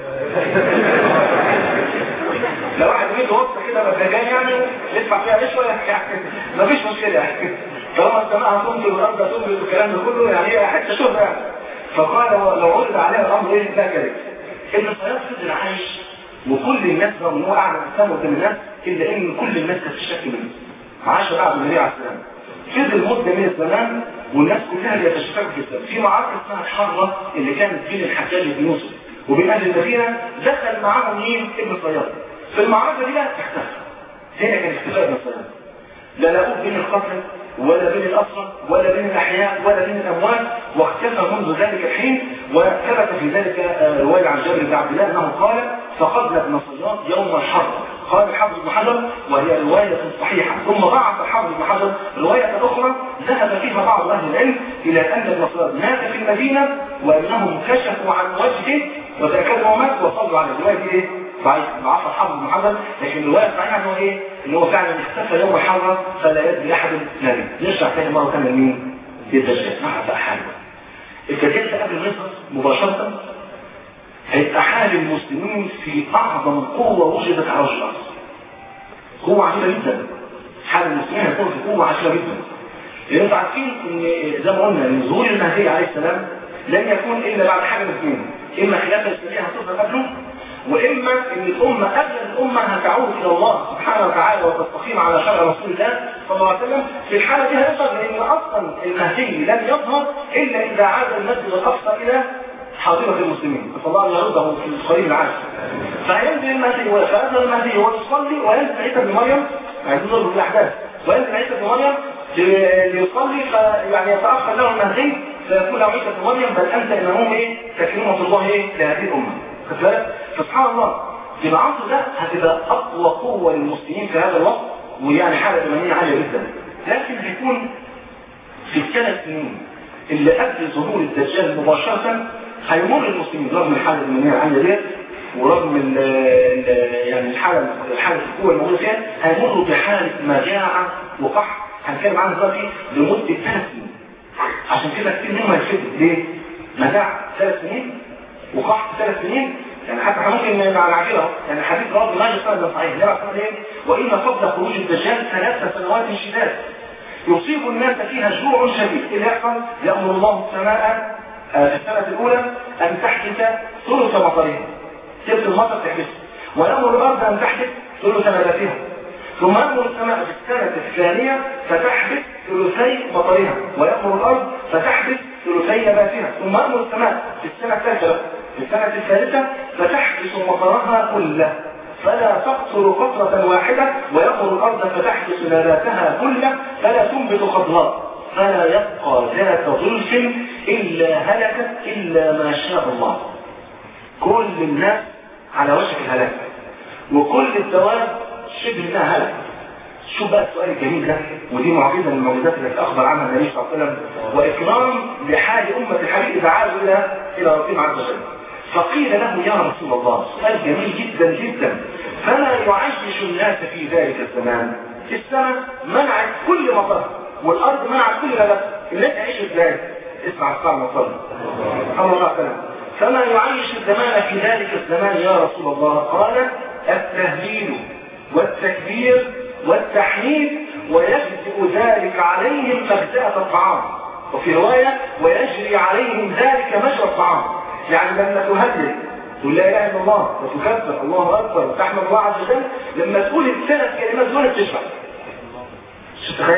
لو واحد يجي وسط كده مزاجان يعني يدفع فيها شويه يعني مفيش مشكله يعني طالما السماء تنزل والارض تنزل والكلام ده كله يعني هي حته شهره يعني فقال لو عرض عليه الامر ايه لا كذب ابن الصياد فضل عايش وكل الناس رغم ان هو اعلى انسان قدام الناس الا ان كل الناس كانت في شك منه عاش بعد النبي عليه السلام فضل مده من الزمان والناس كلها بيتشككوا في السبب في معركه اسمها الحره اللي كانت بين الحجاج بن يوسف وبين اهل المدينه دخل معاهم مين ابن صياد في المعركه دي بقى اختفى هنا كان اختفاء ابن صياد لا لقوه بين القتل ولا بين الأسرى ولا بين الأحياء ولا بين الأموات واختفى منذ ذلك الحين وثبت في ذلك رواية عن جابر بن عبد الله أنه قال فقدنا ابن صياد يوم الحرب قال الحافظ بن حجر وهي رواية صحيحة ثم ضعف الحافظ بن حجر رواية أخرى ذهب فيها بعض أهل العلم إلى أن ابن صياد مات في المدينة وأنهم كشفوا عن وجهه وتأكدوا مات وصلوا على الرواية دي إيه؟ ضعيف ضعف الحافظ بن حجر لكن الرواية الصحيحة أنه إيه؟ ان هو فعلا اختفى يوم الحرة فلا يدري احد نبي نرجع تاني مرة ثانية لمين؟ للدجال نعرف بقى حاجة الدجال ده قبل مصر مباشرة هيبقى حال المسلمين في اعظم قوة وجدت على وجه الارض قوة عجيبة جدا حال المسلمين هيكون في قوة عجيبة جدا لان انتوا عارفين ان زي ما قلنا ان ظهور المهدي عليه السلام لن يكون الا بعد حاجة من اثنين اما خلافة اسلامية هتظهر قبله واما ان الامه قبل الامه هتعود الى الله سبحانه وتعالى وتستقيم على شرع رسول الله صلى الله عليه وسلم في الحاله دي هيظهر لان اصلا المهدي لن يظهر الا اذا عاد المسجد الاقصى الى حاضرة المسلمين نسأل الله أن يرده في القريب العاجل فينزل المهدي فينزل المهدي ويصلي وينزل عيسى بن مريم عايزين نربط الأحداث وينزل عيسى بن مريم ليصلي فيعني يتأخر له المهدي فيقول له عيسى بن مريم بل أنت إمامهم إيه تكريمة الله إيه لهذه الأمة خد بالك فسبحان الله في العصر ده هتبقى اقوى قوه للمسلمين في هذا الوقت ويعني حاله ايمانيه عاليه جدا لكن هيكون في الثلاث سنين اللي قبل ظهور الدجال مباشره هيمر المسلمين رغم الحاله الايمانيه العاليه ديت ورغم ال ال يعني الحاله الحاله القوه الموجوده فيها هيمروا بحاله مجاعه وقحط هنتكلم عنها دلوقتي لمده ثلاث سنين عشان كده كتير منهم هيتفتوا ليه؟ مجاعه ثلاث سنين وقحط ثلاث سنين يعني حتى احنا ممكن نعجلها يعني حديث رواه لا يستند صحيح ليه بقى ايه وان قبل خروج الدجال ثلاث سنوات شداد يصيب الناس فيها جوع شديد ايه اللي يحصل يامر الله السماء في السنه الاولى ان تحدث ثلث مطرها ثلث المطر تحدث ويامر الارض ان تحدث ثلث نباتها ثم يأمر السماء في السنة الثانية فتحدث ثلثي مطرها ويأمر الأرض فتحدث ثلثي نباتها ثم يأمر السماء في السنة الثالثة في السنة الثالثة فتحدث مطرها كله فلا تقصر قطرة واحدة ويأمر الأرض فتحدث نباتها كله فلا تنبت خضراء فلا يبقى ذات ظلف إلا هلكت إلا ما شاء الله كل الناس على وشك الهلاك وكل الدواب شبه انها هلك شوف بقى السؤال الجميل ده ودي معجزه من المعجزات التي اخبر عنها النبي صلى الله عليه وسلم واكرام لحال امه الحبيب اذا عادوا الى الى ربهم عز وجل فقيل له يا رسول الله سؤال جميل جدا جدا فما يعيش الناس في ذلك الزمان السماء منعت كل مطر والارض منعت كل نبات الناس تعيش ازاي اسمع الصعب مطر صلى الله عليه وسلم فما يعيش الزمان في ذلك الزمان يا رسول الله قال التهليل والتكبير والتحميد ويجزئ ذلك عليهم مجزأة الطعام وفي رواية ويجري عليهم ذلك مجرى الطعام يعني لما تهلل تقول لا اله الا الله وتكبر الله اكبر وتحمد الله عز وجل لما تقول الثلاث كلمات دول تشبع شو تخيل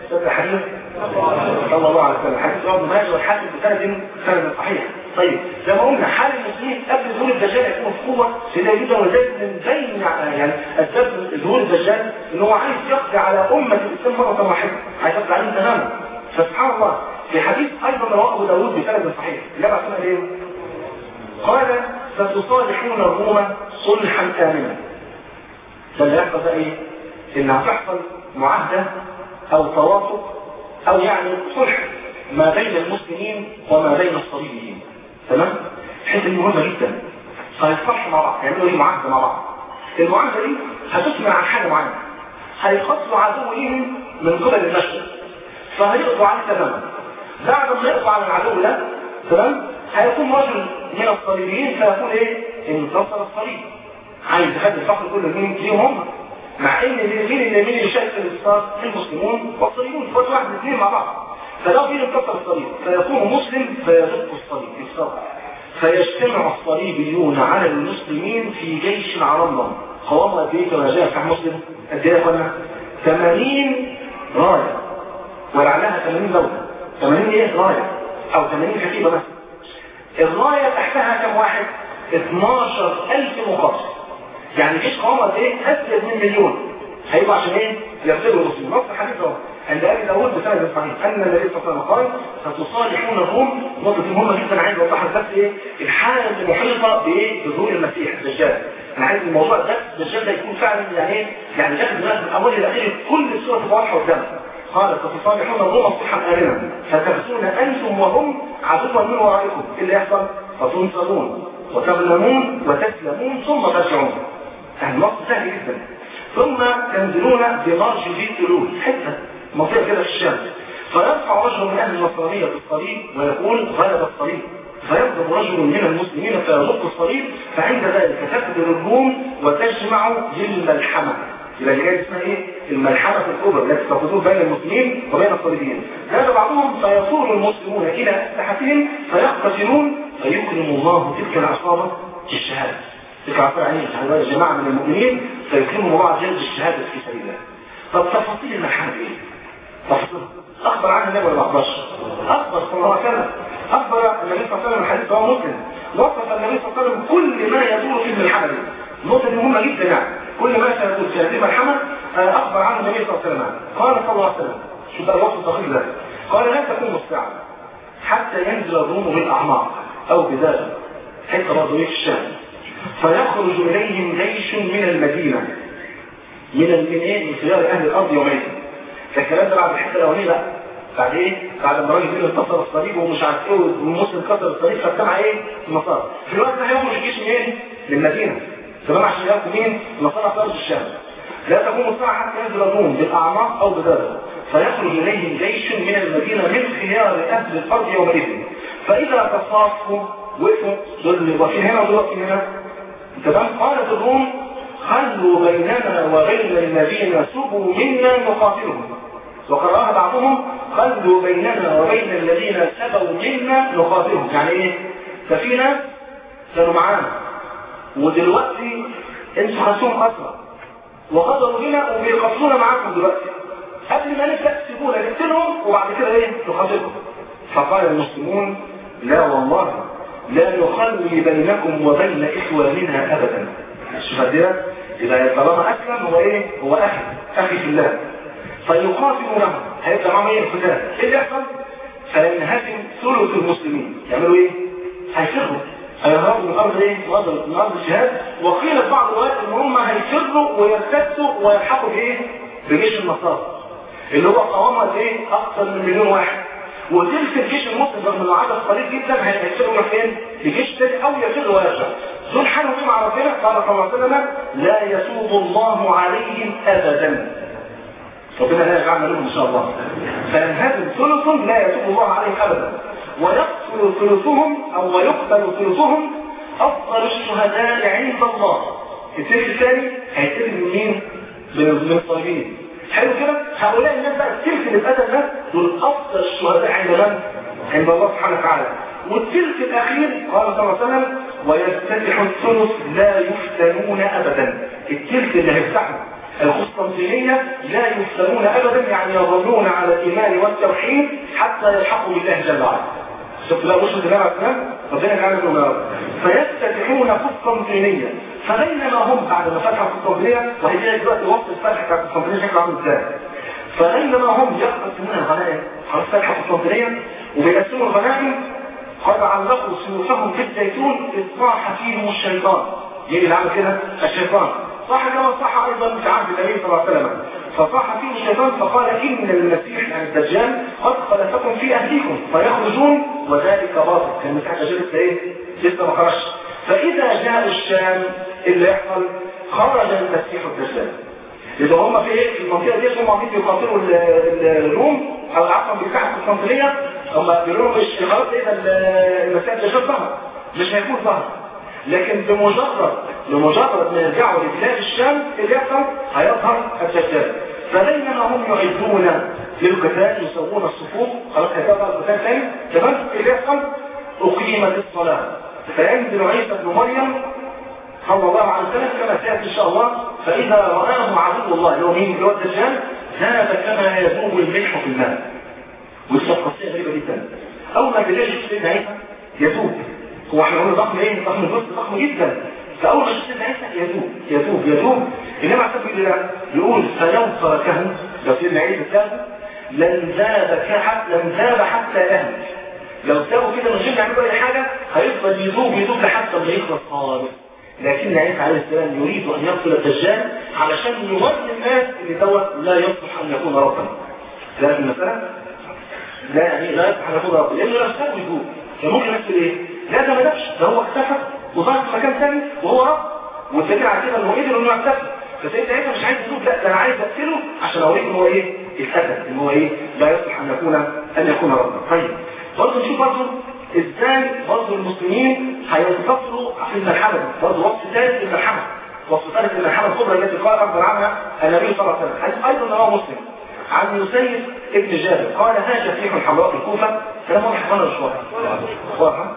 ده حديث صلى الله عليه وسلم حديث ابن ماجه والحاكم بسند سند صحيح طيب زي ما قلنا حال المسلمين قبل ظهور الدجال يكون في قوه شديده جدا ولذلك من بين يعني اسباب ظهور الدجال ان هو عايز يقضي على امه الاسلام مره واحده عايز يقضي عليهم تماما فسبحان الله في حديث ايضا رواه ابو داوود بسند صحيح النبي عليه الصلاه ايه؟ قال ستصالحون الروم صلحا امنا فاللي يحصل ده ايه؟ ان هتحصل معاهده او توافق او يعني صلح ما بين المسلمين وما بين الصليبيين تمام الحته دي مهمه جدا هيصلحوا مع بعض يعملوا ايه معاهده مع بعض المعاهده دي هتثمر عن حاجه معينه هيقتلوا عدو ليهم من قبل المشرق فهيقضوا عليه تماما بعد ما يقضوا على العدو ده تمام هيكون رجل من الصليبيين فيقول ايه انتصر الصليب عايز يخلي الفخر كله مين ليهم هم مع ان مين اللي مين اللي شارك في الانتصار المسلمون والصليبيون فوت واحد اثنين مع بعض فلو مين انتصر الصليب فيكون مسلم فيدق الصليب يكسره فيجتمع الصليبيون على المسلمين في جيش عرضهم قوامه قد ايه كما جاء في مسلم قد ايه يا اخوانا 80 رايه ولعلها 80 دوله 80 ايه رايه او 80 كتيبه بس الرايه تحتها كم واحد 12000 مقاتل يعني جيش قوامه قد ايه ازيد من مليون هيبقى عشان ايه يغسلوا المسلمين نص الحديث اهو عند ابي داوود بسند صحيح ان النبي صلى الله عليه وسلم قال ستصالحون الروم نقطه دي مهمه جدا عايز اوضحها بس ايه الحاله المحيطه بايه بظهور المسيح الدجال انا عايز الموضوع ده الدجال ده يكون فعلا يعني ايه يعني داخل دماغك من اوله لاخره كل الصور تبقى واضحه قدامك قال ستصالحون الروم صلحا امنا فتغزون انتم وهم عدوا من ورائكم ايه اللي يحصل فتنصرون وتغنمون وتسلمون ثم ترجعون النص سهل جدا ثم تنزلون بمرج ذي تلول حته منطقه كده في الشام فيرفع رجل من اهل النصرانيه بالصليب ويقول غلب الصليب فيضرب رجل من المسلمين فيرد الصليب فعند ذلك تقدر الروم وتجمع للملحمه يبقى اللي جاي اسمها ايه؟ الملحمه الكبرى التي تقودون بين المسلمين وبين الصليبيين. هذا بعضهم فيصور المسلمون الى اسلحتهم فيقتتلون فيكرم الله تلك العصابه بالشهاده. تلك العصابه يعني يا جماعه من المؤمنين فيكرمهم الله جل بالشهاده في سبيل الله. طب تفاصيل الملحمه ايه؟ تفاصيل اخبر عنها النبي ولا ما اخبرش؟ اخبر صلى الله عليه وسلم اخبر النبي صلى الله عليه وسلم الحديث رواه مسلم وصف النبي صلى الله عليه وسلم كل ما يدور في الملحمه دي. النقطه دي مهمه جدا يعني كل ما سيكون في هذه الملحمه اخبر عنه النبي صلى الله عليه وسلم قال صلى الله عليه وسلم شو بقى الوصف الدقيق ده قال لا تكون الساعه حتى ينزل الروم بالاعماق او بذلك حته برضه ايه في الشام فيخرج اليهم جيش من المدينه من من ايه من خيار اهل الارض يومئذ ده الكلام ده بعد الحته الاولانيه بقى بعد ايه؟ بعد ما الراجل يقول انتصر الصليب ومش عارف ايه والمسلم كسر الصليب فاجتمع ايه؟ النصارى. في الوقت ده هيخرج جيش منين؟ من المدينه. تمام عشان ياخدوا مين؟ النصارى في ارض الشام. لا تقوم الساعه حتى ينزل الروم بالاعماق او بذلك. فيخرج اليهم جيش من المدينه من خيار اهل الارض يومئذ. فاذا تصافوا وقفوا دول اللي واقفين هنا ودول واقفين هنا. تمام؟ قالت الروم خلوا بيننا وبين الذين سبوا منا نقاتلهم. وقرأها بعضهم خلوا بيننا وبين الذين سبوا منا نقاتلهم يعني ايه ففي ناس كانوا معانا ودلوقتي انتوا خدتوهم اسرى وغدروا بنا وبيقتلونا معاكم دلوقتي قبل ما نبدا تسيبونا نقتلهم وبعد كده ايه نقاتلهم فقال المسلمون لا والله لا نخلي بينكم وبين اخواننا ابدا شوف كده يبقى طالما اسلم هو ايه هو اخي اخي في الله فيقاتلوا لهم هيبقى معهم ايه القتال ايه اللي يحصل فينهزم ثلث المسلمين يعملوا ايه هيفروا هيهربوا من الارض ايه من ارض الجهاد وقيل في بعض الوقت ان هم هيفروا ويرتدوا ويلحقوا بايه بجيش النصارى اللي هو قوامه ايه اكثر من مليون واحد وتلك الجيش المسلم رغم انه عدد قليل جدا هيفروا يروح فين لجيش تاني او يفر ويرجع دول حالهم ايه مع ربنا قال صلى الله عليه وسلم لا يتوب الله عليهم ابدا ربنا لا يجعلنا منهم ان شاء الله فينهزم ثلث لا يتوب الله عليهم ابدا ويقتل ثلثهم او ويقتل ثلثهم افضل الشهداء عند الله الثلث الثاني هيتقتل من مين؟ من الصليبين حلو كده هؤلاء الناس بقى الثلث اللي اتقتل ده دول افضل الشهداء عند من؟ عند الله سبحانه وتعالى والثلث الاخير قال صلى الله عليه وسلم ويفتتح الثلث لا يفتنون ابدا الثلث اللي هيفتحه القسطنطينية لا يفتنون أبدا يعني يظلون على الإيمان والتوحيد حتى يلحقوا بالله جل وعلا شفت بقى وش الكلام على الكلام ربنا يجعلنا منهم يا رب فيفتتحون قسطنطينية فبينما هم بعد ما فتحوا القسطنطينية وهي جايه دلوقتي وقت الفتح بتاع القسطنطينية شكله عامل ازاي فبينما هم يقسمون الغنائم خلاص فتحوا القسطنطينية وبيقسموا الغنائم قد علقوا سيوفهم في الزيتون إذ صاح فيهم الشيطان مين اللي عمل كده؟ الشيطان صح كما صح ايضا في عهد النبي صلى الله عليه وسلم فصاح فيه الشيطان فقال ان المسيح يعني الدجال قد خلفكم في اهليكم فيخرجون وذلك باطل كان المسيح الدجال لسه ايه؟ لسه ما خرجش فاذا جاء الشام اللي يحصل خرج المسيح الدجال يبقى هم في ايه في المنطقه دي هم عايزين يقاتلوا الروم او عفوا بيفتحوا القسطنطينيه هم بيقولوا لهم مش خلاص ايه ده المسيح الدجال ظهر مش هيكون ظهر لكن بمجرد بمجرد ما يرجعوا لبلاد الشام اللي يحصل هيظهر الدجال فبينما هم يعدون للقتال يسوون الصفوف خلاص هيظهر القتال تاني تمام اللي يحصل اقيمت الصلاه فينزل عيسى ابن مريم صلى الله عليه وسلم كما سياتي ان شاء الله فاذا راه عدو الله اللي هو مين اللي هو الدجال ذهب كما يذوب الملح في الماء ودي قصيه غريبه جدا اول ما الدجال يشوف سيدنا عيسى يذوب هو احنا قلنا ضخم ايه ضخم الجزء ضخم جدا فاول ما شفت عيسى يذوب يذوب يذوب انما على سبيل الله يقول فلو تركه لو سيدنا عيسى سابه لن ذاب كحت لن ذاب حتى يهلك لو سابوا كده من غير ما يعملوا اي حاجه هيفضل يذوب يذوب لحد ما يخلص خالص لكن عيسى عليه السلام يريد ان يقتل الدجال علشان يوري الناس ان دوت لا يصلح ان يكون ربا لا المساله لا يعني لا يصلح ان يكون ربا لانه لو سابه يذوب فممكن يحصل ايه؟ لا ده ما دافش ده هو اختفى وظهر في مكان ثاني وهو رب والدليل على كده انه قدر انه يختفي فسيدنا عيسى مش عايز يذوب لا ده انا عايز اقتله عشان اوريك ان هو ايه؟ اتقتل ان هو ايه؟ لا يصلح ان يكون ان يكون ربا طيب برضه نشوف برضه ازاي برضه المسلمين هينتصروا في الملحمه دي برضه وصف ثالث للملحمه وصف ثالث للملحمه الكبرى التي قال اخبر عنها النبي صلى الله عليه وسلم حديث ايضا رواه مسلم عن يسيد ابن جابر قال هاج ريح حمراء في الكوفه كلام واضح وانا مش واضح واضح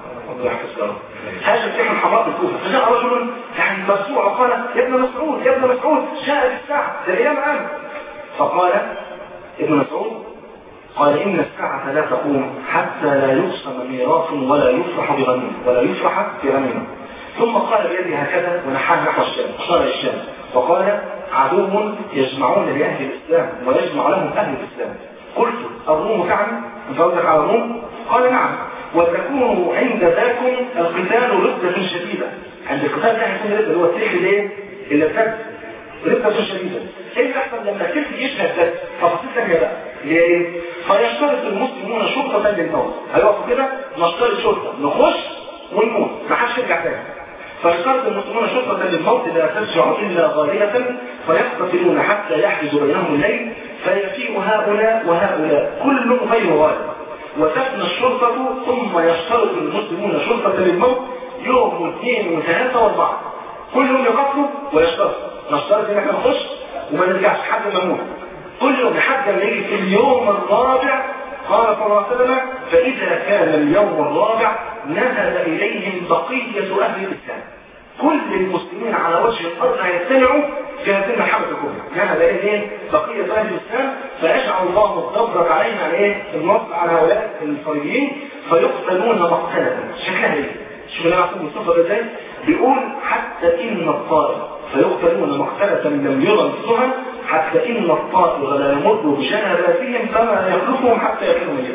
هاج ريح حمراء في الكوفه فجاء رجل يعني مرسوع وقال يا ابن مسعود يا ابن مسعود جاء بالساعه ده الايام الان فقال ابن مسعود قال إن الساعة لا تقوم حتى لا يقسم ميراث ولا يفرح بغنيمة ولا يفرح بغنيمة ثم قال بيده هكذا ونحاه نحو الشام أشار الشام وقال عدو يجمعون لأهل الإسلام ويجمع لهم أهل الإسلام قلت الروم تعني أنت قصدك على الروم قال نعم وتكون عند ذاكم القتال ردة شديدة عند القتال ده هيكون ردة اللي هو السيف الايه؟ اللي ارتد ردة شديدة ايه اللي يحصل لما السيف يشهد ده تفاصيل ثانية بقى ليه؟ فيشترط المسلمون شرطة للموت هيقفوا كده نشترط شرطة نخش ونموت ما حدش يرجع تاني فاشترط المسلمون شرطة للموت لا ترجع إلا غالية فيقتتلون حتى يحجز بينهم الليل فيفيء هؤلاء وهؤلاء كل غير غالب وتفنى الشرطة ثم يشترط المسلمون شرطة للموت يوم واثنين وثلاثة واربعة كلهم يقتلوا ويشترط نشترط ان احنا نخش وما نرجعش حد ما نموت كل يوم لحد ما يجي في اليوم الرابع قال صلى الله عليه وسلم فإذا كان اليوم الرابع نزل إليهم بقية أهل الإسلام كل المسلمين على وجه الأرض هيجتمعوا في هذه المحبة الكبرى نزل إليهم بقية أهل الإسلام فيجعل الله الضبرة عليهم على إيه؟ النصر على هؤلاء الصليبيين فيقتلون مقتلة شكلها إيه؟ شوف اللي عصام مصطفى ازاي بيقول حتى إن الطائر فيقتلون مقتلة لم يرى مثلها حتى إن الطائر لا يمر بجنباتهم فما يخلفهم حتى يكونوا ميتا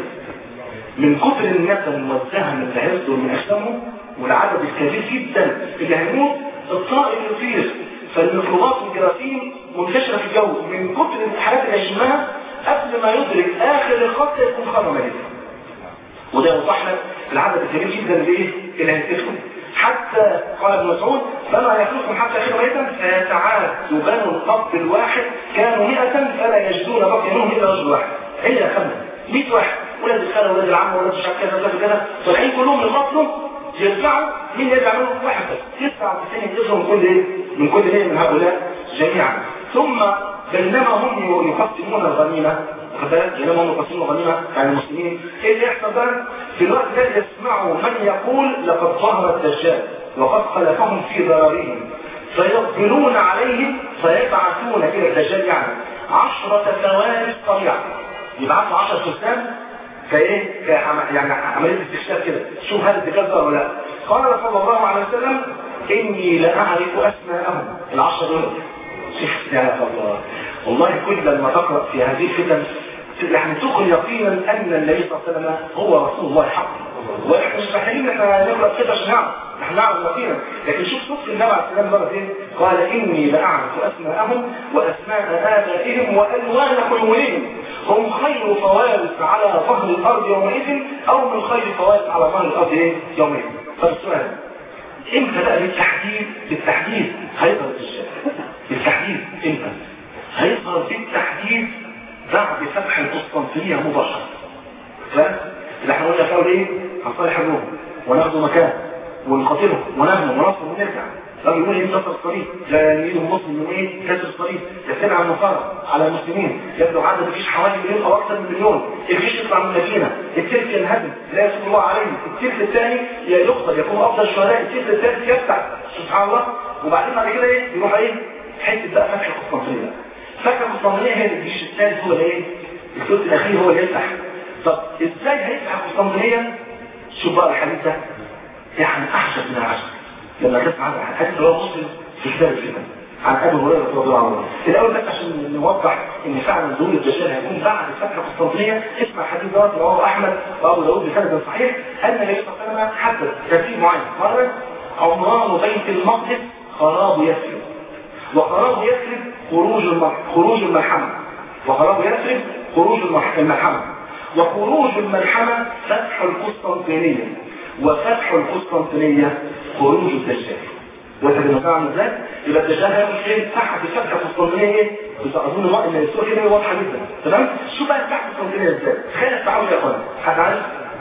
من كثر النسم والزهم اللي هيصدر من أجسامهم والعدد الكبير جدا اللي هيموت الطائر يطير فالميكروبات والجراثيم منتشرة في الجو من كثر الحالات اللي هيشمها قبل ما يدرك آخر الخط يكون خرم ميتا وده يوضح لك العدد الكبير جدا اللي اللي هينتشروا حتى قال ابن مسعود فما يخلقهم حتى يخلقوا ميتا فيتعاد بنو القبض الواحد كانوا 100 فلا يجدون بقي منهم الا رجل واحد هي خمسه 100 واحد ولاد الخاله ولاد العم ولاد مش عارف كذا كذا كذا طالعين كلهم يقاتلوا يرجعوا مين يرجع منهم واحد بس 99 يجوا من كل ايه؟ من كل ايه من هؤلاء جميعا ثم بينما هم يقسمون الغنيمه واخد بالك بينما هم يقسمون الغنيمه يعني المسلمين ايه اللي يحصل بقى؟ في الوقت ده يسمعوا من يقول لقد ظهر الدجال وقد خلفهم في ضررهم فيقبلون عليه فيبعثون الى الدجال يعني عشرة ثواني طبيعة يبعثوا 10 فرسان كايه كعم- يعني عمليه استكشاف كده شوف هل الدجال ده ولا لا قال صلى الله عليه وسلم اني لاعرف اسماءهم العشرة دول شوف يا الله والله كل لما تقرا في هذه الفتن يعني تقل يقينا ان النبي صلى الله عليه وسلم هو رسول الله حقا واحنا مش محتاجين ان احنا نقرا كده عشان نعرف احنا نعرف يقينا لكن شوف صدق النبي عليه السلام مره فين قال اني لاعرف اسماءهم واسماء ابائهم والوان حلولهم هم خير فوارس على ظهر الارض يومئذ او من خير فوارس على ظهر الارض ايه يومئذ طب السؤال امتى بقى بالتحديد بالتحديد هيظهر الدجال بالتحديد امتى هيظهر بالتحديد بعد فتح القسطنطينيه مباشره فاهم اللي احنا قلنا فاول ايه هنصالح الروم وناخده مكان ونقاتله ونهمه ونصر ونرجع لو يقول ينتصر الصليب لا يريد المسلم من ايه كسر الصليب يتبع النصارى على المسلمين يبدو عدد الجيش حوالي مليون او اكثر من مليون الجيش يطلع من المدينه التلك ينهدم لا يسلم الله عليه التلك الثاني يقتل يكون افضل الشهداء التلك الثالث يفتح سبحان الله وبعدين بعد كده ايه يروح ايه حته بقى فتح القسطنطينيه فتح القسطنطينيه هي الجيش الثالث هو اللي ايه الجزء الاخير هو اللي يفتح طب ازاي هيفتح القسطنطينيه شوف بقى الحديث ده يعني احسن من العشر لما تسمع هذا الحديث اللي هو مسلم في كتاب الفتن عن ابي هريره رضي الله عنه الاول بس عشان نوضح ان فعلا ظهور الدجال هيكون بعد فتح القسطنطينيه اسمع الحديث دوت رواه احمد وابو داود بسند صحيح ان النبي صلى الله عليه وسلم حدد ترتيب معين قال عمران بيت المقدس خراب يثرب وخراب يثرب خروج الم- خروج الملحمه وخراب يثرب خروج المح- الملحمه وخروج الملحمه فتح القسطنطينيه وفتح القسطنطينيه خروج الدجال وانت بنفع عن ازاي يبقى الدجال هيعمل فين تحت فتح القسطنطينيه ايه بس اظن وقت ان الصوره كده واضحه جدا تمام شو بقى فتح القسطنطينيه ازاي تخيل التعامل يا اخوان حد عارف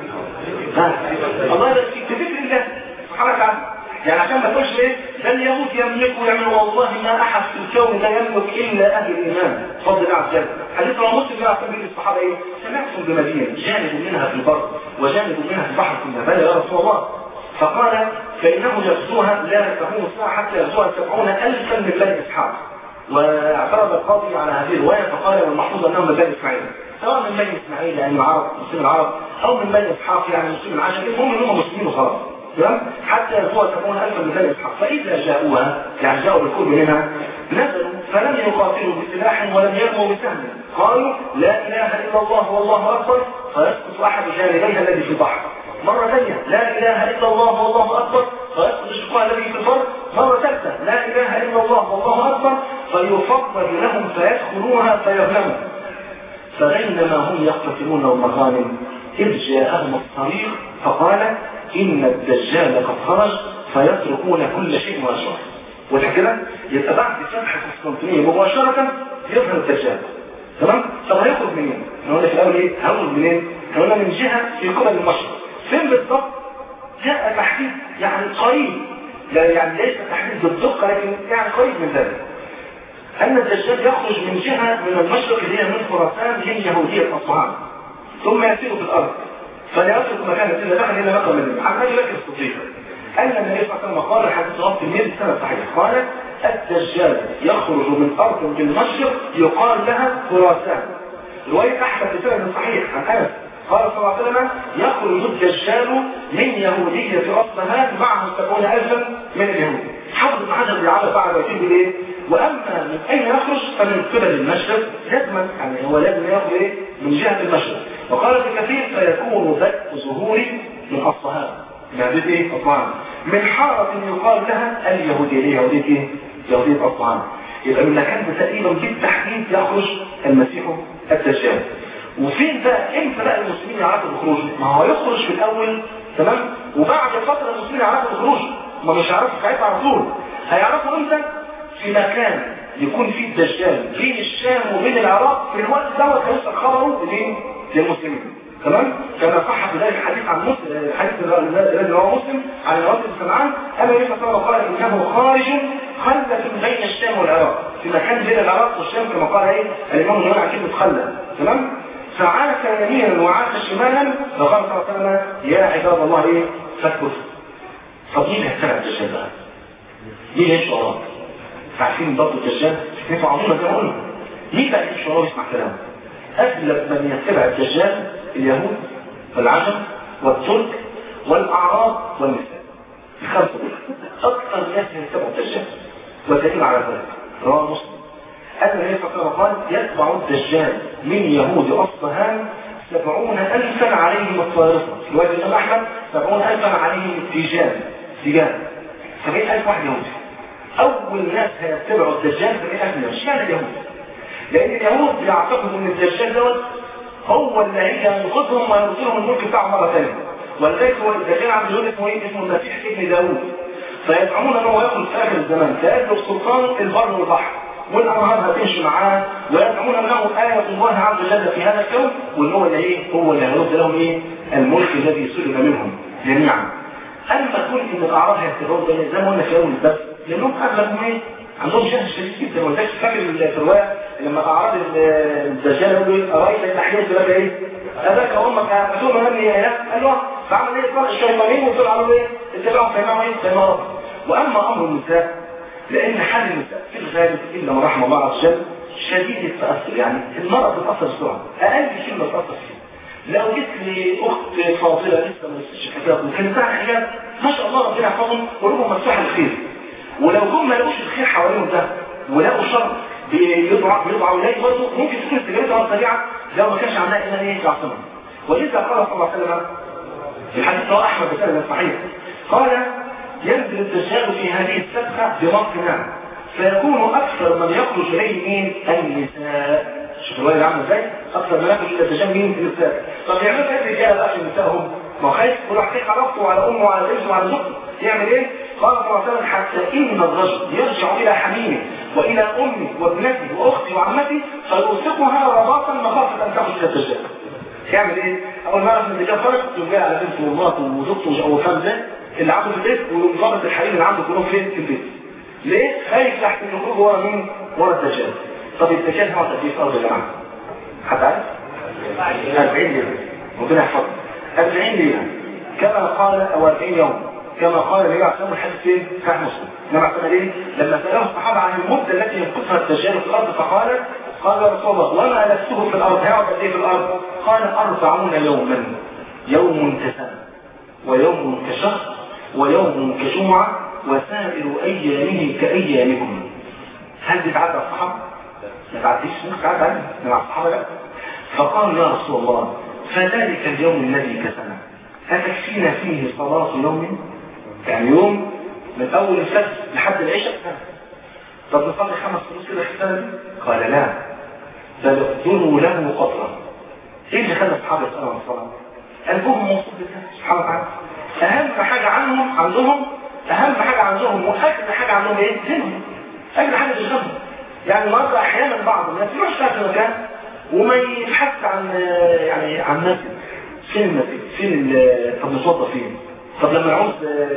ها الله يبارك فيك في ذكر الله سبحانه وتعالى يعني عشان ما تقولش ايه ده اليهود يملكوا يعملوا والله ما احد في الكون لا يملك الا اهل الايمان فضل الله عز وجل حديث رواه مسلم بن عبد الله الصحابه ايه سمعتم بمدينه جانب منها في البر وجانب منها في البحر في النبال يا رسول الله فقال فانه يغزوها لا تقوم الساعه حتى يغزوها سبعون الفا من بني اسحاق واعترض القاضي على هذه الروايه فقال والمحفوظ انهم من بني اسماعيل سواء من بني اسماعيل يعني العرب مسلمين العرب او من بني اسحاق يعني مسلمين العشر المهم انهم مسلمين وخلاص تمام حتى يكون تكون ألفا من بني إسحاق فإذا جاءوها يعني جاءوا بالكل منها نزلوا فلم يقاتلوا بسلاح ولم يرموا بسهم قالوا لا إله إلا الله والله أكبر فيسقط أحد جانبيها الذي في البحر مرة ثانية لا إله إلا الله والله أكبر فيسقط الشقاء الذي في البر مرة ثالثة لا إله إلا الله والله أكبر فيفضل لهم فيدخلوها فيغنموا فبينما هم يقتتلون المغانم إذ جاءهم الصريخ فقال إن الدجال قد خرج فيتركون كل شيء ويشرب وده كده يبقى بعد فتح القسطنطينية مباشرة يظهر الدجال تمام؟ طب هيخرج منين؟ احنا قلنا في الأول إيه؟ هيخرج منين؟ احنا قلنا من جهة في قبل المشرق فين بالضبط؟ جاء تحديد يعني قريب لا يعني ليس تحديد بالدقة لكن يعني قريب من ذلك أن الدجال يخرج من جهة من المشرق اللي هي من خراسان من يهودية أصفهان ثم يسير في الأرض فليترك مكان إلا دخل إلى مكة من عن أبي بكر الصديق أن النبي صلى الله عليه وسلم قال حديث رب الميل السنة صحيح قال الدجال يخرج من أرض بالمشرق يقال لها خراسان رواية أحمد بسنة صحيح عن أنس قال صلى الله عليه وسلم يخرج الدجال من يهودية أصفهان معه سبعون ألفا من اليهود حافظ ابن حجر بيعرف بعد ويتم بالايه؟ واما من اين يخرج فمن قبل المشرق لازما يعني هو لازم ياخذ ايه؟ من جهه المشرق وقال ابن كثير فيكون بدء ظهور من اصفهان يهودية ايه؟ اصفهان من حارة يقال لها اليهودية ايه يهودية ايه؟ يهودية اصفهان يبقى من مكان تقريبا بالتحديد يخرج المسيح الدجال وفين بقى امتى بقى المسلمين يعرفوا بخروجه؟ ما هو يخرج في الاول تمام؟ وبعد فترة المسلمين يعرفوا بخروجه ما مش هيعرفوا ساعتها على طول هيعرفوا امتى في مكان يكون فيه الدجال بين الشام وبين العراق في الوقت دوت هيوصل خبره لمين؟ للمسلمين تمام كما صح في ذلك الحديث عن مسلم الحديث الذي رواه مسلم عن الرسول صلى الله عليه وسلم ان النبي صلى الله عليه وسلم قال انه خارج خلة بين الشام والعراق في مكان بين العراق والشام كما قال ايه الامام النووي عن كلمه خلة تمام فعاش يمينا وعاش شمالا فقال صلى الله عليه وسلم يا عباد الله ايه فكوا طب مين هيتبع الدجال بقى؟ مين هيمشي وراه؟ عارفين برضه الدجال انتوا عظيمه زي ما قلنا مين بقى يمشي وراه ويسمع كلامه اغلب من يتبع الدجال اليهود والعجم والترك والاعراب والنساء الخمسه دول اكثر ناس يتبعوا الدجال والدليل على ذلك رواه مسلم أن النبي صلى الله عليه وسلم قال يتبع الدجال من يهود أصفهان سبعون ألفا عليهم الطائرة في رواية الإمام أحمد سبعون ألفا عليهم التيجان تيجان سبعين ألف واحد يهودي أول ناس هيتبعوا الدجال سبعين ألف يهودي اشمعنى اليهود؟ لأن اليهود يعتقدوا أن الدجال دوت هو اللي هيجي ينقذهم ويرسلهم الملك بتاعهم مرة ثانية ولذلك هو الدجال عنده يقول اسمه ايه؟ اسمه المسيح ابن داوود فيزعمون ان هو يخرج في اخر الزمان فيبلغ سلطان البر والبحر والانهار هتمشي معاه ويزعمون انه آية الله عز وجل في هذا الكون وان هو اللي ايه هو اللي هيرد لهم ايه الملك الذي سلب منهم جميعا اما كل ان الاعراب هيتبعوا ده زي ما قلنا في اول البث لانهم اغلبهم ايه عندهم جهل شديد جدا ولذلك فاكر في الروايه لما الاعراب الدجال يقول له ارايت ان احييت لك ايه اباك وامك اتوما مني يا قال له فعمل ايه طلع الشيطانين وطلع على ايه اتبعهم فيما ايه فيما رب واما امر النساء لان حال النساء في الغالب الا ما رحم الله عز وجل شديد التاثر يعني المراه بتتاثر بسرعه اقل كلمه بتتاثر فيها لو جيت لي اخت فاضله لسه ما لسه حجاب وكانت بتاع حجاب ما شاء الله ربنا يحفظهم قلوبهم مفتوحه للخير ولو هم ما لقوش الخير حواليهم ده ولقوا شر بيضعوا بيضعوا اليه برضه ممكن تكون استجابتها سريعه لو ما كانش عندها ايمان ايه يعصمها ولذا قال صلى الله عليه وسلم في الحديث رواه احمد بسند صحيح قال ينزل الدجال في هذه السبخه بمصر نعم فيكون اكثر من يخرج اليه مين النساء شوف الوالد عامل ازاي اكثر من يخرج الى الدجال مين النساء طب يعملوا ايه الرجاله بقى في نسائهم ما خايف كل واحد على اخته وعلى امه وعلى بنته وعلى زوجته يعمل ايه قال صلى الله عليه وسلم حتى ان الرجل يرجع الى حميمه والى امه وابنته واخته وعمته فيوثقها رباطا مخافه ان تخرج الى الدجال يعمل ايه اول ما يعرف ان الدجال خرج يقوم جاي على بنته ومراته وزوجته وفهم ده اللي عنده في البيت ويقوم ضابط الحريم اللي عنده كلهم فين في البيت ليه خايف تحت ان يخرج ورا مين ورا الدجال طب الدجال هو قد ايه في الارض يا جماعه حد عارف 40 ليله ربنا يحفظه 40 ليله كما قال او 40 يوم كما قال النبي عليه الصلاه والسلام الحديث فين صحيح مسلم النبي عليه ايه لما ساله الصحابه عن المده التي يمكثها الدجال في الارض فقال قال يا رسول الله وما لبثه في الارض هيقعد قد ايه في الارض قال 40 يوما يوم كسنه ويوم كشهر ويوم كجمعه وسائر ايامه كايامكم هل دي تعدى على الصحابه؟ ما تعديش ممكن تعدى علينا مع الصحابه لا فقال يا رسول الله فذلك اليوم الذي كسنا أتكفينا فيه صلاة يوم يعني يوم من أول الفجر لحد العشاء سنة طب نصلي خمس فلوس كده في السنة دي قال لا بل اقدروا له قدرا ايه اللي خلى الصحابة يسألوا عن الصلاة قلبهم موصول بالله سبحانه وتعالى أهم حاجة عنهم عندهم أهم حاجة عندهم وأجل حاجة عندهم إيه؟ دينهم أجل حاجة تشغلهم يعني النهارده أحيانا بعض الناس يروح في مكان وما يبحث عن يعني عن مسجد فين المسجد فين طب نتوضى فين طب لما نعوز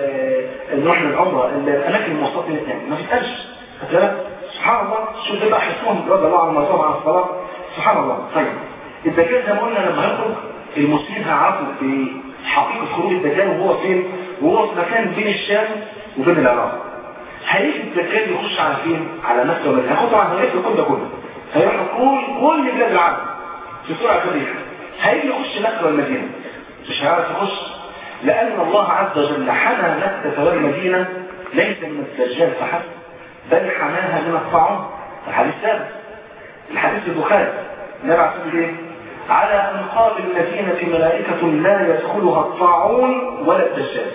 نروح للعمره الاماكن المواصلات فين ما تسالش سبحان الله شوف ده بقى حسهم رضي الله عن الموضوع عن الصلاه سبحان الله طيب الدجال زي ما قلنا لما يخرج المسلمين هيعرفوا بحقيقه خروج الدجال وهو فين وهو في مكان بين الشام وبين العراق هيجي الدجال يخش على فين على مكه ومدينه هياخد طبعا هيلف الكون ده كله هيروح كل كل بلاد العالم بسرعه كبيره هيجي يخش مكه والمدينه مش هيعرف يخش لان الله عز وجل حمى مكه والمدينه ليس من الدجال فحسب بل حماها من الطاعون الحديث ثابت الحديث البخاري النبي عليه الصلاه ايه على انقاض المدينه ملائكه لا يدخلها الطاعون ولا الدجال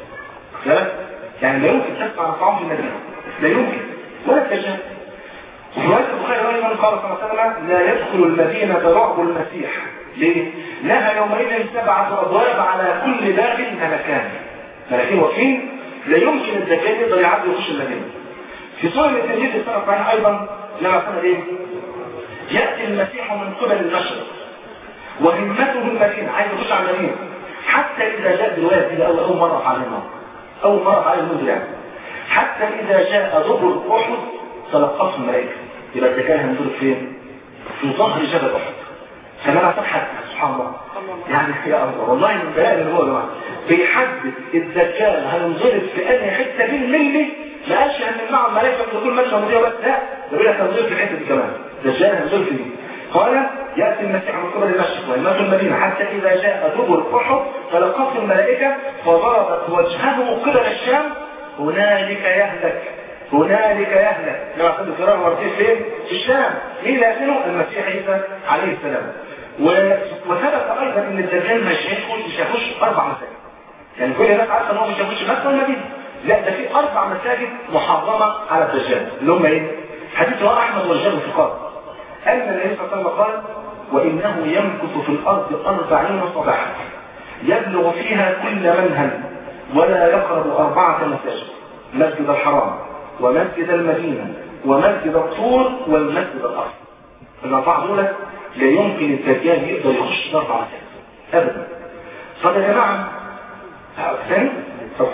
يعني لا يمكن تسمع عن الطاعون في المدينه لا يمكن ولا الدجال وفي رواية البخاري أيضا قال صلى الله عليه وسلم لا يدخل المدينة رعب المسيح ليه؟ لها يومئذ سبعة أبواب على كل باب ملكان ملكين واقفين لا يمكن الدجال يقدر يعدي ويخش المدينة في سورة التنجيل في السنة الصحيحة أيضا لما سنة إيه؟ يأتي المسيح من قبل المشرق وهمته المدينة عايز يخش على المدينة حتى إذا جاء الرواية دي أول أول مرة علينا أول مرة على المنزل يعني حتى إذا جاء دبر أحد تلقفه الملائكة يبقى الدجال هينزل فين؟ في ظهر جبل أحد كما تبحث سبحان الله يعني يا الله والله من بيان اللي هو جماعة بيحدد الدجال هينضرب في أي حتة بالملي ما قالش هنمنعه الملائكه من دخول مكه ومدينه بس لا ده بيقول لك هنزل في الحته دي كمان دجال هنزل في دي قال ياتي المسيح من قبل المشرق ويمات المدينه حتى اذا جاء دبر احد فلقته الملائكه فضربت وجهه قبل الشام هنالك يهلك هنالك يهلك لما قد فرار مرتين فين؟ في الشام مين اللي يقتله؟ المسيح عيسى عليه السلام وثبت ايضا ان الدجال مش هيدخل مش هيخش اربع مساجد يعني كل الناس عارفه ان هو مش هيخش مكه والمدينه لا ده في اربع مساجد محرمه على الدجال اللي هم ايه؟ حديث رواه احمد والجابر في قال ان النبي صلى الله عليه وسلم قال وانه يمكث في الارض أربعين صباحا يبلغ فيها كل منهل ولا يقرب اربعه مساجد مسجد الحرام ومسجد المدينه ومسجد الطور والمسجد الاقصى الاربعه دول لا يمكن الدجال يقدر يخش في اربع مساجد ابدا طب يا جماعه ثاني طب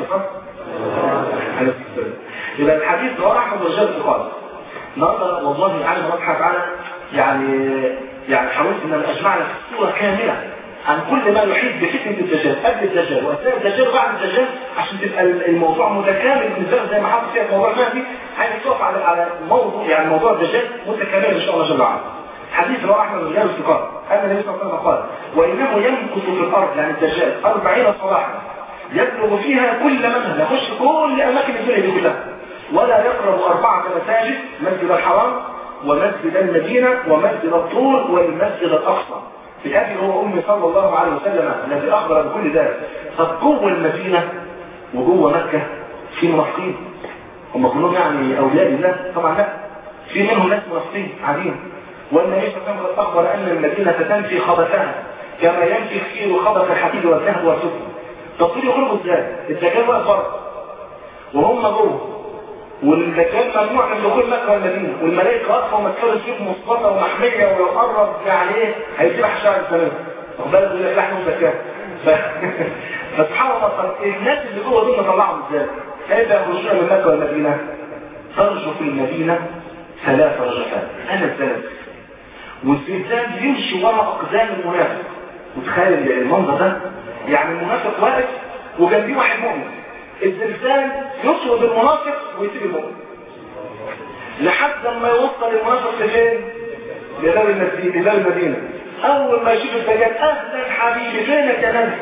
يبقى الحديث رواه احمد والجابر قال النهارده والله عالم الله سبحانه وتعالى يعني يعني حاولت ان انا اجمع لك صوره كامله عن كل ما يحيط بفتنه الدجال قبل الدجال واثناء الدجال وبعد الدجال عشان تبقى الموضوع متكامل بالنسبه لك زي ما حاطط فيها الموضوع المهدي عايز تقف على على موضوع يعني موضوع الدجال متكامل ان شاء الله جل وعلا. حديث رواه احمد بن جابر قال ان النبي صلى الله عليه وسلم قال وانه يمكث في الارض يعني الدجال 40 صباحا يبلغ فيها كل منهل يخش كل اماكن الدنيا دي كلها ولا يقرب اربعه مساجد مسجد الحرام ومسجد المدينه ومسجد الطور والمسجد الاقصى بأبي هو أمي صلى الله عليه وسلم الذي أخبر بكل ذلك طب جوه المدينة وجوه مكة في منافقين هم كلهم يعني أولياء الله طبعا لا في منهم ناس منافقين عاديين والنبي صلى الله عليه وسلم أخبر أن المدينة تنفي خبثها كما ينفي الخير خبث الحديد والذهب والفضة طب دول يخرجوا ازاي؟ الدجال واقف بره وهم جوه والدجال ممنوع من دخول مكه والمدينه والملائكه واقفه ومسكره سيف مصطفى ومحميه ولو قرب يعني ايه هيسيبها شعر السلام واخد بالك يقول لك لحم وزكاه ف... فسبحان الله طب الناس اللي جوه دول نطلعهم ازاي؟ كيف يخرجون من مكه والمدينه؟ ترجو في المدينه ثلاث رجفات انا الثلاث والزلزال يمشي ورا اقدام المنافق وتخيل المنظر ده يعني المنافق واقف وجنبيه واحد مؤمن الزلزال يطرد المنافق ويسيب المؤمن لحد ما يوصل المنافق لفين؟ لباب المدينة لباب المدينة أول ما يشوف الدجال أهلا حبيبي فينك يا نبي؟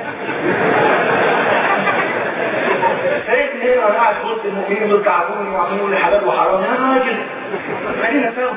سيدنا هنا انا قاعد في وسط المؤمنين دول تعبوني وعملوا لي حلال وحرام يا راجل خلينا سوا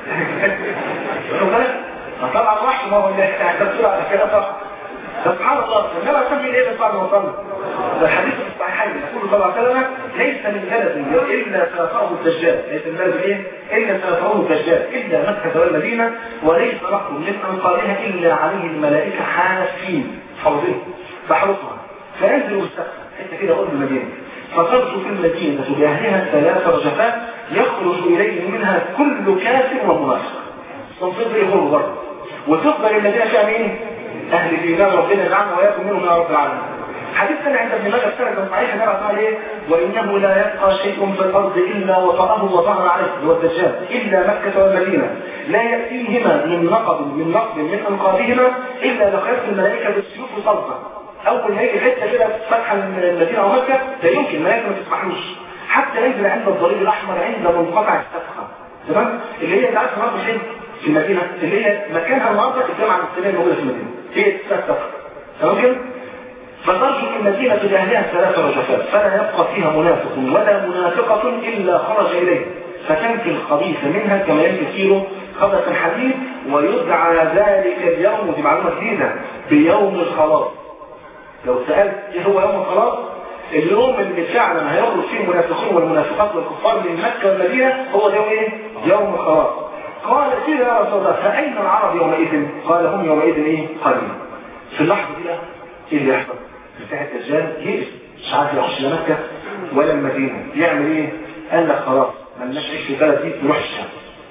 واخد بالك؟ طبعا وحش ما هو اللي هتبصوا على كده صح سبحان الله انما سمي ايه بس بعد ما وصلنا ده الحديث في الصحيحين يقول صلى الله عليه وسلم ليس من بلد الا سيطره الدجال ليس من بلد ايه الا سيطره الدجال الا مكه والمدينه وليس رحم من انقاذها الا عليه الملائكه حافين حوضين فحرصها فينزل السقف حتى كده قرب المدينه فترجو في المدينه باهلها ثلاث رجفات يخرج اليه منها كل كافر ومنافق تنفض يخرج بره وتفضل المدينه فيها مين؟ اهل الايمان ربنا يجعلنا واياكم منهم يا رب العالمين حديث ثاني عند ابن ماجه السنه صحيح النبي قال ايه وانه لا يبقى شيء في الارض الا وطأه وظهر عليه هو الدجال الا مكه والمدينه لا ياتيهما من نقب من نقب من انقاذهما الا دخلت الملائكه بالسيوف وصلصه اول ما يجي حته كده فتح المدينه او مكه لا يمكن الملائكه ما تسمحلوش حتى ينزل عند الضريب الاحمر عند منقطع الصفحه تمام اللي هي انت عارف النهارده فين في المدينه اللي هي مكانها النهارده الجامعه الاسلاميه الموجوده في المدينه هي الصفحه تمام كده فترجو المدينة بأهلها ثلاث رجفات فلا يبقى فيها منافق ولا منافقة إلا خرج إليه فتنفي الخبيث منها كما ينفي كيلو خبث الحديد ويدعى ذلك اليوم ودي معلومة جديدة بيوم الخلاص لو سألت ايه هو يوم الخلاص اليوم اللي فعلا هيخرج فيه المنافقون والمنافقات والكفار من مكة والمدينة هو ده يوم ايه؟ يوم الخلاص قال قيل يا رسول الله فأين العرب يومئذ؟ قال هم يومئذ ايه؟ قليل في اللحظة دي بقى ايه اللي يحصل؟ بتاع الدجال يئس مش عارف يخش لا مكة ولا المدينة يعمل ايه؟ قال لك خلاص مالناش عيش في البلد دي نروح الشام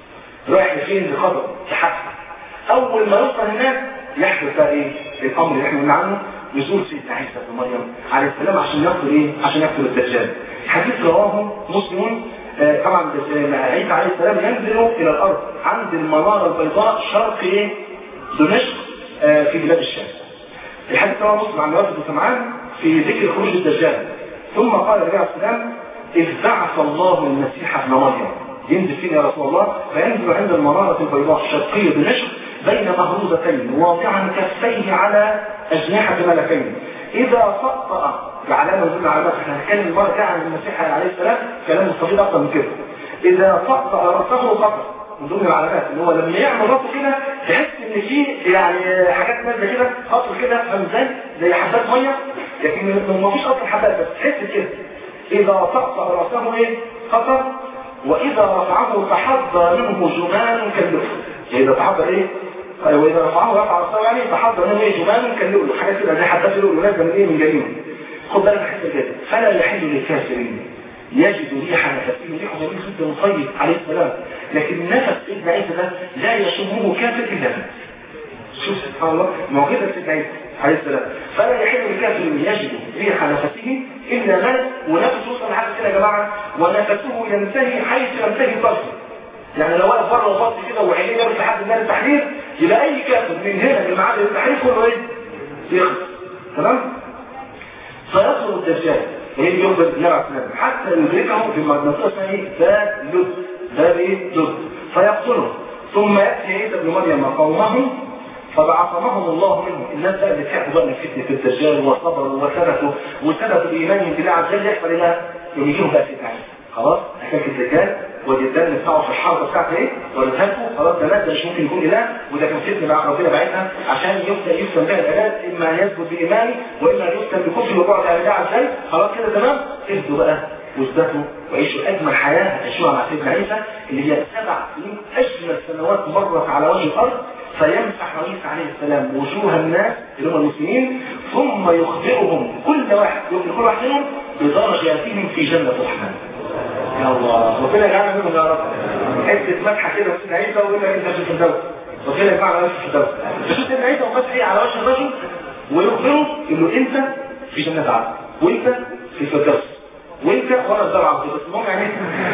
رايح لفين لخطر تحسن اول ما يوصل هناك يحدث بقى ايه؟ الامر اللي احنا قلنا عنه نزول سيدنا عيسى بن مريم عليه السلام عشان يقتل ايه؟ عشان يقتل الدجال حديث رواه مسلم آه طبعا عيسى عليه السلام ينزل الى الارض عند المناره البيضاء شرق ايه؟ دمشق آه في بلاد الشام الحديث رواه مسلم عن وفد سمعان في ذكر خروج الدجال ثم قال النبي عليه السلام إذ بعث الله المسيح ابن مريم ينزل فين يا رسول الله فينزل عند المنارة البيضاء الشرقية دمشق بين مهروزتين واضعا كفيه على أجنحة ملكين إذا طأطأ العلامة من العلامات احنا هنتكلم المرة دي عن المسيح عليه السلام كلام مستفيد أكتر من كده إذا طأطأ رأسه خطر من ضمن العلامات ان هو لما يعمل راسه كده تحس ان في يعني حاجات نازله كده خطر كده فمزان زي حبات ميه لكن ما فيش اصلا حبات بس تحس كده اذا طأطأ راسه ايه خطر واذا رفعه تحضى منه جمان كاللؤلؤ اذا تحضى ايه واذا رفعه رفع راسه يعني تحضى منه ايه جمان كاللؤلؤ حاجات كده زي حبات اللؤلؤ نازله من ايه من جنينه خد بالك حته كده فلا يحل للكافرين يجد ريح نفسه ريحه جميل جدا طيب عليه السلام لكن نفس ابن عيسى ده لا يشمه كافر الا مات شوف سبحان الله موجوده في ابن عيسى عليه السلام فلا يحل للكافر يجد ريح نفسه الا مات ونفسه وصل لحد كده يا جماعه ونفسه ينتهي حيث ينتهي طرفه يعني لو واقف بره وفاضي كده وعينيه جابت لحد النار التحرير يبقى اي كافر من هنا لمعاد التحرير كله ايه؟ يخلص تمام؟ فيطلب الدجال وهي يخبر النبي عليه السلام حتى يدركه في منطقه اسمها ايه؟ باب لد باب ايه؟ لد فيقتله ثم ياتي عيسى ابن مريم قومه فبعصمهم الله منه الناس بقى اللي تعبوا بقى من فتنه الدجال وصبروا وثبتوا وثبتوا بايمانهم بالله عز وجل يحصل ايه بقى؟ يوم يجيهم بقى فتنه خلاص احتاج الدجال والدم بتاعه في الحرب بتاعته ايه ولذهبه خلاص ده ده مش ممكن يكون اله وده كان فتنه مع ربنا بعتها عشان يبدا يفتن بها العباد اما ان يثبت بايمانه واما ان يفتن بكفر وبعد عن الله عز وجل خلاص كده تمام اهدوا بقى واثبتوا وعيشوا اجمل حياه هتعيشوها مع سيدنا عيسى اللي هي سبع سنين اجمل سنوات مرت على وجه الارض فيمسح عيسى عليه السلام وجوه الناس اللي هم المسلمين ثم يخبرهم كل واحد يخبر كل واحد منهم بدرجاتهم في جنه الرحمن يا الله ربنا يجعلنا منهم يا رب حته مدحه كده سيدنا عيسى ويقول لك انت في الفردوس ربنا يجمعنا في الفردوس فشوف سيدنا عيسى ومسح ايه على وجه الرجل ويخبره انه انت في جنه عدن وانت في الفردوس وانت وانا الزرع عبد بس المهم يعني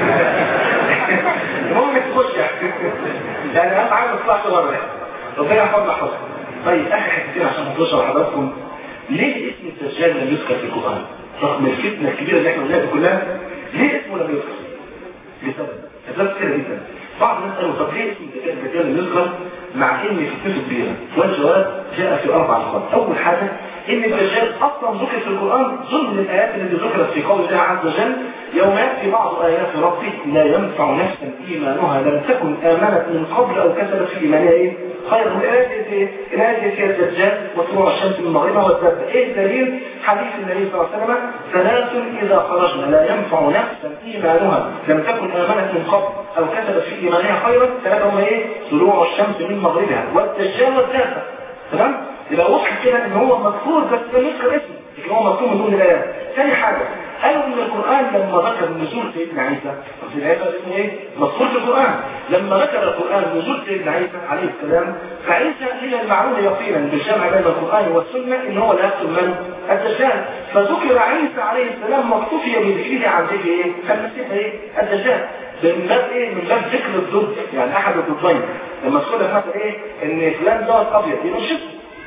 المهم انك تخش يعني يعني اهم حاجه ما تطلعش بره ربنا يحفظنا حفظك طيب اخر حتتين عشان ما نطولش على حضراتكم ليه اسم الدجال لم يذكر في القران رغم الفتنه الكبيره اللي احنا قلناها دي كلها ليه اسمه لم يذكر؟ لسبب اسباب كثيره جدا بعض الناس قالوا طب ليه اسم الدجال لم يذكر مع ان فتنته كبيره والجواب جاء في اربع نقاط اول حاجه ان الدجال اصلا ذكر في القران ضمن الايات التي ذكرت في قول الله عز وجل يوم ياتي بعض ايات ربك لا ينفع نفسا ايمانها لم تكن امنت من قبل او كسبت في ايمانها ايه خير الايه الايه هي الدجال وطلوع الشمس من مغربها والدابه ايه الدليل حديث النبي صلى الله عليه وسلم ثلاث اذا خرجنا لا ينفع نفسا ايمانها لم تكن امنت من قبل او كسبت في ايمانها خيرا ثلاثه هم ايه طلوع الشمس من مغربها والدجال والدابه تمام يبقى واضح كده ان هو مذكور بس لم يذكر اسمه لكن هو مذكور من ضمن الايات ثاني حاجه قالوا ان القران لما ذكر نزول سيدنا عيسى سيدنا عيسى اسمه ايه مذكور في القران لما ذكر القران نزول سيدنا عيسى عليه السلام فعيسى هي المعلومه يقينا بالجمع بين القران والسنه ان هو لا يقتل من الدجال فذكر عيسى عليه السلام مكتفي بذكره عن ذكر ايه المسيح ايه الدجال من باب ايه من باب ذكر الضد يعني احد الضدين لما تقول لك مثلا ايه ان فلان ده ابيض يبقى مش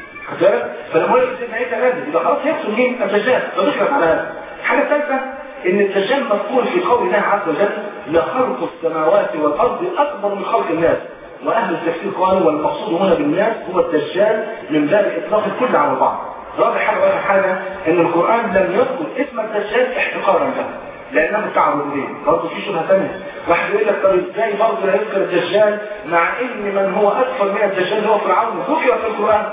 بالك فلما يقول سيدنا عيسى نازل يبقى خلاص يقتل مين الدجال فذكرت على هذا الحاجه الثالثه ان الدجال مذكور في قول الله عز وجل لخلق السماوات والارض اكبر من خلق الناس واهل التفسير قالوا والمقصود هنا بالناس هو الدجال من باب اطلاق الكل على بعض رابع حاجه واخر حاجه ان القران لم يذكر اسم الدجال احتقارا له لانه بتاع الربوبيه برضه في شبهه ثانيه واحد يقول لك طب ازاي برضه لا يذكر الدجال مع ان من هو اكثر من الدجال هو فرعون ذكر في القران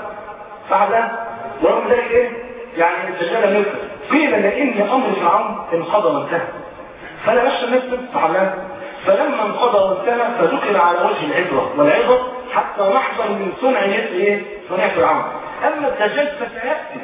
فعلا ورغم ذلك ايه يعني الدجال لم يذكر قيل لان امر فرعون انقضى وانتهى فلا بش الناس فعلا فلما انقضى وانتهى فذكر على وجه العبره والعبره حتى نحضر من صنع مثل ايه صنع فرعون اما الدجال فسياتي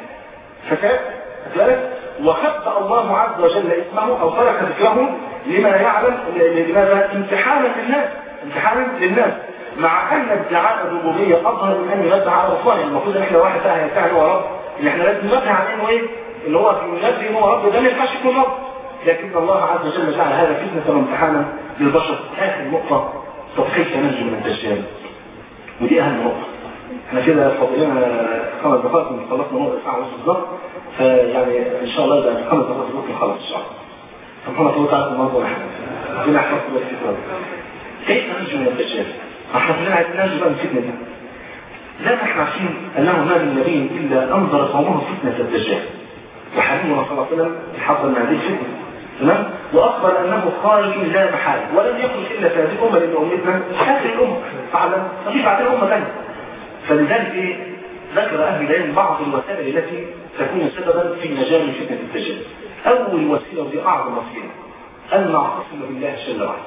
فسياتي وخبأ الله عز وجل اسمه او ترك ذكره لما يعلم لماذا امتحانا للناس امتحانا للناس مع ان ادعاء الربوبيه اظهر من ان يدعى على رسوله المفروض ان احنا واحد بقى هيدعي هو رب اللي احنا لازم ندعي على انه ايه اللي هو ينبي ان هو رب ده ما ينفعش يكون رب لكن الله عز وجل جعل هذا فتنه وامتحانا للبشر اخر نقطه طب كيف ننجو من الدجال ودي اهم نقطه احنا كده فاضل لنا خمس دقائق خلصنا نقطه ساعه ونص بالظبط فيعني ان شاء الله ده خمس دقائق ممكن خلاص ان شاء الله سبحان الله تعالى الموضوع ربنا يحفظكم بس كده كيف ننجو من الدجال؟ احنا كلنا عايزين ننجو بقى من الفتنه دي لا نحن عارفين انه ما من نبي الا انظر قومه فتنه الدجال وحبيبنا صلى الله عليه وسلم حذر من هذه الفتنه تمام واخبر انه خارج لا محاله ولم يخرج الا في هذه الامه لان امتنا اخر الامه فعلا مفيش بعدين امه ثانيه فلذلك ايه ذكر اهل العلم بعض الوسائل التي تكون سببا في نجاه من فتنه الدجال اول وسيله ودي اعظم وسيله ان نعتصم بالله جل وعلا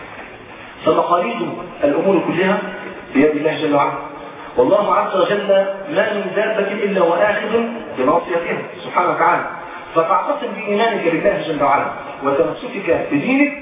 فمقاليد الامور كلها بيد الله جل وعلا والله عز وجل ما من دابة إلا وآخذ بناصيتها سبحانه وتعالى فتعتصم بإيمانك بالله جل وعلا وتمسكك بدينك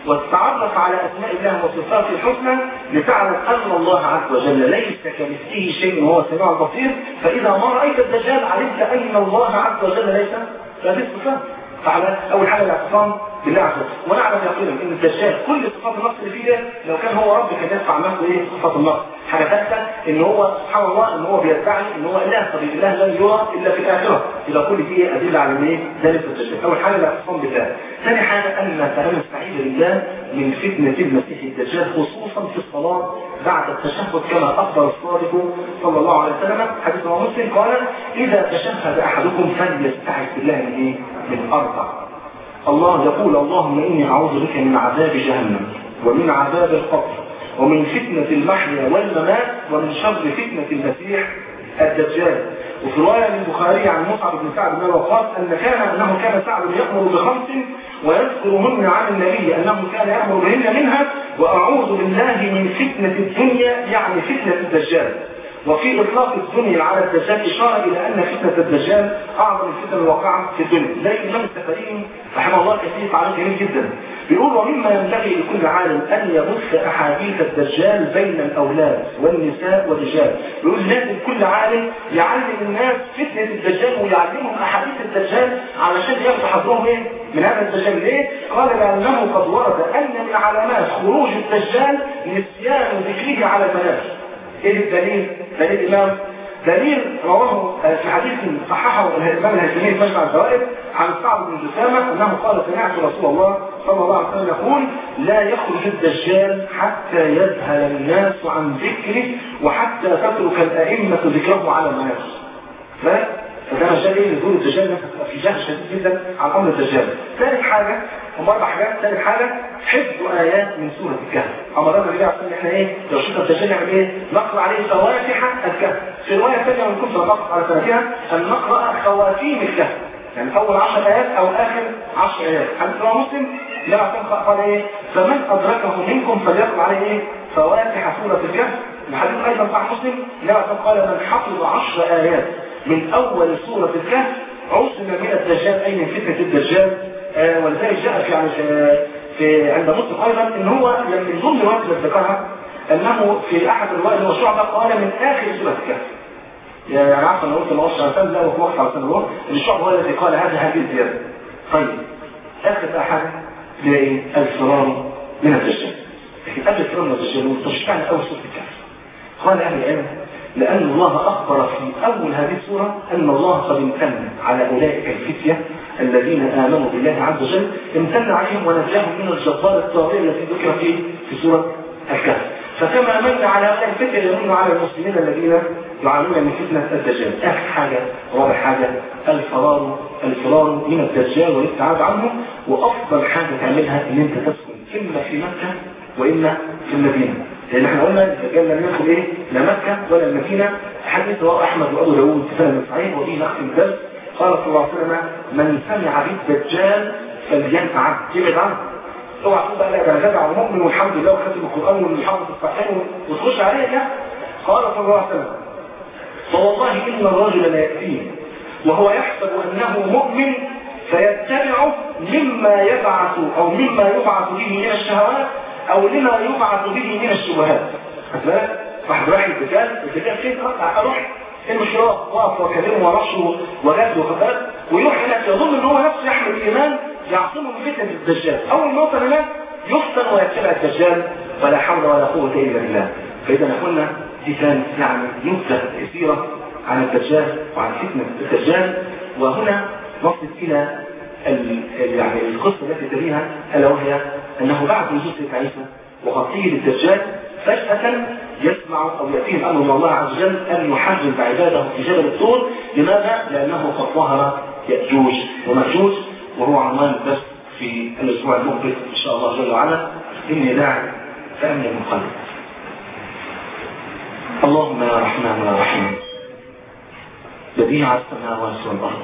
وتتعرف على أسماء الله وصفاته الحسنى لتعلم أن الله عز وجل ليس كمثله شيء وهو السميع البصير فإذا ما رأيت الدجال علمت أن الله عز وجل ليس فهذه الصفات فعلى أول حاجة الاعتصام بالله عز وجل ونعلم يقينا ان الدجال كل صفات النقص اللي فيه ده لو كان هو رب كان يدفع نفسه ايه صفات النقص حاجه ثالثه ان هو سبحان الله ان هو بيدعي ان هو اله طب الاله لن يرى الا في الاخره يبقى كل دي ادله على ايه ده نفس الدجال اول حاجه الاعتصام بالله ثاني حاجه ان نستعيذ بالله من فتنه المسيح الدجال خصوصا في الصلاه بعد التشهد كما اخبر الصادق صلى الله عليه وسلم حديث مسلم قال اذا تشهد احدكم فليستعذ بالله من ايه من اربع الله يقول اللهم إني أعوذ بك من عذاب جهنم ومن عذاب القبر ومن فتنة المحيا والممات ومن شر فتنة المسيح الدجال وفي رواية من البخاري عن مصعب بن سعد بن وقاص أن كان أنه كان سعد يأمر بخمس ويذكرهن عن النبي أنه كان يأمر بهن منها وأعوذ بالله من فتنة الدنيا يعني فتنة الدجال وفي إطلاق الدنيا على الدجال إشارة إلى أن فتنة الدجال أعظم الفتن الواقعة في الدنيا زي الإمام السفرين رحمه الله كثير تعليق جميل جدا بيقول ومما ينبغي لكل عالم أن يبث أحاديث الدجال بين الأولاد والنساء والرجال بيقول لازم كل عالم يعلم الناس فتنة الدجال ويعلمهم أحاديث الدجال علشان ياخدوا حظهم إيه من هذا الدجال ليه؟ قال لأنه قد ورد أن من علامات خروج الدجال نسيان ذكره على المنام ايه الدليل؟ دليل الامام دليل رواه في حديث صححه الامام الهاشمي في مجمع الزوائد عن سعد بن جسامه انه قال سمعت رسول الله صلى الله عليه وسلم يقول لا يخرج الدجال حتى يذهل الناس عن ذكره وحتى تترك الائمه ذكره على الناس فده مجال ايه نزول الدجال الناس في جهل شديد جدا عن امر الدجال ثالث حاجه هم اربع حاجات ثالث حاجه حفظ ايات من سوره الكهف امرنا بالله عشان احنا ايه لو شفنا الدجال نعمل ايه نقرا عليه فواتح الكهف في الروايه الثانيه من كتب نقرا على سنتها ان نقرا خواتيم الكهف يعني اول 10 ايات او اخر 10 ايات حديث رواه مسلم لا قال ايه فمن ادركه منكم فليقرا عليه ايه فواتح سوره الكهف الحديث ايضا صح مسلم لا قال من حفظ 10 ايات من اول سوره الكهف عصم من الدجال اي من فتنه الدجال آه ولذلك جاء في يعني في, في عند مسلم ايضا ان هو يعني من ضمن الوقت اللي ذكرها انه في احد الروايات اللي هو شعبه قال من اخر سوره الكهف يعني عارف انا قلت ما قلتش على سنه لا هو في وقت على سنه ان الشعب هو الذي قال هذا هذه الزياده طيب اخر بقى حاجه اللي هي ايه الفرار من الدجال لكن قبل الفرار من الدجال وتشتغل اول سوره الكهف قال اهل العلم لأن الله أخبر في أول هذه السورة أن الله قد امتن على أولئك الفتية الذين آمنوا بالله عز وجل امتن عليهم ونجاهم من الجبار الطاغية التي ذكر في في سورة الكهف فكما من على هؤلاء الفتية يمن على المسلمين الذين يعانون من فتنة الدجال آخر حاجة رابع حاجة الفرار الفرار من الدجال والابتعاد عنه وأفضل حاجة تعملها إن أنت تسكن إما في مكة وإما في المدينة لان احنا قلنا الدجال لم يدخل ايه لا مكه ولا المدينه حديث رواه احمد وابو داوود في سنه صحيح وفيه نقل الدرس قال صلى الله عليه وسلم من سمع بالدجال فلينفع عنه يبعد عنه اوعى تقول بقى لا ده انا جدع ومؤمن والحمد لله وختم القران والحافظ الصحيح وتخش عليه كده قال صلى الله عليه وسلم فوالله ان الرجل لا ياتيه وهو يحسب انه مؤمن فيتبع مما يبعث او مما يبعث به من الشهوات او لما يبعث به من الشبهات بالك واحد رايح الدجال الدجال فين اروح المشوار واقف واكلمه ورشه وجد وخبات ويروح هناك يظن ان هو نفسه يحمل الايمان يعصمه من فتنه الدجال اول ما يوصل هناك يفتن ويتبع الدجال ولا حول ولا قوه الا بالله فاذا قلنا دي كانت يعني نكته كثيره عن الدجال وعن فتنه الدجال وهنا نصل الى يعني القصة التي تليها ألا وهي أنه بعد نزول سيدنا عيسى وغطيه للدجال فجأة يسمع أو يأتيه الأمر من الله عز وجل أن يحرم عباده في جبل الطور لماذا؟ لأنه قد ظهر يأجوج ومأجوج وهو عنوان الدرس في الأسبوع المقبل إن شاء الله جل وعلا إني داعي فأمن من قلبي اللهم يا رحمن يا رحيم بديع السماوات والأرض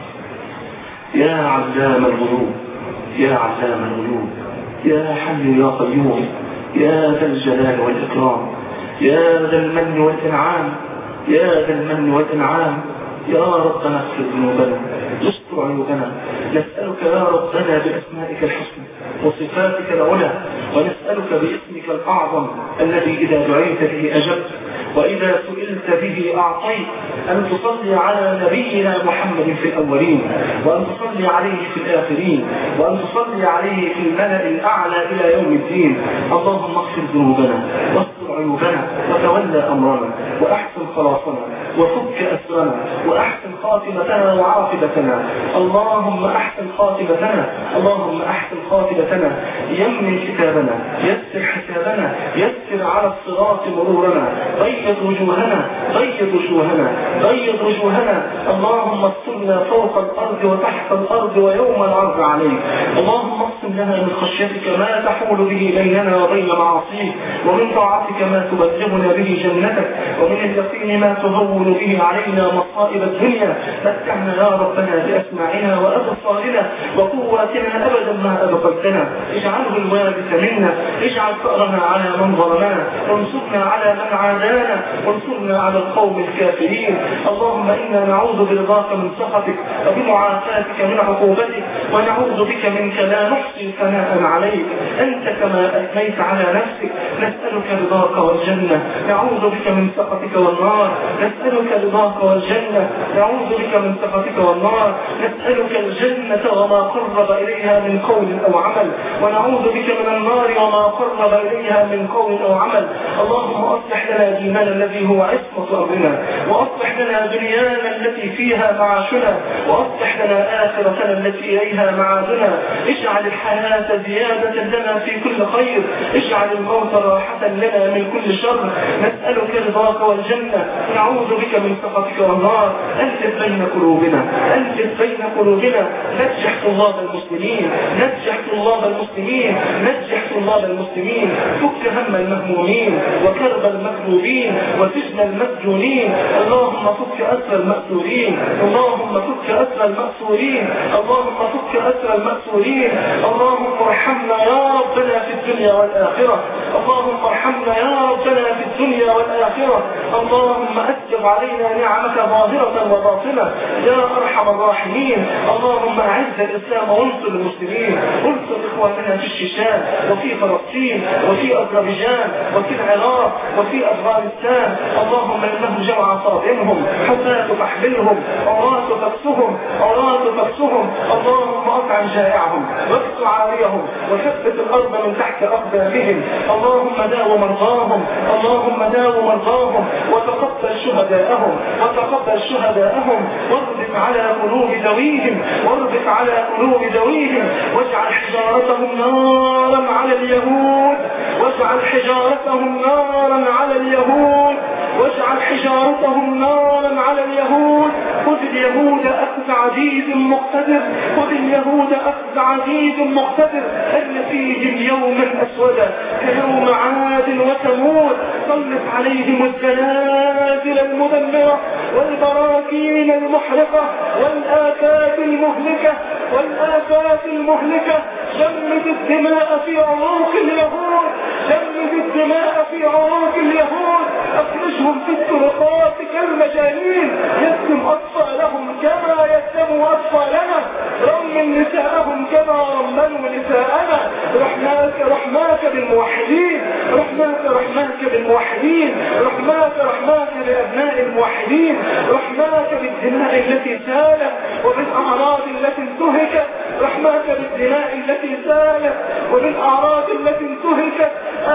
يا علام الغيوب يا علام الغيوب يا حي يا قيوم يا ذا الجلال والإكرام يا ذا المن والإنعام يا ذا المن والإنعام يا ربنا اغفر ذنوبنا استر عيوبنا نسألك يا ربنا بأسمائك الحسنى وصفاتك العلى ونسألك باسمك الأعظم الذي إذا دعيت به أجبت وإذا سئلت به أعطيت أن تصلي على نبينا محمد في الأولين وأن تصلي عليه في الآخرين وأن تصلي عليه في الملأ الأعلى إلى يوم الدين اللهم اغفر ذنوبنا واستر عيوبنا وتولى أمرنا وأحسن خلاصنا وفك أسرنا وأحسن خاتمتنا وعاقبتنا اللهم أحسن خاتمتنا اللهم أحسن خاتمتنا يمن كتابنا يسر حسابنا يسر على الصراط مرورنا بيض وجوهنا بيض وجوهنا بيض وجوهنا اللهم استرنا فوق الأرض وتحت الأرض ويوم العرض عليك اللهم اقسم لنا من خشيتك ما تحول به بيننا وبين معاصيك ومن طاعتك ما تبلغنا به جنتك ومن اليقين ما تهون به علينا مصائب الدنيا متعنا يا ربنا بأسماعنا وأبصارنا وقواتنا أبدا ما أبقيتنا اجعله الوارث منا اجعل ثأرنا على من ظلمنا وانصرنا على من عادانا وانصرنا على القوم الكافرين اللهم إنا نعوذ برضاك من سخطك وبمعافاتك من عقوبتك ونعوذ بك منك لا نحصي ثناء عليك أنت كما أثنيت على نفسك نسألك رضاك والجنة نعوذ بك من سخطك والنار نسألك رضاك والجنة نعوذ بك من سخطك والنار نسألك الجنة وما قرب إليها من قول أو عمل ونعوذ بك من النار وما قرب إليها من قول أو عمل اللهم أصلح لنا ديننا الذي هو عصمة أمرنا وأصلح لنا دنيانا التي فيها معاشنا وأصلح لنا آخرتنا التي إليها معادنا اجعل الحياة زيادة لنا في كل خير اجعل الموت راحة لنا من كل شر نسألك رضاك والجنة نعوذ بك من سخطك والنار ألف بين قلوبنا ألف بين قلوبنا نجح طلاب المسلمين نجح طلاب المسلمين نجح طلاب المسلمين فك هم المهمومين وكرب المكروبين وسجن المسجونين اللهم فك أسر المأسورين اللهم فك أسر المأسورين اللهم فك أسر المأسورين اللهم ارحمنا يا ربنا في الدنيا والآخرة اللهم ارحمنا يا ربنا في الدنيا والآخرة اللهم أسجب علينا نعمك ظاهرة وباطنة يا أرحم الراحمين اللهم أعز الإسلام وانصر المسلمين انصر إخواننا في الشيشان وفي فلسطين وفي أذربيجان وفي العراق وفي أفغانستان اللهم إنهم جمع صادمهم حفاة فاحملهم عراة فكسهم عراة فكسهم اللهم أطعم جائعهم واكس عاريهم وثبت الأرض من تحت أقدامهم اللهم داو مرضاهم اللهم داو مرضاهم وتقبل شهداءهم وتقبل شهداءهم واربط على قلوب ذويهم واربط على قلوب ذويهم واجعل حجارتهم نارا على اليهود واجعل حجارتهم نارا على اليهود واجعل حجارتهم نارا على اليهود خذ اليهود أخذ عزيز مقتدر خذ اليهود أخذ عزيز مقتدر أن فيهم يوما أسودا كيوم عاد وثمود سلط عليهم الزلازل المدمرة والبراكين المحرقة والآفات المهلكة والآفات المهلكة جمد الدماء في عروق اليهود جمد الدماء في عروق اليهود أخرجهم في الطرقات كالمجانين يسم أطفالهم كما يسم أطفالنا رمم نساءهم كما رمموا نساءنا رحماك رحماك بالموحدين رحماك رحماك بالموحدين رحماك رحماك بأبناء الموحدين رحماك بالدماء التي سالت وبالأعراض التي انتهكت رحماك بالدماء التي سالت وبالأعراض التي انتهكت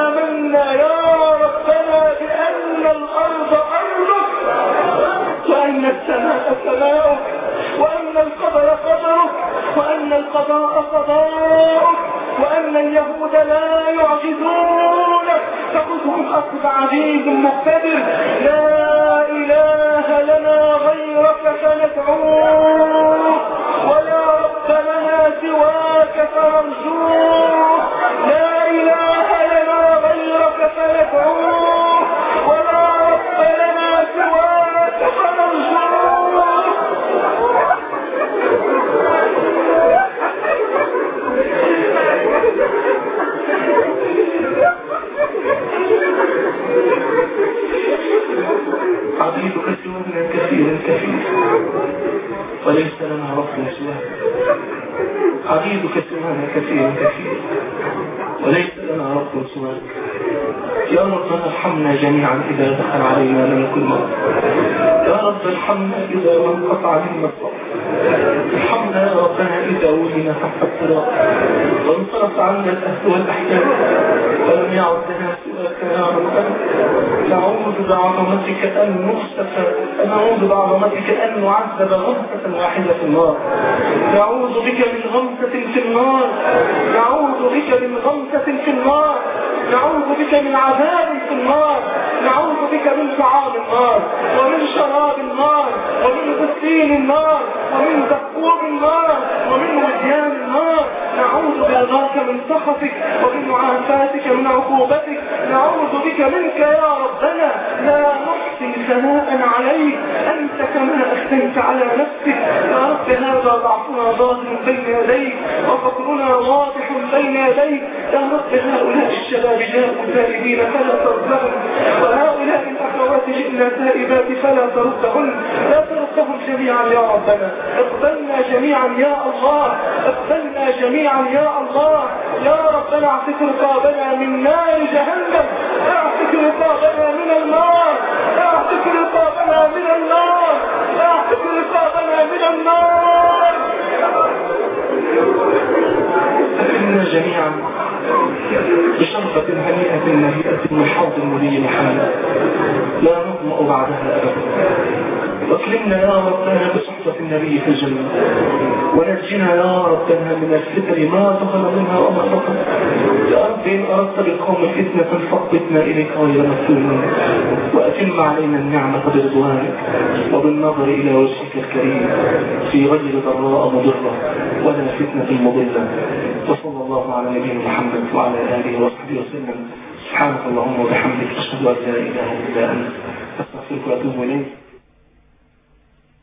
آمنا يا ربنا بأن الأرض أرضك وأن السماء سماؤك وأن القدر قدرك وأن القضاء قضاءك وأن اليهود لا يعجزونك تأخذهم أخذ عزيز مقتدر لا إله لنا غيرك فندعوك ولا رب لنا سواك فنرجوك لا إله لنا غيرك فندعوك ولا رب لنا سواك فنرجوك عبيدك سوانا كثيرا كثيرا وليس لنا رب سواك عبيدك سوانا كثيرا كثيرا وليس لنا رب سواك يا رب ارحمنا جميعا إذا دخل علينا ملك الموت يا رب ارحمنا إذا ما انقطع منا الصبر ارحمنا يا ربنا إذا ولنا تحت الصراط وانصرف عنا الأهل والأحيان ولم يعد لنا سواك يا ربنا نعوذ بعظمتك أن نخسف نعوذ بعظمتك أن نعذب غمسة واحدة في النار نعوذ بك من غمسة في النار نعوذ بك من غمسة في النار نعوذ بك من عذاب في النار نعوذ بك من طعام النار ومن شراب النار ومن غسيل النار ومن زقوم النار ومن وديان النار نعوذ برضاك من سخطك ومن معافاتك من عقوبتك نعوذ بك منك يا ربنا لا نحصي ثناء عليك أنت كما أحسنت على نفسك يا رب هذا ضعفنا ظاهر بين يديك وفقرنا واضح بين يديك يا رب هؤلاء الشباب جاءوا تائبين فلا تردهم وهؤلاء الأخوات جئنا تائبات فلا تردهن لا تردهم جميعا يا ربنا اقبلنا جميعا يا الله اقبلنا جميعا يا الله يا ربنا اعتق رقابنا من نار جهنم اعتق رقابنا من النار اعتق رقابنا من النار اعتق رقابنا من النار أكرمنا جميعا بشرفة هنيئة مهيئة من حوض النبي محمد لا نظمأ بعدها أبدا واكرمنا يا ربنا بصحبة النبي في الجنة ونجنا يا ربنا من الفتن ما ظهر منها وما بطن يا رب إن أردت بالقوم فتنة فاقبضنا إليك غير مفتونين وأتم علينا النعمة برضوانك وبالنظر إلى وجهك الكريم في غير ضراء مضرة ولا فتنة مضلة وصلى الله على نبينا محمد وعلى آله وصحبه وسلم سبحانك اللهم وبحمدك أشهد أن لا إله إلا أنت أستغفرك وأتوب إليك